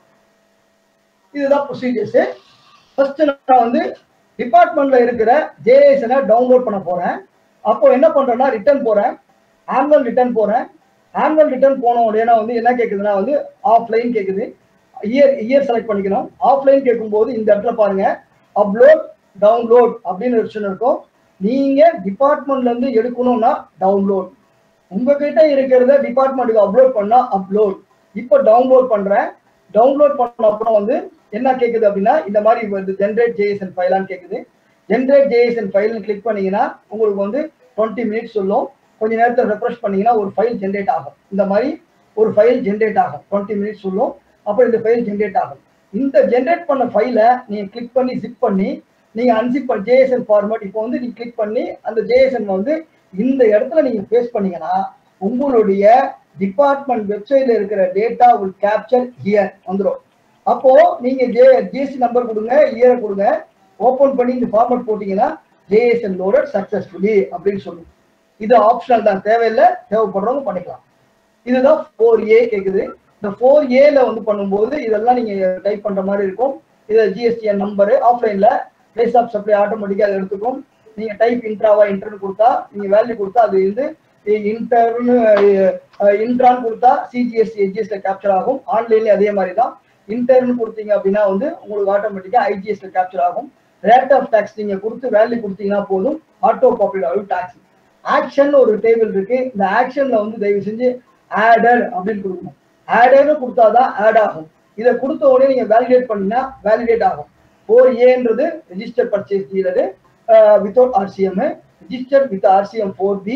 இதுதான் ப்ரொசீஜர்ஸ் ஃபர்ஸ்ட் நான் வந்து டிபார்ட்மெண்ட்ல இருக்கிற ஜேஎஸ்எனை டவுன்லோட் பண்ண போறேன் அப்போ என்ன பண்றேன்னா ரிட்டர்ன் போறேன் ஆனுவல் ரிட்டர்ன் போறேன் ஆனுவல் ரிட்டர்ன் போன உடனே வந்து என்ன கேக்குதுன்னா வந்து ஆஃப்லைன் கேக்குது இயர் இயர் செலக்ட் பண்ணிக்கணும் ஆஃப்லைன் கேட்கும்போது இந்த இடத்துல பாருங்க அப்லோட் டவுன்லோட் அப்படின்னு ஒரு ஆப்ஷன் இருக்கும் நீங்க டிபார்ட்மெண்ட்ல இருந்து எடுக்கணும்னா டவுன்லோட் உங்ககிட்ட இருக்கிறத டிபார்ட்மெண்ட்டுக்கு அப்லோட் பண்ணா அப்லோட் இப்போ டவுன்லோட் பண்றேன் டவுன்லோட் பண்ண அப்புறம் வந்து என்ன கேக்குது அப்படின்னா இந்த மாதிரி வந்து ஜென்ரேட் ஜேஎஸ்என் ஃபைலான்னு கேக்குது ஜென்ரேட் ஜேஎஸ்என் ஃபைல்னு கிளிக் பண்ணீங்கன்னா உங்களுக்கு வந்து டுவெண்ட்டி மினிட்ஸ் சொல்லும் கொஞ்ச நேரத்தில் ரெஃப்ரெஷ் பண்ணீங்கன்னா ஒரு ஃபைல் ஜென்ரேட் ஆகும் இந்த மாதிரி ஒரு ஃபைல் ஜென்ரேட் ஆகும் டுவெண்ட்டி மினிட்ஸ் சொல்லும் அப்போ இந்த ஃபைல் ஜென்ரேட் ஆகும் இந்த ஜென்ரேட் பண்ண ஃபைலை நீங்க கிளிக் பண்ணி ஜிப் பண்ணி நீங்க அன்சிப் பண்ண ஜேஎஸ்என் ஃபார்மேட் இப்போ வந்து நீங்க கிளிக் பண்ணி அந்த ஜேஎஸ்என் வந்து இந்த இடத்துல நீங்க பேஸ்ட் பண்ணீங்கன்னா உங்களுடைய டிபார்ட்மெண்ட் வெப்சைட்ல இருக்கிற டேட்டா வில் கேப்சர் ஹியர் வந்துடும் அப்போ நீங்க ஜே ஜிஎஸ்டி நம்பர் கொடுங்க இயரை கொடுங்க ஓபன் பண்ணி இந்த ஃபார்மேட் போட்டீங்கன்னா ஜேஎஸ்என் லோடட் சக்சஸ்ஃபுல்லி அப்படின்னு சொல்லும் இது ஆப்ஷனல் தான் தேவையில்லை தேவைப்படுறவங்க பண்ணிக்கலாம் இதுதான் ஃபோர் ஏ கேக்குது இந்த ஃபோர் ஏல வந்து பண்ணும்போது இதெல்லாம் நீங்க டைப் பண்ற மாதிரி இருக்கும் இது ஜிஎஸ்டிஎன் நம்பரு ஆஃப்லைன்ல பிளேஸ் ஆஃப் சப்ளை ஆட்டோமேட்டிக்கா அதை எடுத்துக்கும் நீங்க டைப் இன்ட்ராவா இன்டர்னு கொடுத்தா நீங்க வேல்யூ கொடுத்தா அது வந்து இன்டர்னு இன்ட்ரான் கொடுத்தா சிஜிஎஸ்டி எஜிஎஸ்ல கேப்சர் ஆகும் ஆன்லைன்ல அதே மாதிரி தான் இன்டர்ன் கொடுத்தீங்க அப்படின்னா வந்து உங்களுக்கு ஆட்டோமேட்டிக்கா ஐஜிஎஸ்ல கேப்சர் ஆகும் ரேட் ஆஃப் டாக்ஸ் நீங்க கொடுத்து வேல்யூ கொடுத்தீங்கன்னா போதும் ஆட்டோ பாப்புலர் ஆகும் டாக்ஸ் ஆக்ஷன் ஒரு டேபிள் இருக்கு இந்த ஆக்ஷன்ல வந்து தயவு செஞ்சு ஆடர் அப்படின்னு கொடுக்கணும் ஆடர்னு கொடுத்தாதான் ஆட் ஆகும் இதை கொடுத்த உடனே நீங்க வேலிடேட் பண்ணீங்கன்னா வேலிடேட் ஆகும் ஃபோர் ஏன்றது register purchase dealer without RCM register with RCM four B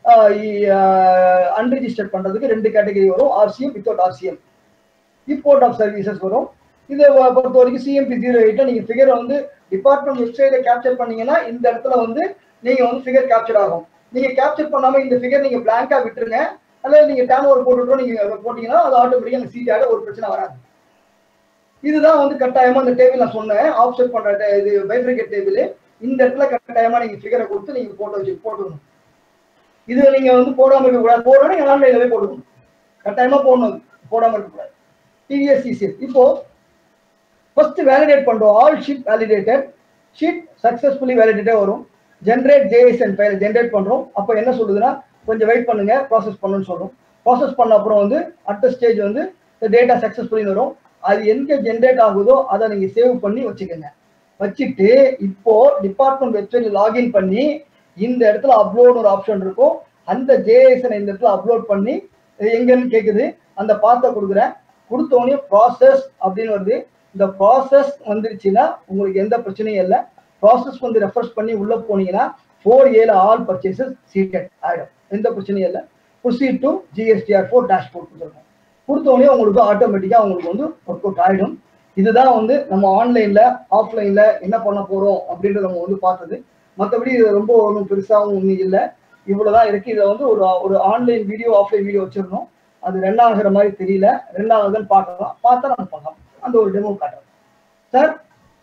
unregister பண்றதுக்கு ரெண்டு கேட்டகரி வரும் RCM without RCM import of services வரும் இதை வ- பொறுத்த வரைக்கும் சிஎம்பி ஜீரோ எயிட்ல நீங்க ஃபிகரை வந்து டிபார்ட்மெண்ட் வெப்சைட்ல கேப்சர் பண்ணீங்கன்னா இந்த இடத்துல வந்து நீங்க வந்து ஃபிகர் கேப்சர் ஆகும் நீங்க கேப்சர் பண்ணாம இந்த ஃபிகர் நீங்க பிளாங்கா விட்டுருங்க அல்லது நீங்க டேன் ஓவர் போட்டுட்டோம் நீங்க போட்டீங்கன்னா அது ஆட்டோமேட்டிக்கா அந்த சீட் ஆட ஒரு பிரச்சனை வராது இதுதான் வந்து கட்டாயமா இந்த டேபிள் நான் சொன்னேன் ஆப்செட் பண்ற ta- இது பைஃபிகேட் டேபிள் இந்த இடத்துல கட்டாயமா நீங்க ஃபிகரை கொடுத்து நீங்க போட்டோ வச்சு போட்டுக்கணும் இது நீங்க வந்து போடாம இருக்க கூடாது போடணும் நீங்க ஆன்லைன்லவே போட்டுக்கணும் கட்டாயமா போடணும் போடாம இருக்க கூடாது டிவிஎஸ் சிசிஎஸ் இப்போ ஃபர்ஸ்ட் வேலிடேட் பண்றோம் all sheet validated sheet successfully validated வரும் ஜென்ரேட் ஜேஎஸ்என் ஃபைல் ஜென்ரேட் பண்றோம் அப்போ என்ன சொல்லுதுன்னா கொஞ்சம் வெயிட் பண்ணுங்க ப்ராசஸ் பண்ணணும்னு சொல்றோம் ப்ராசஸ் பண்ண அப்புறம் வந்து அடுத்த ஸ்டேஜ் வந்து டேட்டா சக்சஸ்ஃபுல்லி வரும் அது எங்க ஜென்ரேட் ஆகுதோ அதை நீங்க சேவ் பண்ணி வச்சுக்கோங்க வச்சுட்டு இப்போ டிபார்ட்மெண்ட் வெப்சைட்ல லாகின் பண்ணி இந்த இடத்துல அப்லோட் ஒரு ஆப்ஷன் இருக்கும் அந்த ஜேஎஸ்என் இந்த இடத்துல அப்லோட் பண்ணி இது எங்கன்னு கேக்குது அந்த பாத்தை கொடுக்குறேன் கொடுத்த உடனே ப்ராசஸ் அப்படின்னு வருது இந்த ப்ராசஸ் வந்துருச்சுன்னா உங்களுக்கு எந்த பிரச்சனையும் இல்லை ப்ராசஸ் வந்து ரெஃபர்ஸ் பண்ணி உள்ள போனீங்கன்னா ஃபோர் ஏல ஆல் பர்ச்சேசஸ் சீட்டட் ஆயிடும் எந்த பிரச்சனையும் இல்லை proceed to GSTR four dashboard கொடுத்துருக்கோம் கொடுத்த உடனே உங்களுக்கு ஆட்டோமேட்டிக்காக உங்களுக்கு வந்து ஒர்க் அவுட் ஆயிடும் இதுதான் வந்து நம்ம ஆன்லைன்ல ஆஃப்லைன்ல என்ன பண்ண போறோம் அப்படின்றத நம்ம வந்து பார்த்தது மற்றபடி இது ரொம்ப ஒன்றும் பெருசாகவும் ஒன்றும் இல்லை இவ்வளவுதான் இருக்கு இதை வந்து ஒரு ஒரு ஆன்லைன் வீடியோ ஆஃப்லைன் வீடியோ வச்சிருந்தோம் அது ரன் ஆகுற மாதிரி தெரியல ரன் ஆகுதுன்னு பார்க்கலாம் பார்த்தா நம்ம பண்ணலாம் அந்த ஒரு டெமோ காட்டுறோம் சார்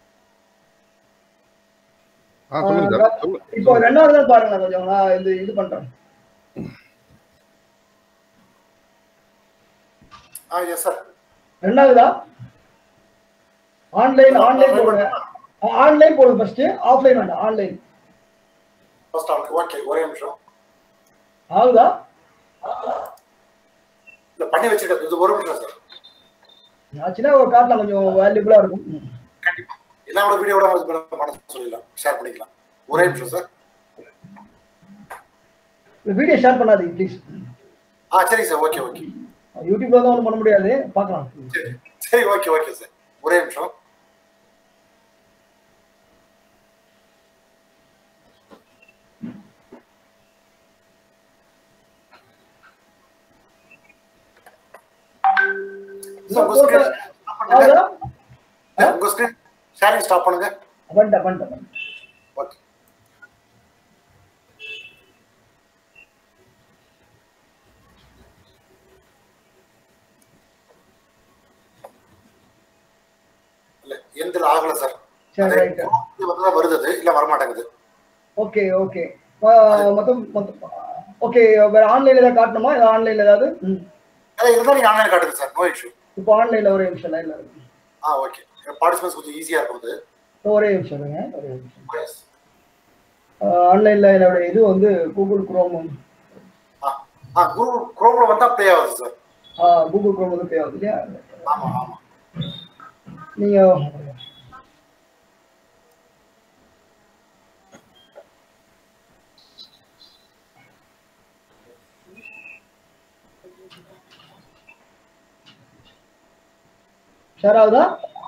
ஆ சொல்லுங்க சார் சொல்லுங்க இப்போ ரெண்டாவது பாருங்க கொஞ்சம் நான் இது இது பண்றேன் ஆ எஸ் சார் ரெண்டாவதா ஆன்லைன் ஆன்லைன் போடுங்க ஆன்லைன் போடுங்க ஃபர்ஸ்ட் ஆஃப்லைன் வேண்டாம் ஆன்லைன் ஃபர்ஸ்ட் ஆல் ஓகே ஒரே நிமிஷம் ஆகுதா இல்ல பண்ணி வச்சிருக்கேன் இது ஒரு நிமிஷம் சார் ஆச்சுன்னா ஒரு காட்டலாம் கொஞ்சம் வேல்யூபிளா இருக்கும் ம். கண்டிப்பா எல்லாரோட வீடியோட பண்ண சொல்லிடலாம் ஷேர் பண்ணிக்கலாம் ஒரே நிமிஷம் சார் இந்த வீடியோ ஷேர் பண்ணாதீங்க ப்ளீஸ் ஆ சரிங்க சார் ஓகே ஓகே யூடியூப்ல தான் ஒன்றும் பண்ண முடியாது பார்க்கலாம் சரி சரி ஓகே ஓகே சார் ஒரே நிமிஷம் சார், உங்க screen stop பண்ணுங்க. ஆகுதா சார், உங்க ஸ்கிரீன் ஷேரிங் ஸ்டாப் பண்ணுங்க பண்ணிட்டேன் பண்ணிட்டேன் பண்ணிட்டேன். ஓகே இல்ல எந்திர ஆகல சார் சரி அது ரைட் வந்து வருது அது, இல்ல வரமாட்டேங்குது ஓகே ஓகே மொத்தம் மொத்தம் ஓகே வேற ஆன்லைன்ல ஏதாவது காட்டணுமா இல்லை ஆன்லைன்ல ஏதாவது ம் அதான் இருந்தா நீங்க ஆன்லைன் காட்டுங்க சார் நோ இஷ்யூ இப்போ ஆன்லைன்ல ஒரே நிமிஷம் லைன்ல இருக்கு ஆ ஓகே பார்ட்டிசிபென்ட்ஸ் கொஞ்சம் ஈஸியா இருக்கும் அது ஒரே நிமிஷம் இருங்க ஒரே நிமிஷம் Yes. ஆன்லைன்ல என்னோட இது வந்து கூகுள் குரோம் ஆ ஆ குரு குரோம்ல வந்தா ப்ளே ஆகுது சார் கூகுள் குரோம் வந்து பே ஆகுது இல்லையா ஆமா ஆமா நீங்க ஷேர் ஆகுதா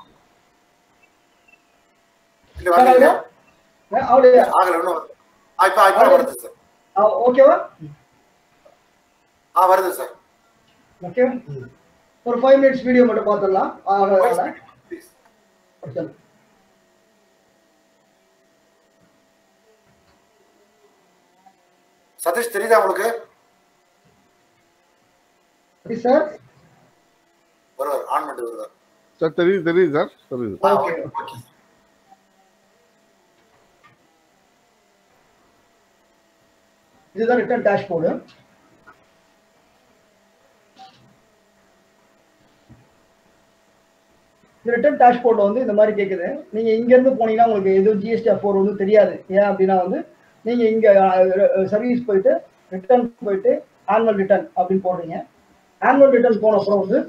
இல்ல ஷேர் வரல ஆகுதா ஆ, ஆகுதா ஆகல இன்னும் வருது. ஆ இப்ப இப்ப வருது சார் ஆ, ஓகேவா ஆ வருது சார் ஓகே ஒரு ஃபைவ் மினிட்ஸ் வீடியோ மட்டும் பார்த்துடலாம் ஆக Please. சதீஷ் தெரியுதா உங்களுக்கு சார் வருவார் ஆன் பண்ணிட்டு வருவார் சார் தெரியுது தெரியுது சார் தெரியுது ஆ, Okay. okay, okay. இதுதான் ரிட்டர்ன் டேஷ்போர்டு ரிட்டர்ன் டேஷ்போர்ட் வந்து இந்த மாதிரி கேட்குது நீங்க இங்க இருந்து போனீங்கன்னா உங்களுக்கு எதுவும் ஜிஎஸ்டி ஃபோர் வந்து தெரியாது ஏன் அப்படின்னா வந்து நீங்க இங்க சர்வீஸ் போயிட்டு ரிட்டர்ன் போயிட்டு ஆனுவல் ரிட்டர்ன் அப்படின்னு போடுறீங்க ஆனுவல் ரிட்டர்ன் போன அப்புறம் வந்து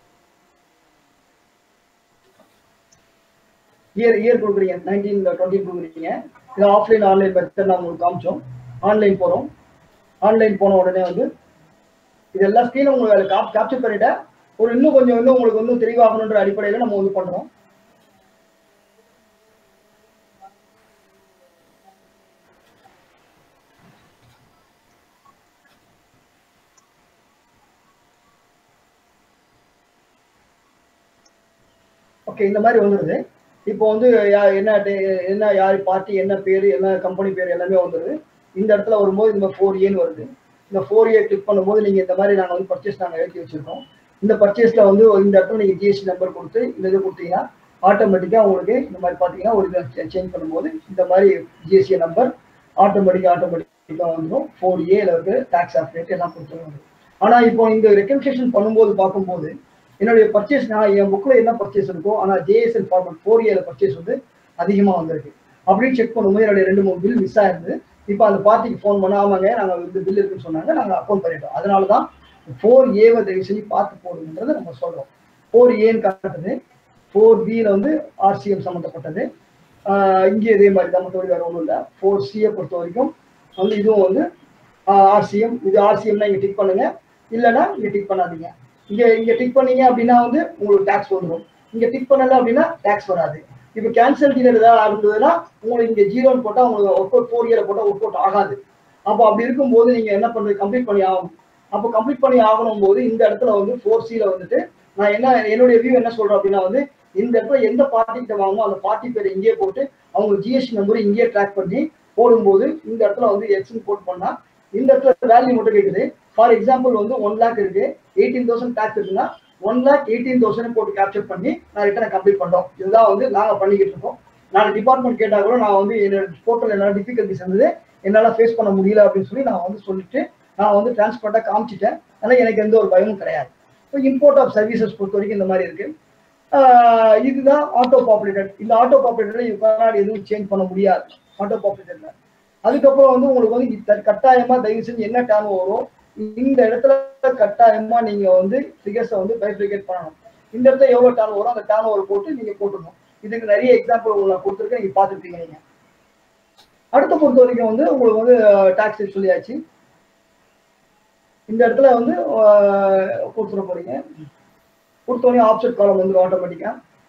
இயர் இயர் கொடுக்குறீங்க நைன்டீன் டுவெண்ட்டி கொடுக்குறீங்க இது ஆஃப்லைன் ஆன்லைன் மெத்தட் நான் உங்களுக்கு காமிச்சோம் ஆன்லைன் போகிறோம் ஆன்லைன் போன உடனே வந்து இதெல்லாம் ஸ்க்ரீனை உங்களுக்கு கேப்சர் பண்ணிட்டேன் ஒரு இன்னும் கொஞ்சம் இன்னும் உங்களுக்கு வந்து தெளிவாகணுன்ற அடிப்படையில் நம்ம வந்து பண்ணுறோம் ஓகே இந்த மாதிரி வந்துடுது இப்போ வந்து யா- என்ன டே- என்ன யார் பார்ட்டி என்ன பேர் என்ன கம்பெனி பேர் எல்லாமே வந்துடுது இந்த இடத்துல வரும்போது இந்த ஃபோர் ஏன்னு வருது இந்த ஃபோர் ஏ கிளிக் பண்ணும்போது நீங்கள் இந்த மாதிரி நாங்கள் வந்து பர்ச்சேஸ் நாங்கள் எழுதி வச்சிருக்கோம் இந்த பர்ச்சேஸில் வந்து இந்த இடத்துல நீங்கள் ஜிஎஸ்டி நம்பர் கொடுத்து இந்த இது கொடுத்தீங்கன்னா ஆட்டோமேட்டிக்காக உங்களுக்கு இந்த மாதிரி பார்த்தீங்கன்னா ஒரு இதை சேஞ்ச் பண்ணும்போது இந்த மாதிரி ஜிஎஸ்டி நம்பர் ஆட்டோமேட்டிக்காக ஆட்டோமேட்டிக்காக வந்துடும் ஃபோர் ஏல வந்து டேக்ஸ் ஆஃப் ரேட் எல்லாம் கொடுத்துருவாங்க ஆனால் இப்போ இந்த ரெக்கன்சேஷன் பண்ணும்போது பார்க்கும்போது என்னுடைய பர்ச்சேஸ் நான் என் புக்கில் என்ன பர்ச்சேஸ் இருக்கோ ஆனால் ஜேஎஸ்எல் ஃபார்மட் ஃபோர் ஏல பர்ச்சேஸ் வந்து அதிகமாக வந்திருக்கு அப்படின்னு செக் பண்ணும்போது என்னுடைய ரெண்டு மூணு பில் மிஸ் ஆயிருந்து இப்போ அந்த பார்ட்டிக்கு ஃபோன் பண்ண ஆமாங்க நாங்கள் இந்த பில் இருக்குன்னு சொன்னாங்க நாங்கள் அக்கௌண்ட் பண்ணிட்டோம் அதனால தான் ஃபோர் ஏவை தயவு செஞ்சு பார்த்து போடுங்கன்றதை நம்ம சொல்கிறோம் ஃபோர் ஏன்னு காட்டுறது ஃபோர் பியில் வந்து ஆர்சிஎம் சம்மந்தப்பட்டது ஆஹ் இங்கே இதே மாதிரி தான் மற்றபடி வேறு ஒன்றும் இல்லை ஃபோர் சியை பொறுத்த வரைக்கும் வந்து இதுவும் வந்து ஆர்சிஎம் இது ஆர்சிஎம்னா இங்கே டிக் பண்ணுங்க இல்லைன்னா இங்கே டிக் பண்ணாதீங்க இங்கே இங்கே டிக் பண்ணீங்க அப்படின்னா வந்து உங்களுக்கு டேக்ஸ் வந்துடும் இங்கே டிக் பண்ணல அப்படின்னா டேக்ஸ் வராது இப்போ கேன்சல் டீலர் ஏதாவது இருந்ததுன்னா உங்களுக்கு இங்கே ஜீரோன்னு போட்டால் உங்களுக்கு ஒர்க் அவுட் ஃபோர் இயரை போட்டால் ஒர்க் அவுட் ஆகாது அப்போ அப்படி இருக்கும்போது நீங்கள் என்ன பண்ணுறது கம்ப்ளீட் பண்ணி ஆகணும் அப்போ கம்ப்ளீட் பண்ணி ஆகணும் போது இந்த இடத்துல வந்து ஃபோர் சியில் வந்துட்டு நான் என்ன என்னுடைய வியூ என்ன சொல்கிறேன் அப்படின்னா வந்து இந்த இடத்துல எந்த பார்ட்டி கிட்ட வாங்கணும் அந்த பார்ட்டி பேர் இங்கேயே போட்டு அவங்க ஜிஎஸ்டி நம்பர் இங்கேயே ட்ராக் பண்ணி போடும்போது இந்த இடத்துல வந்து எக்ஸன் போட் பண்ணா இந்த இடத்துல வேல்யூ மட்டும் கேட்குது ஃபார் எக்ஸாம்பிள் வந்து ஒன் லேக் இருக்கு எயிட்டீன் தௌசண்ட் டேக்ஸ் இருக்குன்னா ஒன் லேக் எயிட்டீன் தௌசண்ட் போட்டு கேப்சர் பண்ணி நான் ரிட்டனை கம்ப்ளீட் பண்றோம் இதுதான் வந்து நாங்கள் பண்ணிக்கிட்டு இருக்கோம் நான் டிபார்ட்மெண்ட் கேட்டா கூட நான் வந்து என்னோட போர்ட்டல் என்னால் டிஃபிகல்ட்டிஸ் இருந்தது என்னால் ஃபேஸ் பண்ண முடியல அப்படின்னு சொல்லி நான் வந்து சொல்லிட்டு நான் வந்து டிரான்ஸ்பரண்டாக காமிச்சிட்டேன் ஆனால் எனக்கு எந்த ஒரு பயமும் கிடையாது இப்போ இம்போர்ட் ஆஃப் சர்வீசஸ் பொறுத்த வரைக்கும் இந்த மாதிரி இருக்கு ஆஹ் இதுதான் ஆட்டோ பாப்புலேட்டட் இந்த ஆட்டோ பாப்புலேட்டட்ல இப்போ எதுவும் சேஞ்ச் பண்ண முடியாது ஆட்டோ பாப்புலேட்டட்ல அதுக்கப்புறம் வந்து உங்களுக்கு வந்து இத்த- கட்டாயமா தயவு செஞ்சு என்ன டேர்ன் வரும் இந்த இடத்துல கட்டாயமா நீங்க வந்து ஃபிகர்ஸை வந்து பைப்ரிகேட் பண்ணணும் இந்த இடத்துல எவ்வளவு டேர்ன் வரும் அந்த டேர்ன் ஓவர் போட்டு நீங்க போட்டுடணும் இதுக்கு நிறைய எக்ஸாம்பிள் உங்களுக்கு நான் கொடுத்துருக்கேன் நீங்க பார்த்துருப்பீங்க நீங்க அடுத்த பொறுத்த வரைக்கும் வந்து உங்களுக்கு வந்து டாக்ஸ் சொல்லியாச்சு இந்த இடத்துல வந்து ஆஹ், கொடுத்துட போறீங்க கொடுத்தோடனே ஆப்செட் காலம் வந்துடும் ஆட்டோமேட்டிக்கா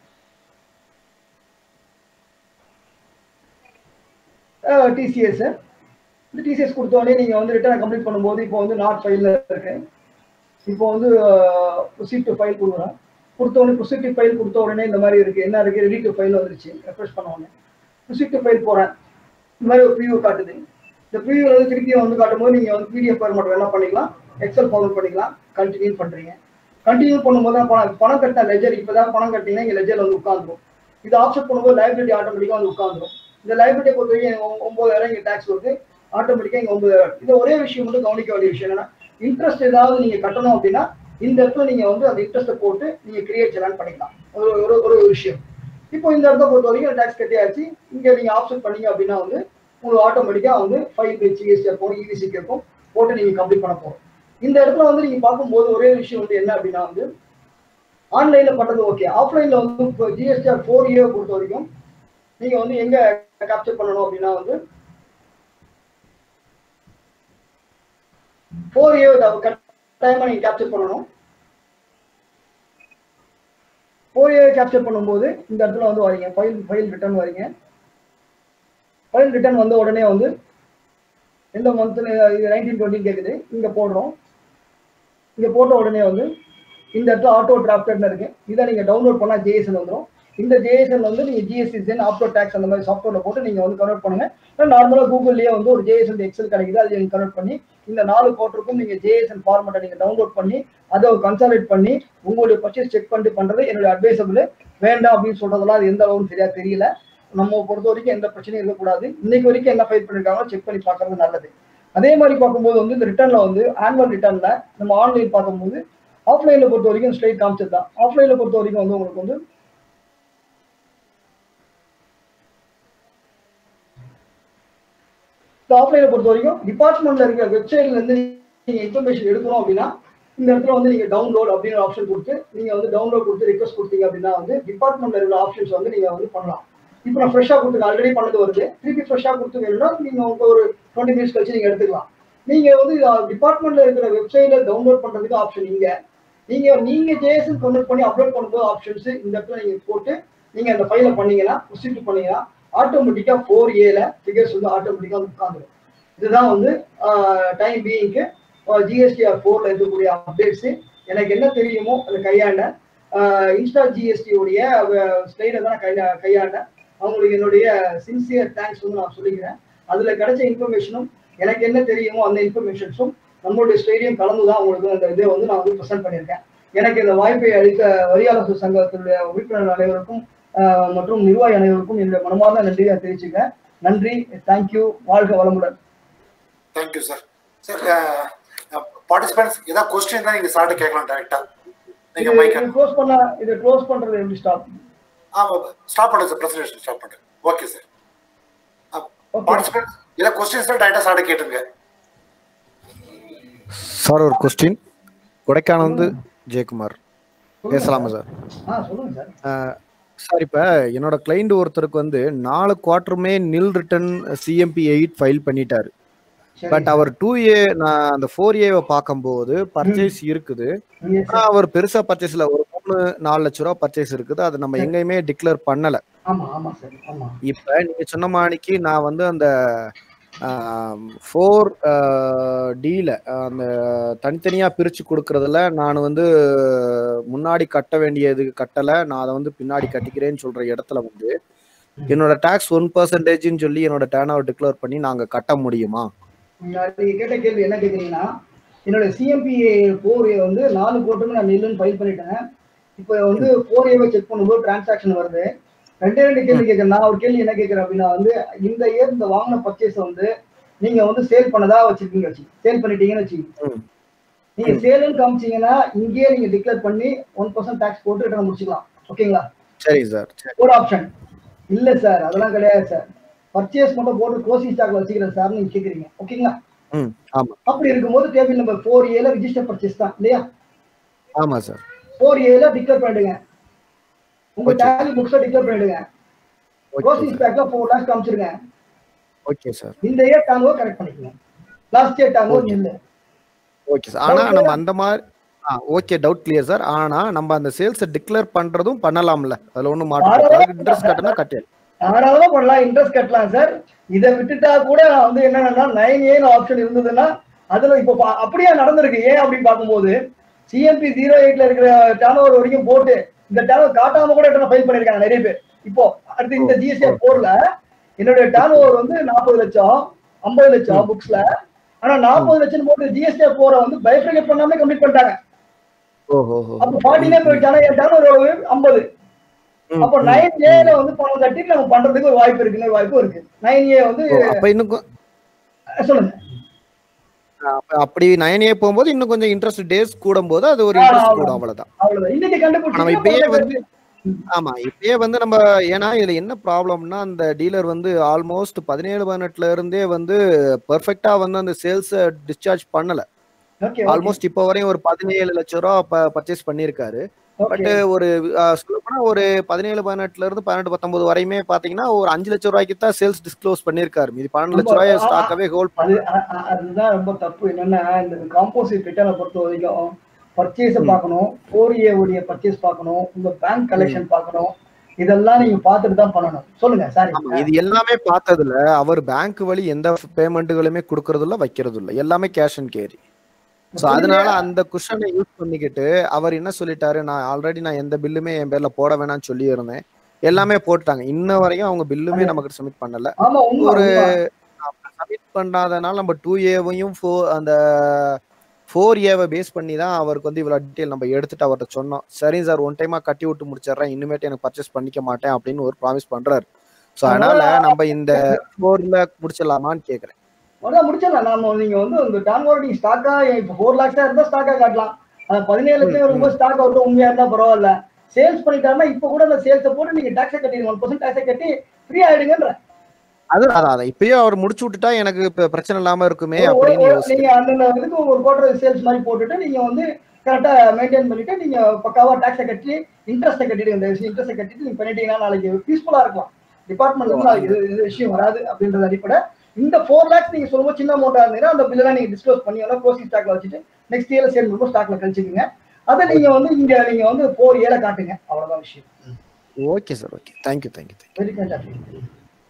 டிசிஎஸ் இந்த டிசிஎஸ் கொடுத்தோடனே நீங்க வந்து ரிட்டர்ன் கம்ப்ளீட் பண்ணும்போது இப்போ வந்து நாட் ஃபைல்ல இருக்கு இப்போ வந்து ப்ரொசீட் டு ஃபைல் கொடுக்குறோம் கொடுத்த உடனே ப்ரொசீட் டு ஃபைல் கொடுத்த உடனே இந்த மாதிரி இருக்கு என்ன இருக்கு ரெடி டு ஃபைல் வந்துருச்சு ரெஃப்ரெஷ் பண்ண உடனே ப்ரொசீட் டு ஃபைல் போறேன் இந்த மாதிரி ஒரு ப்ரீவியூ காட்டுது இந்த ப்ரீவியூ வந்து திருப்பி வந்து காட்டும்போது நீங்க வந்து பிடிஎஃப் ஃபார்மேட் வேணா பண்ணிக்கலாம் எக்ஸல் ஃபார்மேட் பண்ணிக்கலாம் கண்டினியூ பண்றீங்க கண்டினியூ பண்ணும்போது தான் பணம் பணம் கட்டின லெஜர் இப்பதான் பணம் கட்டிங்கன்னா இங்க லெஜர்ல வந்து உட்காந்துரும் இது ஆப்ஷன் பண்ணும்போது லைபிலிட்டி ஆட்டோமேட்டிக்கா வந்து உட்காந்துரும் இந்த லைபிலிட்டியை பொறுத்த வரைக்கும் ஒ- ஒன்பதாயிரம் இங்க டேக்ஸ் வருது ஆட்டோமேட்டிக்கா இங்க ஒன்பதாயிரம் இது ஒரே விஷயம் மட்டும் கவனிக்க வேண்டிய விஷயம் என்னன்னா இன்ட்ரெஸ்ட் ஏதாவது நீங்க கட்டணும் அப்படின்னா இந்த இடத்துல நீங்க வந்து அந்த இன்ட்ரெஸ்ட்டை போட்டு நீங்க கிரியேட் செலான் பண்ணிக்கலாம் ஒரு ஒரு ஒரு விஷயம் இப்போ இந்த இடத்த பொறுத்த வரைக்கும் டேக்ஸ் கட்டியாச்சு இங்க நீங்க ஆப்ஷன் பண்ணீங்க அப்படின்னா வந்து உங்களுக்கு ஆட்டோமேட்டிக்கா வந்து ஃபைவ் பேஜ் ஜிஎஸ்டி இருக்கும் இவிசி இருக்கும் போட்டு நீங்க கம்ப்ளீட் பண்ண போறோம் இந்த இடத்துல வந்து நீங்க பார்க்கும்போது ஒரே விஷயம் வந்து என்ன அப்படின்னா வந்து ஆன்லைன்ல பண்றது ஓகே ஆஃப்லைன்ல வந்து இப்போ ஜிஎஸ்டிஆர் ஃபோர் இயர் பொறுத்த வரைக்கும் நீங்க வந்து எங்க கேப்சர் பண்ணணும் அப்படின்னா வந்து ஃபோர் இயர் கட்டாயமா நீங்க கேப்சர் பண்ணணும் ஃபோர் இயர் கேப்சர் பண்ணும்போது இந்த இடத்துல வந்து வரீங்க ஃபைல் ஃபைல் ரிட்டர்ன் வரீங்க ஃபைல் ரிட்டர்ன் வந்த உடனே வந்து எந்த மந்த்ல இது நைன்டீன் டுவெண்ட்டி கேட்குது இங்க போடுறோம் இங்க போட்ட உடனே வந்து இந்த இடத்துல ஆட்டோ டிராஃப்டர்னு இருக்கு இதை நீங்க டவுன்லோட் பண்ணா ஜேஎஸ்என் வந்துடும் இந்த ஜேஎஸ்என் வந்து நீங்க ஜிஎஸ்டி சென் ஆப்டோ டேக்ஸ் அந்த மாதிரி சாஃப்ட்வேர்ல போட்டு நீங்க வந்து கன்வெர்ட் பண்ணுங்க நார்மலா கூகுள்லயே வந்து ஒரு ஜேஎஸ்என் எக்ஸல் கிடைக்குது அதை நீங்க கன்வெர்ட் பண்ணி இந்த நாலு கோட்டருக்கும் நீங்க ஜேஎஸ்என் ஃபார்மேட்டை நீங்க டவுன்லோட் பண்ணி அதை கன்சாலேட் பண்ணி உங்களுடைய பர்ச்சேஸ் செக் பண்ணிட்டு பண்றது என்னுடைய அட்வைசபிள் வேண்டாம் அப்படின்னு சொல்றதெல்லாம் அது எந்த அளவுன்னு சரியா தெரியல நம்ம பொறுத்த வரைக்கும் எந்த பிரச்சனையும் இருக்கக்கூடாது இன்னைக்கு வரைக்கும் என்ன ஃபைல் பண்ணிருக்காங்களோ செக் பண்ணி பார்க்கறது நல்லது அதே மாதிரி பார்க்கும்போது வந்து இந்த ரிட்டர்ன்ல வந்து ஆனுவல் ரிட்டர்ன்ல நம்ம ஆன்லைன் பார்க்கும்போது ஆஃப்லைன்ல பொறுத்த வரைக்கும் ஸ்ட்ரைட் காமிச்சது தான் ஆஃப்லைன்ல பொறுத்த வரைக்கும் வந்து உங்களுக்கு வந்து ஆஃப்லைனை பொறுத்த வரைக்கும் டிபார்ட்மெண்ட்ல இருக்கிற வெப்சைட்ல இருந்து நீங்க இன்ஃபர்மேஷன் எடுக்கணும் அப்படின்னா இந்த இடத்துல வந்து நீங்க டவுன்லோட் அப்படிங்கிற ஆப்ஷன் கொடுத்து நீங்க வந்து டவுன்லோட் கொடுத்து ரிக்வஸ்ட் கொடுத்தீங்க அப்படின்னா வந்து டிபார்ட்மெண்ட்ல இருக்கிற ஆப்ஷன்ஸ் வந்து நீங்க வந்து பண்ணலாம் இப்போ நான் ஃப்ரெஷ்ஷாக கொடுத்துருக்கேன் ஆல்ரெடி பண்ணது வருது திருப்பி ஃப்ரெஷ்ஷாக கொடுத்து வேணும்னா நீங்க உங்க ஒரு டுவெண்ட்டி மினிட்ஸ் கழிச்சு நீங்க எடுத்துக்கலாம் நீங்க வந்து டிபார்ட்மெண்ட்ல இருக்கிற வெப்சைட்ல டவுன்லோட் பண்றதுக்கு ஆப்ஷன் இங்க நீங்க நீங்க ஜேஎஸ்என் கன்வெர்ட் பண்ணி அப்லோட் பண்ணும்போது ஆப்ஷன்ஸ் இந்த இடத்துல நீங்க போட்டு நீங்க அந்த ஃபைலை பண்ணீங்கன்னா ப்ரொசீட் பண்ணீங்கன்னா ஆட்டோமேட்டிக்கா ஃபோர் ஏல ஃபிகர்ஸ் வந்து ஆட்டோமேட்டிக்கா வந்து உட்காந்துரும் இதுதான் வந்து டைம் பீயிங்க்கு ஜிஎஸ்டிஆர் ஃபோர்ல இருக்கக்கூடிய அப்டேட்ஸ் எனக்கு என்ன தெரியுமோ அதை கையாண்ட இன்ஸ்டா ஜிஎஸ்டி உடைய ஸ்லைடை தான் நான் கையா கையாண்டேன் அவங்களுக்கு என்னுடைய சின்சியர் தேங்க்ஸ் வந்து நான் சொல்லிக்கிறேன் அதுல கிடைச்ச இன்ஃபர்மேஷனும் எனக்கு என்ன தெரியுமோ அந்த இன்ஃபர்மேஷன்ஸும் நம்மளுடைய ஸ்டேடியம் கலந்து தான் உங்களுக்கு அந்த இதை வந்து நான் வந்து ப்ரெசென்ட் பண்ணியிருக்கேன் எனக்கு இந்த வாய்ப்பை அளித்த வரியாளர் சங்கத்தினுடைய உறுப்பினர் அனைவருக்கும் ஆஹ், மற்றும் நிர்வாகி அனைவருக்கும் என்னுடைய மனமார்ந்த நன்றியை தெரிவிச்சுக்கிறேன் நன்றி தேங்க்யூ வாழ்க வளமுடன் தேங்க்யூ சார் சார் பார்ட்டிசிபென்ட்ஸ் ஏதாவது கொஸ்டின் தான் நீங்க சார்ட்ட கேட்கலாம் டைரக்டா நீங்க இது மைக் க்ளோஸ் பண்ண இதை க்ளோஸ் பண்றது எப்படி ஸ்டாப் ஆமா ஸ்டாப் பண்ணுங்க சார் பிரசன்டேஷன் ஸ்டாப் பண்ணுங்க ஓகே சார் ஓகே பார்ட்டிசிபென்ட்ஸ் ஏதாவது கொஸ்டின்ஸ் தான் டைரக்டா சார்ட்ட கேட்டுருங்க சார் ஒரு கொஸ்டின் கொடைக்கானல் வந்து ஜெயக்குமார் பேசலாமா சார் ஆ சொல்லுங்க சார் சார் இப்போ என்னோட கிளைண்ட் ஒருத்தருக்கு வந்து நாலு குவார்ட்டருமே நில் ரிட்டன் சிஎம்பி எயிட் ஃபைல் பண்ணிட்டாரு சரி பட் அவர் டூ ஏ நான் அந்த ஃபோர் ஏவை பார்க்கும்போது பர்ச்சேஸ் இருக்குது Yes, sir. ஆனா அவர் பெருசா பர்ச்சேஸ்ல ஒரு மூணு நாலு லட்ச ரூபா பர்ச்சேஸ் இருக்குது அது நம்ம எங்கேயுமே டிக்ளேர் பண்ணல ஆமா ஆமா சார் ஆமா இப்ப நீங்க சொன்ன மாணிக்கு நான் வந்து அந்த ஃபோர் டீல அந்த தனித்தனியா பிரிச்சு கொடுக்கறதுல நான் வந்து முன்னாடி கட்ட வேண்டியது கட்டல நான் அதை வந்து பின்னாடி கட்டிக்கிறேன்னு சொல்ற இடத்துல வந்து என்னோட டாக்ஸ் ஒன் பர்சன்டேஜ்னு சொல்லி என்னோட டேர்ன் ஓவர் டிக்ளேர் பண்ணி நாங்க கட்ட முடியுமா நீங்க கேட்ட கேள்வி என்ன கேக்குறீங்கன்னா என்னோட சிஎம்பிஏ ஃபோர் ஏ வந்து நாலு கோட்டுமே நான் நில்லுன்னு ஃபைல் பண்ணிட்டேன் இப்போ வந்து ஃபோர் ஏவை செக் பண்ணும்போது டிரான்சாக்ஷன் வருது ரெண்டே ரெண்டு கேள்வி கேட்கறேன் நான் ஒரு கேள்வி என்ன கேட்கறேன் அப்படின்னா வந்து இந்த இயர் இந்த வாங்கின பர்ச்சேஸ் வந்து நீங்க வந்து சேல் பண்ணதா வச்சிருக்கீங்க வச்சு சேல் பண்ணிட்டீங்கன்னு வச்சுக்கோங்க ம். நீங்க சேல்னு காமிச்சீங்கன்னா இங்கேயே நீங்க டிக்ளேர் பண்ணி ஒன் பர்சன்ட் டாக்ஸ் போட்டு ரிட்டர்ன் முடிச்சுக்கலாம் ஓகேங்களா சரிங்க சார் சரி ஒரு ஆப்ஷன் இல்ல சார் அதெல்லாம் கிடையாது சார் பர்ச்சேஸ் மட்டும் போட்டு க்ளோசிங் ஸ்டாக்ல வச்சுக்கிறேன் சார் நீங்க கேக்குறீங்க ஓகேங்களா ம் ஆமா அப்படி இருக்கும்போது டேபிள் நம்பர் ஃபோர் ஏல ரிஜிஸ்டர் பர்ச்சேஸ் தான் இல்லையா ஆமா சார் ஃபோர் ஏல டிக்ளேர் பண்ணிடுங்க உங்க Okay. டேலி புக்ஸ்ல டிக்ளேர் பண்ணிடுங்க ஓகே க்ளோசிங் சார் ஸ்டாக்ல ஃபோர் லேக்ஸ் காமிச்சிருங்க ஓகே சார் இந்த இயர் டாங்கோ கரெக்ட் பண்ணிக்கங்க லாஸ்ட் இயர் டாங்கோ Okay. இல்ல ஓகே சார் ஆனா Doubt நம்ம அந்த மாதிரி ஆ ஓகே டவுட் கிளியர் சார் ஆனா நம்ம அந்த சேல்ஸை டிக்ளேர் பண்றதும் பண்ணலாம்ல அதுல ஒண்ணும் மாற்றம் இன்ட்ரெஸ்ட் கட்டினா கட்டிடலாம் தாராளமா பண்ணலாம் இன்ட்ரெஸ்ட் கட்டலாம் சார் இதை விட்டுட்டா கூட வந்து என்னன்னா நைன் ஏன்னு ஆப்ஷன் இருந்ததுன்னா அதுல இப்போ பா- அப்படியே நடந்திருக்கு ஏன் அப்படின்னு பார்க்கும்போது சிஎம்பி ஜீரோ எயிட்ல இருக்கிற டேர்ன் ஓவர் வரைக்கும் போட்டு இந்த டேர்ன் காட்டாம கூட ஃபைல் பண்ணிருக்காங்க நிறைய பேர் இப்போ அடுத்து இந்த ஜிஎஸ்டி போர்ல என்னுடைய டேர்ன் ஓவர் வந்து நாற்பது லட்சம் ஐம்பது லட்சம் புக்ஸ்ல ஆனா நாற்பது லட்சம் போட்டு ஜிஎஸ்டி போரை வந்து பைஃபிகேட் பண்ணாமலே கம்ப்ளீட் பண்ணிட்டாங்க ஓஹோ அப்போ ஃபார்ட்டினே போயிடுச்சு ஆனா என் டேர்ன் ஓவர் ஐம்பது அப்போ நைன் ஏல வந்து பணம் கட்டிட்டு நம்ம பண்றதுக்கு ஒரு வாய்ப்பு இருக்குன்னு வாய்ப்பு இருக்கு நைன் ஏ வந்து அப்ப இன்னும் கொ- சொல்லுங்க அப்ப அப்படி நைன் ஏ போகும்போது இன்னும் கொஞ்சம் இன்ட்ரெஸ்ட் டேஸ் கூடும் போது அது ஒரு ஆ, இன்ட்ரெஸ்ட் ஆமா. கூடும் அவ்வளவுதான் அவ்வளவுதான் இன்னைக்கு நம்ம இப்பயே வந்து கண்டுபிடிச்சு ஆமா இப்பயே வந்து நம்ம ஏன்னா இதுல என்ன ப்ராப்ளம்னா அந்த டீலர் வந்து ஆல்மோஸ்ட் பதினேழு பதினெட்டுல இருந்தே வந்து பெர்ஃபெக்டா வந்து அந்த சேல்ஸ் டிஸ்சார்ஜ் பண்ணல ஓகே ஆல்மோஸ்ட் இப்போ வரையும் ஒரு பதினேழு லட்ச ரூபா பர்ச்சேஸ் பண்ணியிருக்காரு பட் ஒரு சொல்ல போனா ஒரு பதினேழு பதினெட்டுல இருந்து பதினெட்டு பத்தொன்பது வரையுமே பாத்தீங்கன்னா ஒரு அஞ்சு லட்சம் ரூபாய்க்கு தான் சேல்ஸ் டிஸ்க்ளோஸ் பண்ணிருக்காரு மீதி பன்னெண்டு லட்ச ரூபாய் ஆமா. ஸ்டாக்கவே ஹோல்ட் அது அ- அ- அதுதான் ரொம்ப தப்பு என்னன்னா இந்த காம்போசிட் ரிட்டர்னை பொறுத்த வரைக்கும் பர்ச்சேஸ் பார்க்கணும் ஃபோர் ஏ உடைய பர்ச்சேஸ் பார்க்கணும் உங்க பேங்க் கலெக்ஷன் பார்க்கணும் இதெல்லாம் நீங்க பார்த்துட்டு தான் பண்ணணும் சொல்லுங்க சாரி ஆமா இது எல்லாமே பார்த்ததுல அவர் பேங்க் வழி எந்த பேமெண்ட்டுகளுமே கொடுக்கறது இல்ல வைக்கிறது இல்ல எல்லாமே கேஷ் அண்ட் கேரி சோ அதனால அந்த குஷனை யூஸ் பண்ணிக்கிட்டு அவர் என்ன சொல்லிட்டாரு நான் ஆல்ரெடி நான் எந்த பில்லுமே என் பேர்ல போட வேணாம்னு சொல்லி இருந்தேன் எல்லாமே போட்டாங்க இன்ன வரையும் அவங்க பில்லுமே நமக்கு சப்மிட் பண்ணல ஆமா உண்மை ஒரு உண்மை. சப்மிட் பண்ணாதனால நம்ம டூ ஏவையும் ஃபோ அந்த ஃபோர் ஏவை பேஸ் பண்ணி தான் அவருக்கு வந்து இவ்வளோ டீட்டெயில் நம்ம எடுத்துட்டு அவர்கிட்ட சொன்னோம் சரிங்க சார் ஒன் டைமா கட்டி விட்டு முடிச்சிடுறேன் இனிமேட்டு எனக்கு பர்ச்சேஸ் பண்ணிக்க மாட்டேன் அப்படின்னு ஒரு ப்ராமிஸ் பண்றாரு ஸோ அதனால நம்ம இந்த ஃபோர்ல முடிச்சிடலாமான்னு கேட்குறேன் அதான் முடிச்சிடலாம் நாம நீங்க வந்து இந்த டான் ஓவர் நீங்க ஸ்டாக்கா இப்போ ஃபோர் லேக்ஸா இருந்தா ஸ்டாக்கா காட்டலாம் அது பதினேழு லட்சம் வரும்போது ஸ்டாக் அவுட் உண்மையா இருந்தா பரவாயில்ல சேல்ஸ் பண்ணிட்டாருன்னா இப்ப கூட அந்த சேல்ஸை போட்டு நீங்க டாக்ஸை கட்டிடுங்க ஒன் பர்சன்ட் டாக்ஸை கட்டி ஃப்ரீ ஆயிடுங்கன்ற அது அதான் அதான் இப்பயே அவர் முடிச்சு விட்டுட்டா எனக்கு இப்ப பிரச்சனை இல்லாம இருக்குமே ஒரு- அப்படின்னு ஒரு- யோசிச்சு நீங்க அந்தந்த இதுக்கு ஒரு குவார்டர் சேல்ஸ் மாதிரி போட்டுட்டு நீங்க வந்து கரெக்டா மெயின்டைன் பண்ணிட்டு நீங்க பக்காவா டாக்ஸை கட்டி இன்ட்ரெஸ்ட்டை கட்டிடுங்க இந்த விஷயம் இன்ட்ரெஸ்ட்டை கட்டிட்டு நீங்க பண்ணிட்டீங்கன்னா நாளைக்கு பீஸ்ஃபுல்லா இருக்கலாம் டிபார்ட்மெண்ட்ல இருந்து நாளைக்கு இது- இது விஷயம் வராது அப்படின்றது அடிப்படை இந்த ஃபோர் லேக்ஸ் நீங்க சொல்லும்போது சின்ன அமௌண்டா இருந்தீங்கன்னா அந்த பில்லாம் நீங்க டிஸ்க்ளோஸ் பண்ணி எல்லாம் க்ளோசிங் ஸ்டாக்ல வச்சுட்டு நெக்ஸ்ட் இயர்ல சேல் பண்ணும்போது ஸ்டாக்ல கழிச்சுக்கோங்க அதை நீங்க வந்து இங்க நீங்க வந்து ஃபோர் இயரை காட்டுங்க அவ்வளவுதான் விஷயம் okay sir okay thank you thank you thank you very fantastic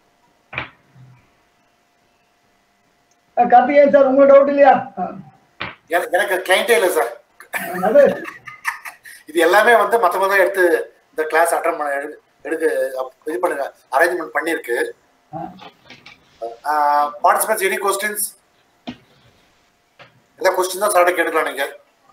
Karthikeyan sir உங்க டவுட் இல்லையா ஆ, எனக்கு எனக்கு கிளைண்டே இல்லை சார் நல்லது இது எல்லாமே வந்து மற்றவங்க தான் எடுத்து இந்த கிளாஸ் அட்டன் பண்ண எடு- எடுக்க இது பண்ணுங்க அரேஞ்ச்மெண்ட் பண்ணியிருக்கு பார்ட்டிசிபென்ட்ஸ் எனி கொஸ்டின்ஸ் ஏதாவது கொஸ்டின் தான் சார்ட்ட கேட்டுக்கலாம் நீங்க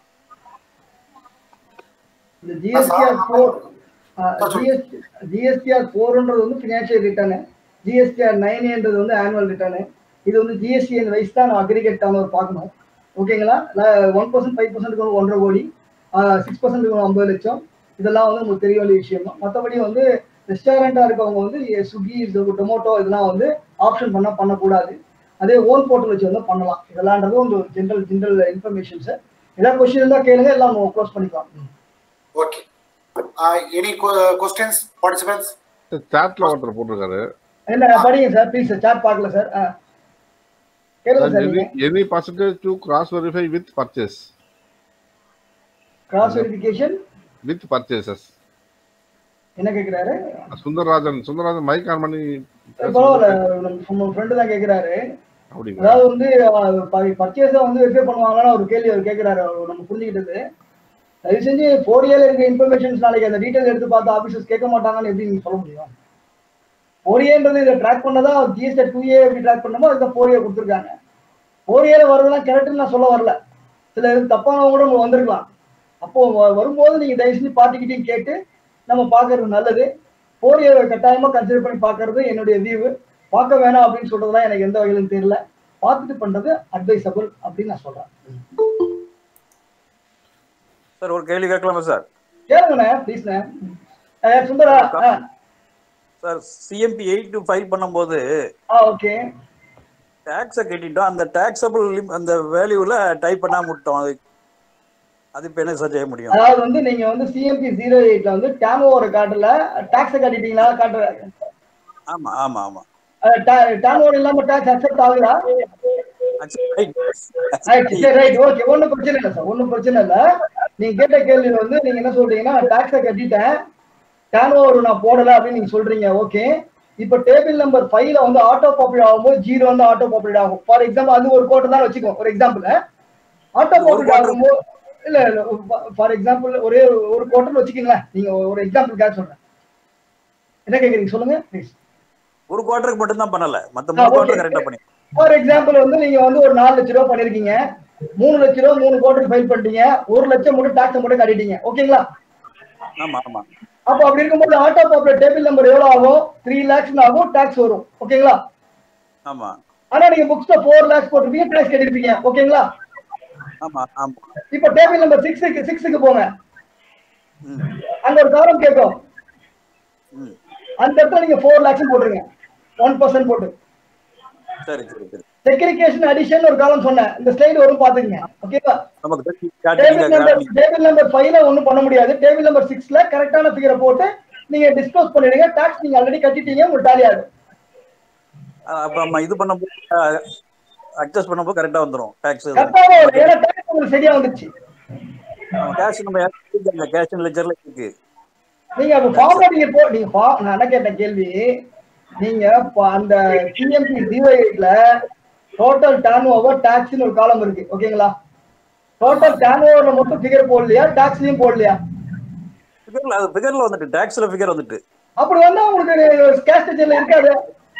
இந்த ஜிஎஸ்டிஆர் ஃபோர் ஜிஎஸ்டிஆர் ஃபோர்ன்றது வந்து ஃபினான்ஷியல் ரிட்டர்னு ஜிஎஸ்டிஆர் நைன்ன்றது வந்து ஆனுவல் ரிட்டர்னு இது வந்து ஜிஎஸ்டிஎன் வைஸ் தான் நான் அக்ரிகேட் டவுன் பார்க்கணும் ஓகேங்களா ஒன் பர்சன்ட் ஃபைவ் பர்சன்ட்டுக்கு வந்து ஒன்றரை கோடி சிக்ஸ் பர்சன்ட்டுக்கு ஐம்பது லட்சம் இதெல்லாம் வந்து உங்களுக்கு தெரிய வேண்டிய விஷயம் தான் மற்றபடி வந்து ரெஸ்டாரண்ட்டாக இருக்கவங்க வந்து ஸ்விக்கி டொமோட்டோ இதெல்லாம் வந்து ஆப்ஷன் பண்ண பண்ணக்கூடாது அதே ஓன் போர்ட்டல் வச்சு வந்து பண்ணலாம் இதெல்லாம்ன்றது வந்து ஒரு ஜென்ரல் ஜென்ரல் இன்ஃபர்மேஷன்ஸ் ஏதாவது கொஸ்டின் இருந்தால் கேளுங்க எல்லாம் க்ளோஸ் பண்ணிக்கலாம் ஓகே எனி கொஸ்டின்ஸ் பார்ட்டிசிபென்ட்ஸ் சாட்ல ஒருத்தர் போட்டிருக்காரு என்ன படிங்க சார் ப்ளீஸ் சாட் பார்க்கல சார் கேளுங்க சார் எனி நீங்க any percentage to cross verify with purchase cross verification with purchases என்ன கேக்குறாரு சுந்தரராஜன் சுந்தரராஜன் மைக் ஆன் பண்ணி பரவாயில்ல நம்ம ஃப்ரெண்டு தான் கேக்குறாரு அப்படிங்களா அதாவது வந்து பர்ச்சேஸ வந்து வெரிஃபை பண்ணுவாங்கன்னு ஒரு கேள்வி அவர் கேக்குறாரு அவர் நம்ம புரிஞ்சுக்கிட்டது தயவு செஞ்சு ஃபோர் இயர்ல இருக்க இன்ஃபர்மேஷன்ஸ் நாளைக்கு அந்த டீடைல் எடுத்து பார்த்து ஆபீசர்ஸ் கேட்க மாட்டாங்கன்னு எப்படி நீங்க சொல்ல முடியும் ஃபோர் இயர்ன்றது இதை ட்ராக் பண்ணதா ஜிஎஸ்டி டூ இயர் எப்படி ட்ராக் பண்ணமோ அதுக்கு ஃபோர் இயர் கொடுத்துருக்காங்க ஃபோர் இயர் வரதெல்லாம் கரெக்ட்னு நான் சொல்ல வரல சில இது தப்பானவங்க கூட உங்களுக்கு வந்திருக்கலாம் அப்போ வ- வரும்போது நீங்க தயவு செஞ்சு பார்ட்டிக்கிட்டையும் கேட்டு நம்ம பார்க்கறது நல்லது ஃபோர் இயர் கட்டாயமா கன்சிடர் பண்ணி பார்க்கறது என்னுடைய வியூ பார்க்க வேணாம் அப்படின்னு சொல்றதுலாம் எனக்கு எந்த வகையிலும் தெரியல பார்த்துட்டு பண்றது அட்வைசபிள் அப்படின்னு நான் சொல்றேன் சார் ஒரு கேள்வி கேட்கலாமா சார் கேளுங்கண்ணே ப்ளீஸ்ண்ணே அஹ் சுந்தரா ஆ, சார் சிஎம்பி எயிட் ஃபைல் பண்ணும்போது ஆ ஓகே டேக்ஸை கட்டிட்டோம் அந்த டேக்ஸபிள் அந்த வேல்யூவில் டைப் பண்ணாம விட்டோம் அது அது இப்போ என்ன சார் செய்ய முடியும் அதாவது வந்து நீங்க வந்து சிஎம்பி ஜீரோ எயிட்ல வந்து டேம் ஓவர் காட்டுல டாக்ஸ் கட்டிட்டீங்களா காட்டுற ஆமா ஆமா ஆமா டேம் ஓவர் இல்லாம டாக்ஸ் அக்செப்ட் ஆகுதா Right. ரைட் சரி ரைட் ஓகே ஒன்றும் பிரச்சனை இல்லை சார் ஒன்றும் பிரச்சனை இல்லை நீங்க கேட்ட கேள்வி வந்து நீங்க என்ன சொல்றீங்கன்னா டாக்ஸை கட்டிட்டேன் டேன் ஓவர் நான் போடல அப்படின்னு நீங்க சொல்றீங்க ஓகே இப்போ டேபிள் நம்பர் ஃபைவ்ல வந்து ஆட்டோ பாப்புலேட் ஆகும்போது ஜீரோ வந்து ஆட்டோ பாப்புலேட் ஆகும் ஃபார் எக்ஸாம்பிள் அது ஒரு கோட்டை தான் வச்சுக்கோ ஒரு எக்ஸாம்பிள் ஆட்டோ ஒரு பாப்புலேட் quarter. ஆகும்போது இல்ல இல்ல ஃபார் எக்ஸாம்பிள் ஒரே ஒரு கோட்டர் வச்சுக்கீங்களேன் நீங்க ஒரு எக்ஸாம்பிளுக்காக சொல்றேன் என்ன கேக்குறீங்க சொல்லுங்க ப்ளீஸ் ஒரு குவார்டருக்கு மட்டும் தான் பண்ணல மத்த ஆ, மூணு okay. குவார்டர் கரெக்டா பண்ணி ஃபார் எக்ஸாம்பிள் வந்து நீங்க வந்து ஒரு நாலு லட்ச ரூபா பண்ணிருக்கீங்க மூணு லட்ச ரூபா மூணு கோட்டருக்கு ஃபைல் பண்ணிட்டீங்க ஒரு லட்சம் மட்டும் டாக்ஸ் மட்டும் கட்டிட்டீங்க ஓகேங்களா ஆமா ஆமா அப்போ அப்படி இருக்கும்போது ஆட்டோ பாப்புலர் டேபிள் நம்பர் எவ்வளவு ஆகும் த்ரீ லேக்ஸ் ஆகும் டாக்ஸ் வரும் ஓகேங்களா ஆமா ஆனா நீங்க புக்ஸ்ல ஃபோர் லேக்ஸ் போட்டிருப்பீங்க டாக்ஸ் கட்டிருப்பீங்க ஓகேங்களா ஆமா ஆமா இப்போ டேபிள் நம்பர் சிக்ஸுக்கு சிக்ஸுக்கு போங்க ம் அங்க ஒரு காலம் கேட்கும் ம் அந்த இடத்துல நீங்க ஃபோர் லேக்ஸ் போட்டுருங்க ஒன் பர்சன்ட் போட்டு சரி சரி சரி செக்ரிகேஷன் அடிஷன் ஒரு காலம் சொன்னேன் இந்த ஸ்லைடு வரும் பாத்துக்கங்க ஓகேவா நமக்கு டேபிள் நம்பர் காட்டுறீங்க டேபிள் நம்பர் ஃபைவ்ல ஒண்ணும் பண்ண முடியாது டேபிள் நம்பர் சிக்ஸ்ல கரெக்டான ஃபிகரை போட்டு நீங்க டிஸ்க்ளோஸ் பண்ணிடுங்க டாக்ஸ் நீங்க ஆல்ரெடி கட்டிட்டீங்க உங்களுக்கு டாலி ஆகும் அப்ப நம்ம இது பண்ணும்போது அட்ஜஸ்ட் பண்ணும்போது கரெக்டா வந்துரும் டாக்ஸ் கரெக்டாக வரும் ஏன்னா டாக்ஸ் உங்களுக்கு சரியா வந்துச்சு கேஷ் நம்ம கேஷ் லெஜர்ல இருக்கு நீங்க அப்ப ஃபார்ம்ல நீங்க போ நீங்க fa- நான் என்ன கேட்ட கேள்வி நீங்க ப- அந்த சிஎம்பி ஜீரோ எயிட்ல டோட்டல் டர்ன் ஓவர் டாக்ஸ்னு ஒரு காலம் இருக்கு ஓகேங்களா டோட்டல் டர்ன் ஓவர்ல மட்டும் ஃபிகர் போடலையா டாக்ஸ்லயும் போடலையா ஃபிகர்ல அது ஃபிகர்ல வந்துட்டு டாக்ஸ்ல ஃபிகர் வந்துட்டு அப்படி வந்தா உங்களுக்கு கேஷ் ஸ்டேஜர்ல இருக்காது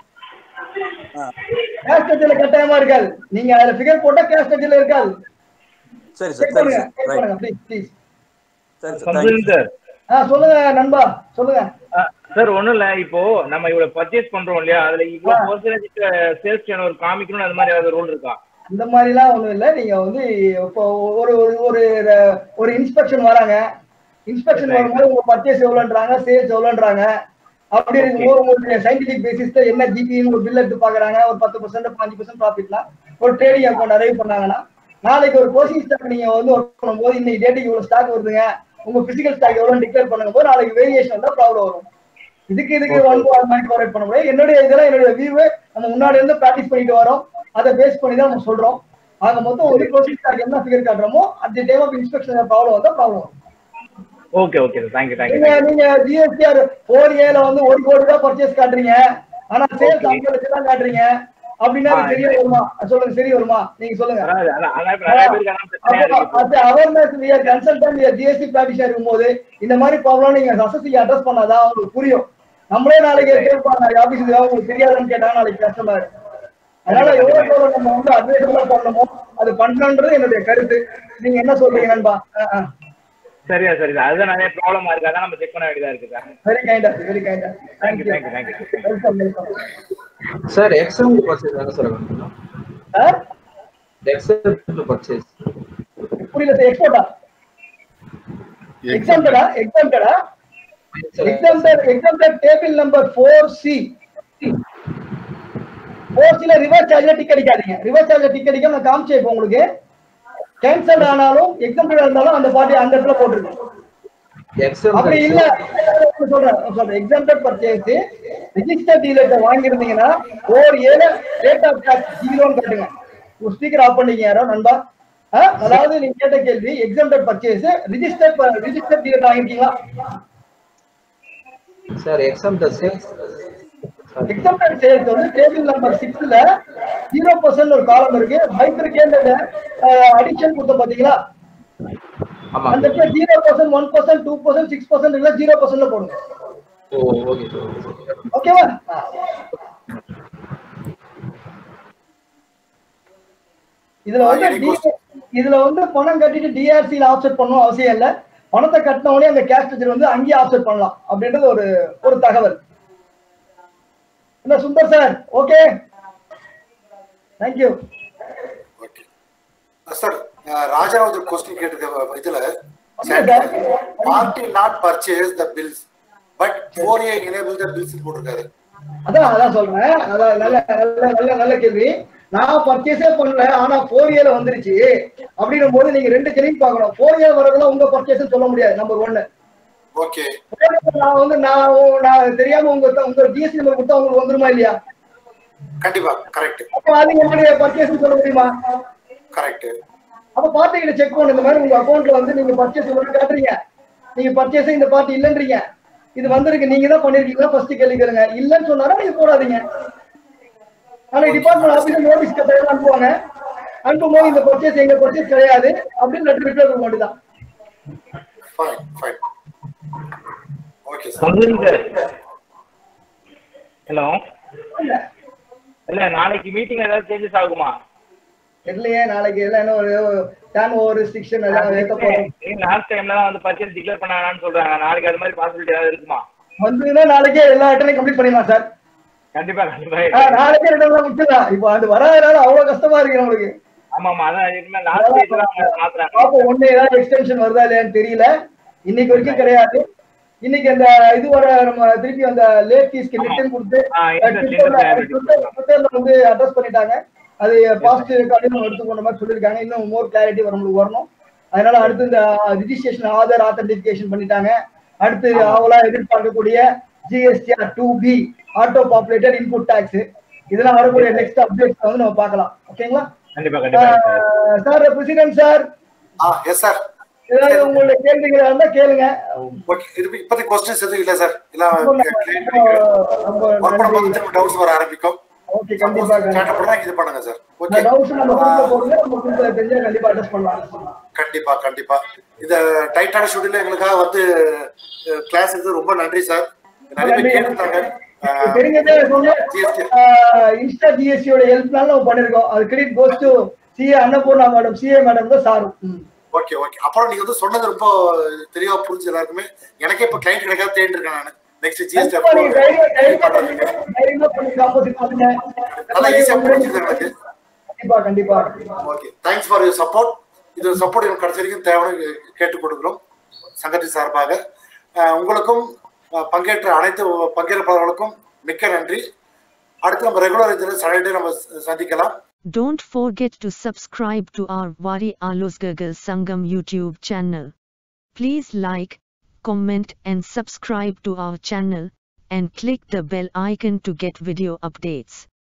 கேஷ் ஸ்டேஜர்ல கட்டாயமா இருக்காது நீங்க அதுல ஃபிகர் போட்டா கேஷ் ஸ்டேஜர்ல இருக்காது சரி சார் செக் சரி பண்ணுங்க சார் செக் ரைட் பண்ணுங்க ப்ளீஸ் ப்ளீஸ் சரி சார் தேங்க்யூ சந்திரன் சார் ஆ சொல்லுங்க நண்பா சொல்லுங்க சார் ஒண்ணும் இல்ல இப்போ நம்ம இவ்வளவு பர்ச்சேஸ் பண்றோம் இல்லையா அதுல இவ்வளவு பர்சன்டேஜ் சேல்ஸ் டர்ன் ஒரு காமிக்கணும் அது மாதிரி ஏதாவது ரூல் இருக்கா இந்த மாதிரிலாம் ஒண்ணும் இல்லை நீங்க வந்து இப்போ ஒரு ஒரு ஒரு ஒரு இன்ஸ்பெக்ஷன் வராங்க இன்ஸ்பெக்ஷன் Right. வரும்போது உங்க பர்ச்சேஸ் எவ்வளோன்றாங்க சேல்ஸ் எவ்வளோன்றாங்க அப்படி இருக்கும்போது உங்களுக்கு சயின்டிபிக் பேசிஸ்ல என்ன ஜிபின்னு ஒரு பில் எடுத்து பாக்குறாங்க ஒரு பத்து பர்சன்ட் பாஞ்சு பர்சன்ட் ப்ராஃபிட்னா ஒரு ட்ரேடிங் அக்கௌண்ட் அரைவ் பண்ணாங்கன்னா நாளைக்கு ஒரு கோசிங் ஸ்டாக் நீங்க வந்து ஒர்க் பண்ணும்போது இன்னைக்கு டேட்டுக்கு இவ்வளவு ஸ்டாக் வருதுங்க உங்க பிசிக்கல் ஸ்டாக் எவ்வளவு டிக்ளேர் பண்ணுங்க போது நாளைக்கு வேரியேஷன் வந்தா ப்ராப்ளம் வரும் இதுக்கு இதுக்கு ஒன் அது மாதிரி கோஆர்டினேட் பண்ண முடியாது என்னுடைய இதெல்லாம் என்னுடைய வியூ நம்ம முன்னாடி இருந்து ப்ராக்டிஸ் பண்ணிட்டு வரோம் அதை பேஸ் பண்ணி தான் நம்ம சொல்றோம் ஆக மொத்தம் ஒரு க்ளோசிங் ஸ்டாக் என்ன ஃபிகர் காட்டுறோமோ at the time of inspection problem வந்தா ப்ராப்ளம் வரும் okay okay sir thank you thank you நீங்க நீங்க ஜிஎஸ்டிஆர் ஃபோர் ஏல வந்து ஒரு கோடி ரூபாய் பர்ச்சேஸ் காட்டுறீங்க ஆனா சேல்ஸ் ஐம்பது லட்சம் தான் காட்டுறீங்க அப்படின்னா அது சரியா வருமா சொல்லுங்க சரி வருமா நீங்க சொல்லுங்க அதான் அதான் அதான் இப்ப நிறைய பேருக்கு அதான் பிரச்சனையா இருக்கு அவேர்னஸ் கன்சல்டன்ட் ஜிஎஸ்டி பிராக்டிஷர் இருக்கும்போது இந்த மாதிரி ப்ராப்ளம் நீங்க சசசி அட்ரஸ் பண்ணாதான் அவங்களுக்கு புரியும் நம்மளே நாளைக்கு கேட்பாங்க ஆபீஸ் உங்களுக்கு தெரியாதுன்னு கேட்டா நாளைக்கு கஷ்டமா இருக்கு அதனால எவ்வளவு எவ்வளவு நம்ம வந்து அட்வைசபிளா பண்ணணுமோ அது பண்ணணுன்றது என்னுடைய கருத்து நீங்க என்ன சொல்றீங்க நண்பா சரியா சரி சார் அதுதான் நிறைய ப்ராப்ளமா இருக்கு அதான் நம்ம செக் பண்ண வேண்டியதா இருக்கு சார் வெரி கைண்டா வெரி கைண்டா thank you thank you thank you thank you welcome welcome sir example purchase தானே சார் பண்ணணும் சார் எக்ஸாம்பிள் பர்ச்சேஸ் புரியல சார் எக்ஸ்போர்ட்டா எக்ஸாம்டடா எக்ஸாம்டடா exempted exempted table number four C four சில ரிவர்ஸ் சார்ஜ்ல டிக் அடிக்காதீங்க ரிவர்ஸ் சார்ஜ்ல டிக் அடிக்காம நான் காமிச்சேன் இப்போ உங்களுக்கு கேன்சல் ஆனாலும் எக்ஸாம்டட் இருந்தாலும் அந்த பார்ட்டி அந்த இடத்துல போட்டுருக்கோம் அப்படி இல்ல எக்ஸாம்பிள் சொல்றேன் சொல்றேன் எக்ஸாம்டட் பர்ச்சேஸ் ரிஜிஸ்டர் டீலர்ட்ட வாங்கியிருந்தீங்கன்னா ஒரு ஏழு ரேட் ஆஃப் டாக்ஸ் ஜீரோன்னு காட்டுங்க உங்க ஸ்பீக்கர் ஆஃப் பண்ணீங்க யாரோ நண்பா ஆ, அதாவது நீங்க கேட்ட கேள்வி exempted purchase register register dealer வாங்கிருக்கீங்களா sir example sales example sales வந்து டேபிள் நம்பர் சிக்ஸ்ல ஜீரோ பர்சன்ட் ஒரு காலம் இருக்கு பைக்கிற்கு அடிஷன் கொடுத்தோம் பாத்தீங்களா ஆமா அந்த இடத்துல zero percent one percent two percent six percent இல்ல ஜீரோ பர்சன்ட்ல போடுங்க ஓ ஓகே சார் ஓகேவா இதுல வந்து ஆ, எனக்கு D- இதுல வந்து பணம் கட்டிட்டு டிஆர்சில ஆப்செட் பண்ணணும் அவசியம் இல்ல பணத்தை கட்டின உடனே அந்த கேஷ் டீச்சர் வந்து அங்கேயே ஆப்செட் பண்ணலாம் அப்படின்றது ஒரு ஒரு தகவல் என்ன Sundar sir okay thank you okay sir Rajaraj ஒரு கொஸ்டின் கேட்டிருக்க இதுல party not purchase the bills but four A enable the bills போட்டிருக்காரு அதான் அதான் சொல்றேன் அதான் நல்ல நல்ல நல்ல நல்ல கேள்வி நான் பர்ச்சேஸே பண்ணல ஆனா ஃபோர் இயர்ல வந்துருச்சு அப்படின்னும் போது நீங்க ரெண்டு கேள்வி பார்க்கணும் ஃபோர் இயர் வரதெல்லாம் உங்க பர்ச்சேஸ் சொல்ல முடியாது நம்பர் ஒன்னு ஓகே நான் வந்து நான் உ- நான் தெரியாம உங்க உங்க ஜிஎஸ்டி நம்பர் கொடுத்தா உங்களுக்கு வந்துருமா இல்லையா கண்டிப்பா கரெக்ட் அப்ப அது என்னுடைய பர்ச்சேஸ் சொல்ல முடியுமா கரெக்ட் அப்ப பார்ட்டிகிட்ட செக் பண்ணு இந்த மாதிரி உங்க அக்கௌண்ட்ல வந்து நீங்க பர்ச்சேஸ் மட்டும் காட்டுறீங்க நீங்க பர்ச்சேஸ் இந்த பார்ட்டி இல்லன்றீங்க இது வந்திருக்கு நீங்க தான் பண்ணிருக்கீங்களா ஃபர்ஸ்ட் கேள்வி கேளுங்க இல்லன்னு சொன்னாரா நீங்க போடாதீங்க நாளைக்கு டிபார்ட்மெண்ட் ஆபீஸ் நோட்டீஸ் கட்டாயம் அனுப்புவாங்க அனுப்பும் போது இந்த பர்ச்சேஸ் எங்க பர்ச்சேஸ் கிடையாது அப்படின்னு லெட்டர் ரிப்ளை கொடுக்க வேண்டியதான் fine fine okay sir Santhosh sir hello இல்ல நாளைக்கு மீட்டிங் ஏதாவது சேஞ்சஸ் ஆகுமா தெரியலையே நாளைக்கு எல்லாம் என்ன ஒரு டேன் ஓவர் ரெஸ்ட்ரிக்ஷன் எல்லாம் ஏத்த போறோம் லாஸ்ட் டைம்ல தான் வந்து பர்ச்சேஸ் டிக்ளேர் பண்ணாங்கன்னு சொல்றாங்க நாளைக்கு அது மாதிரி பாசிபிலிட்டி ஏதாவது இருக்குமா வந்ததுன்னா நாளைக்கே எல்லா இடத்துலையும் கம்ப்ளீட் பண்ணிடலாம் சார் கண்டிப்பா கண்டிப்பா ஆ, நாளைக்கே ரெண்டு நாள் முடிச்சிடலாம் இப்போ அது வராதனால அவ்வளவு கஷ்டமா இருக்கு நம்மளுக்கு ஆமா ஆமா அதான் இனிமே லாஸ்ட் டேட் தான் மாத்துறாங்க பாப்போம் ஒண்ணு ஏதாவது எக்ஸ்டென்ஷன் வருதா இல்லையான்னு தெரியல இன்னைக்கு வரைக்கும் கிடையாது இன்னைக்கு அந்த இது வர நம்ம திருப்பி அந்த லேட் ஃபீஸ்க்கு ரிட்டர்ன் கொடுத்து ஆ, interest, ட்விட்டர்ல interest ட்விட்டர்- ட்விட்டர்ல வந்து அட்ரஸ் பண்ணிட்டாங்க அது பாசிட்டிவ் ரெக்கார்டையும் எடுத்துக்கொண்ட மாதிரி சொல்லியிருக்காங்க இன்னும் மோர் கிளாரிட்டி நம்மளுக்கு வரணும் அதனால அடுத்து இந்த ரிஜிஸ்ட்ரேஷன் ஆதார் ஆத்தன்டிகேஷன் பண்ணிட்டாங்க அடுத்து அவளா எதிர்பார்க்கக்கூடிய GSTR two B auto populated input tax இதெல்லாம் வரக்கூடிய நெக்ஸ்ட் அப்டேட்ஸ் வந்து நம்ம பார்க்கலாம் ஓகேங்களா கண்டிப்பா கண்டிப்பா சார் பிரசிடென்ட் சார் ஆ எஸ் சார் ஏதாவது உங்களுடைய கேள்விகள் இருந்தா கேளுங்க ஓகே இது இப்போதைக்கு கொஸ்டின்ஸ் எதுவும் இல்லை சார் எல்லாம் ரொம்ப கிளியர் பண்ணிக்கிறேன் ரொம்ப ஒர்க் நன்றி. பண்ணும்போது திரும்ப டவுட்ஸ் வர ஆரம்பிக்கும் ஓகே கண்டிப்பா கேட்டப்படா இது பண்ணுங்க சார் ஓகே டவுட்ஸ் நம்ம குரூப்ல போடுங்க நம்ம குரூப்ல தெரிஞ்சா கண்டிப்பா அட்ரஸ் பண்ணலாம் கண்டிப்பா கண்டிப்பா இந்த டைட்டான ஷெட்யூல்ல எங்களுக்காக வந்து கிளாஸ் எடுத்து ரொம்ப நன்றி சார் நிறைய பேர் கேட்டிருந்தாங்க அஹ், தெரிஞ்சதே சொன்னேன் GST. இன்ஸ்டா ஜிஎஸ்டியோட ஹெல்ப்னால நம்ம பண்ணிருக்கோம் அது credit goes to CA Annapoorna madam CA madam தான் சாரும் ஓகே ஓகே அப்புறம் நீங்க வந்து சொன்னது ரொம்ப தெளிவா புரிஞ்சு எல்லாருக்குமே எனக்கே இப்ப கிளைண்ட் கிடைக்காத தேடிட்டு இருக்கேன் நான் நெக்ஸ்ட் ஜிஎஸ்டி கண்டிப்பா நீங்க தைரியம் தைரியமா பண்ணுங்க தைரியமா பண்ணுங்க ஆப்போசிட் பண்ணுங்க நல்லா ஈஸியா புரிஞ்சுது எனக்கு கண்டிப்பா கண்டிப்பா okay thanks for your support இது சப்போர்ட் எனக்கு கடைசி வரைக்கும் தேவைன்னு கேட்டுக் கொடுக்குறோம் சங்கத்தின் சார்பாக அஹ், உங்களுக்கும் அஹ், பங்கேற்ற அனைத்து பங்கேற்பாளர்களுக்கும் மிக்க நன்றி அடுத்து நம்ம ரெகுலர் இதில் சண்டே நம்ம ச- சந்திக்கலாம் Don't forget to subscribe to our Wari Alosgagal Sangam YouTube channel. Please like, comment and subscribe to our channel and click the bell icon to get video updates.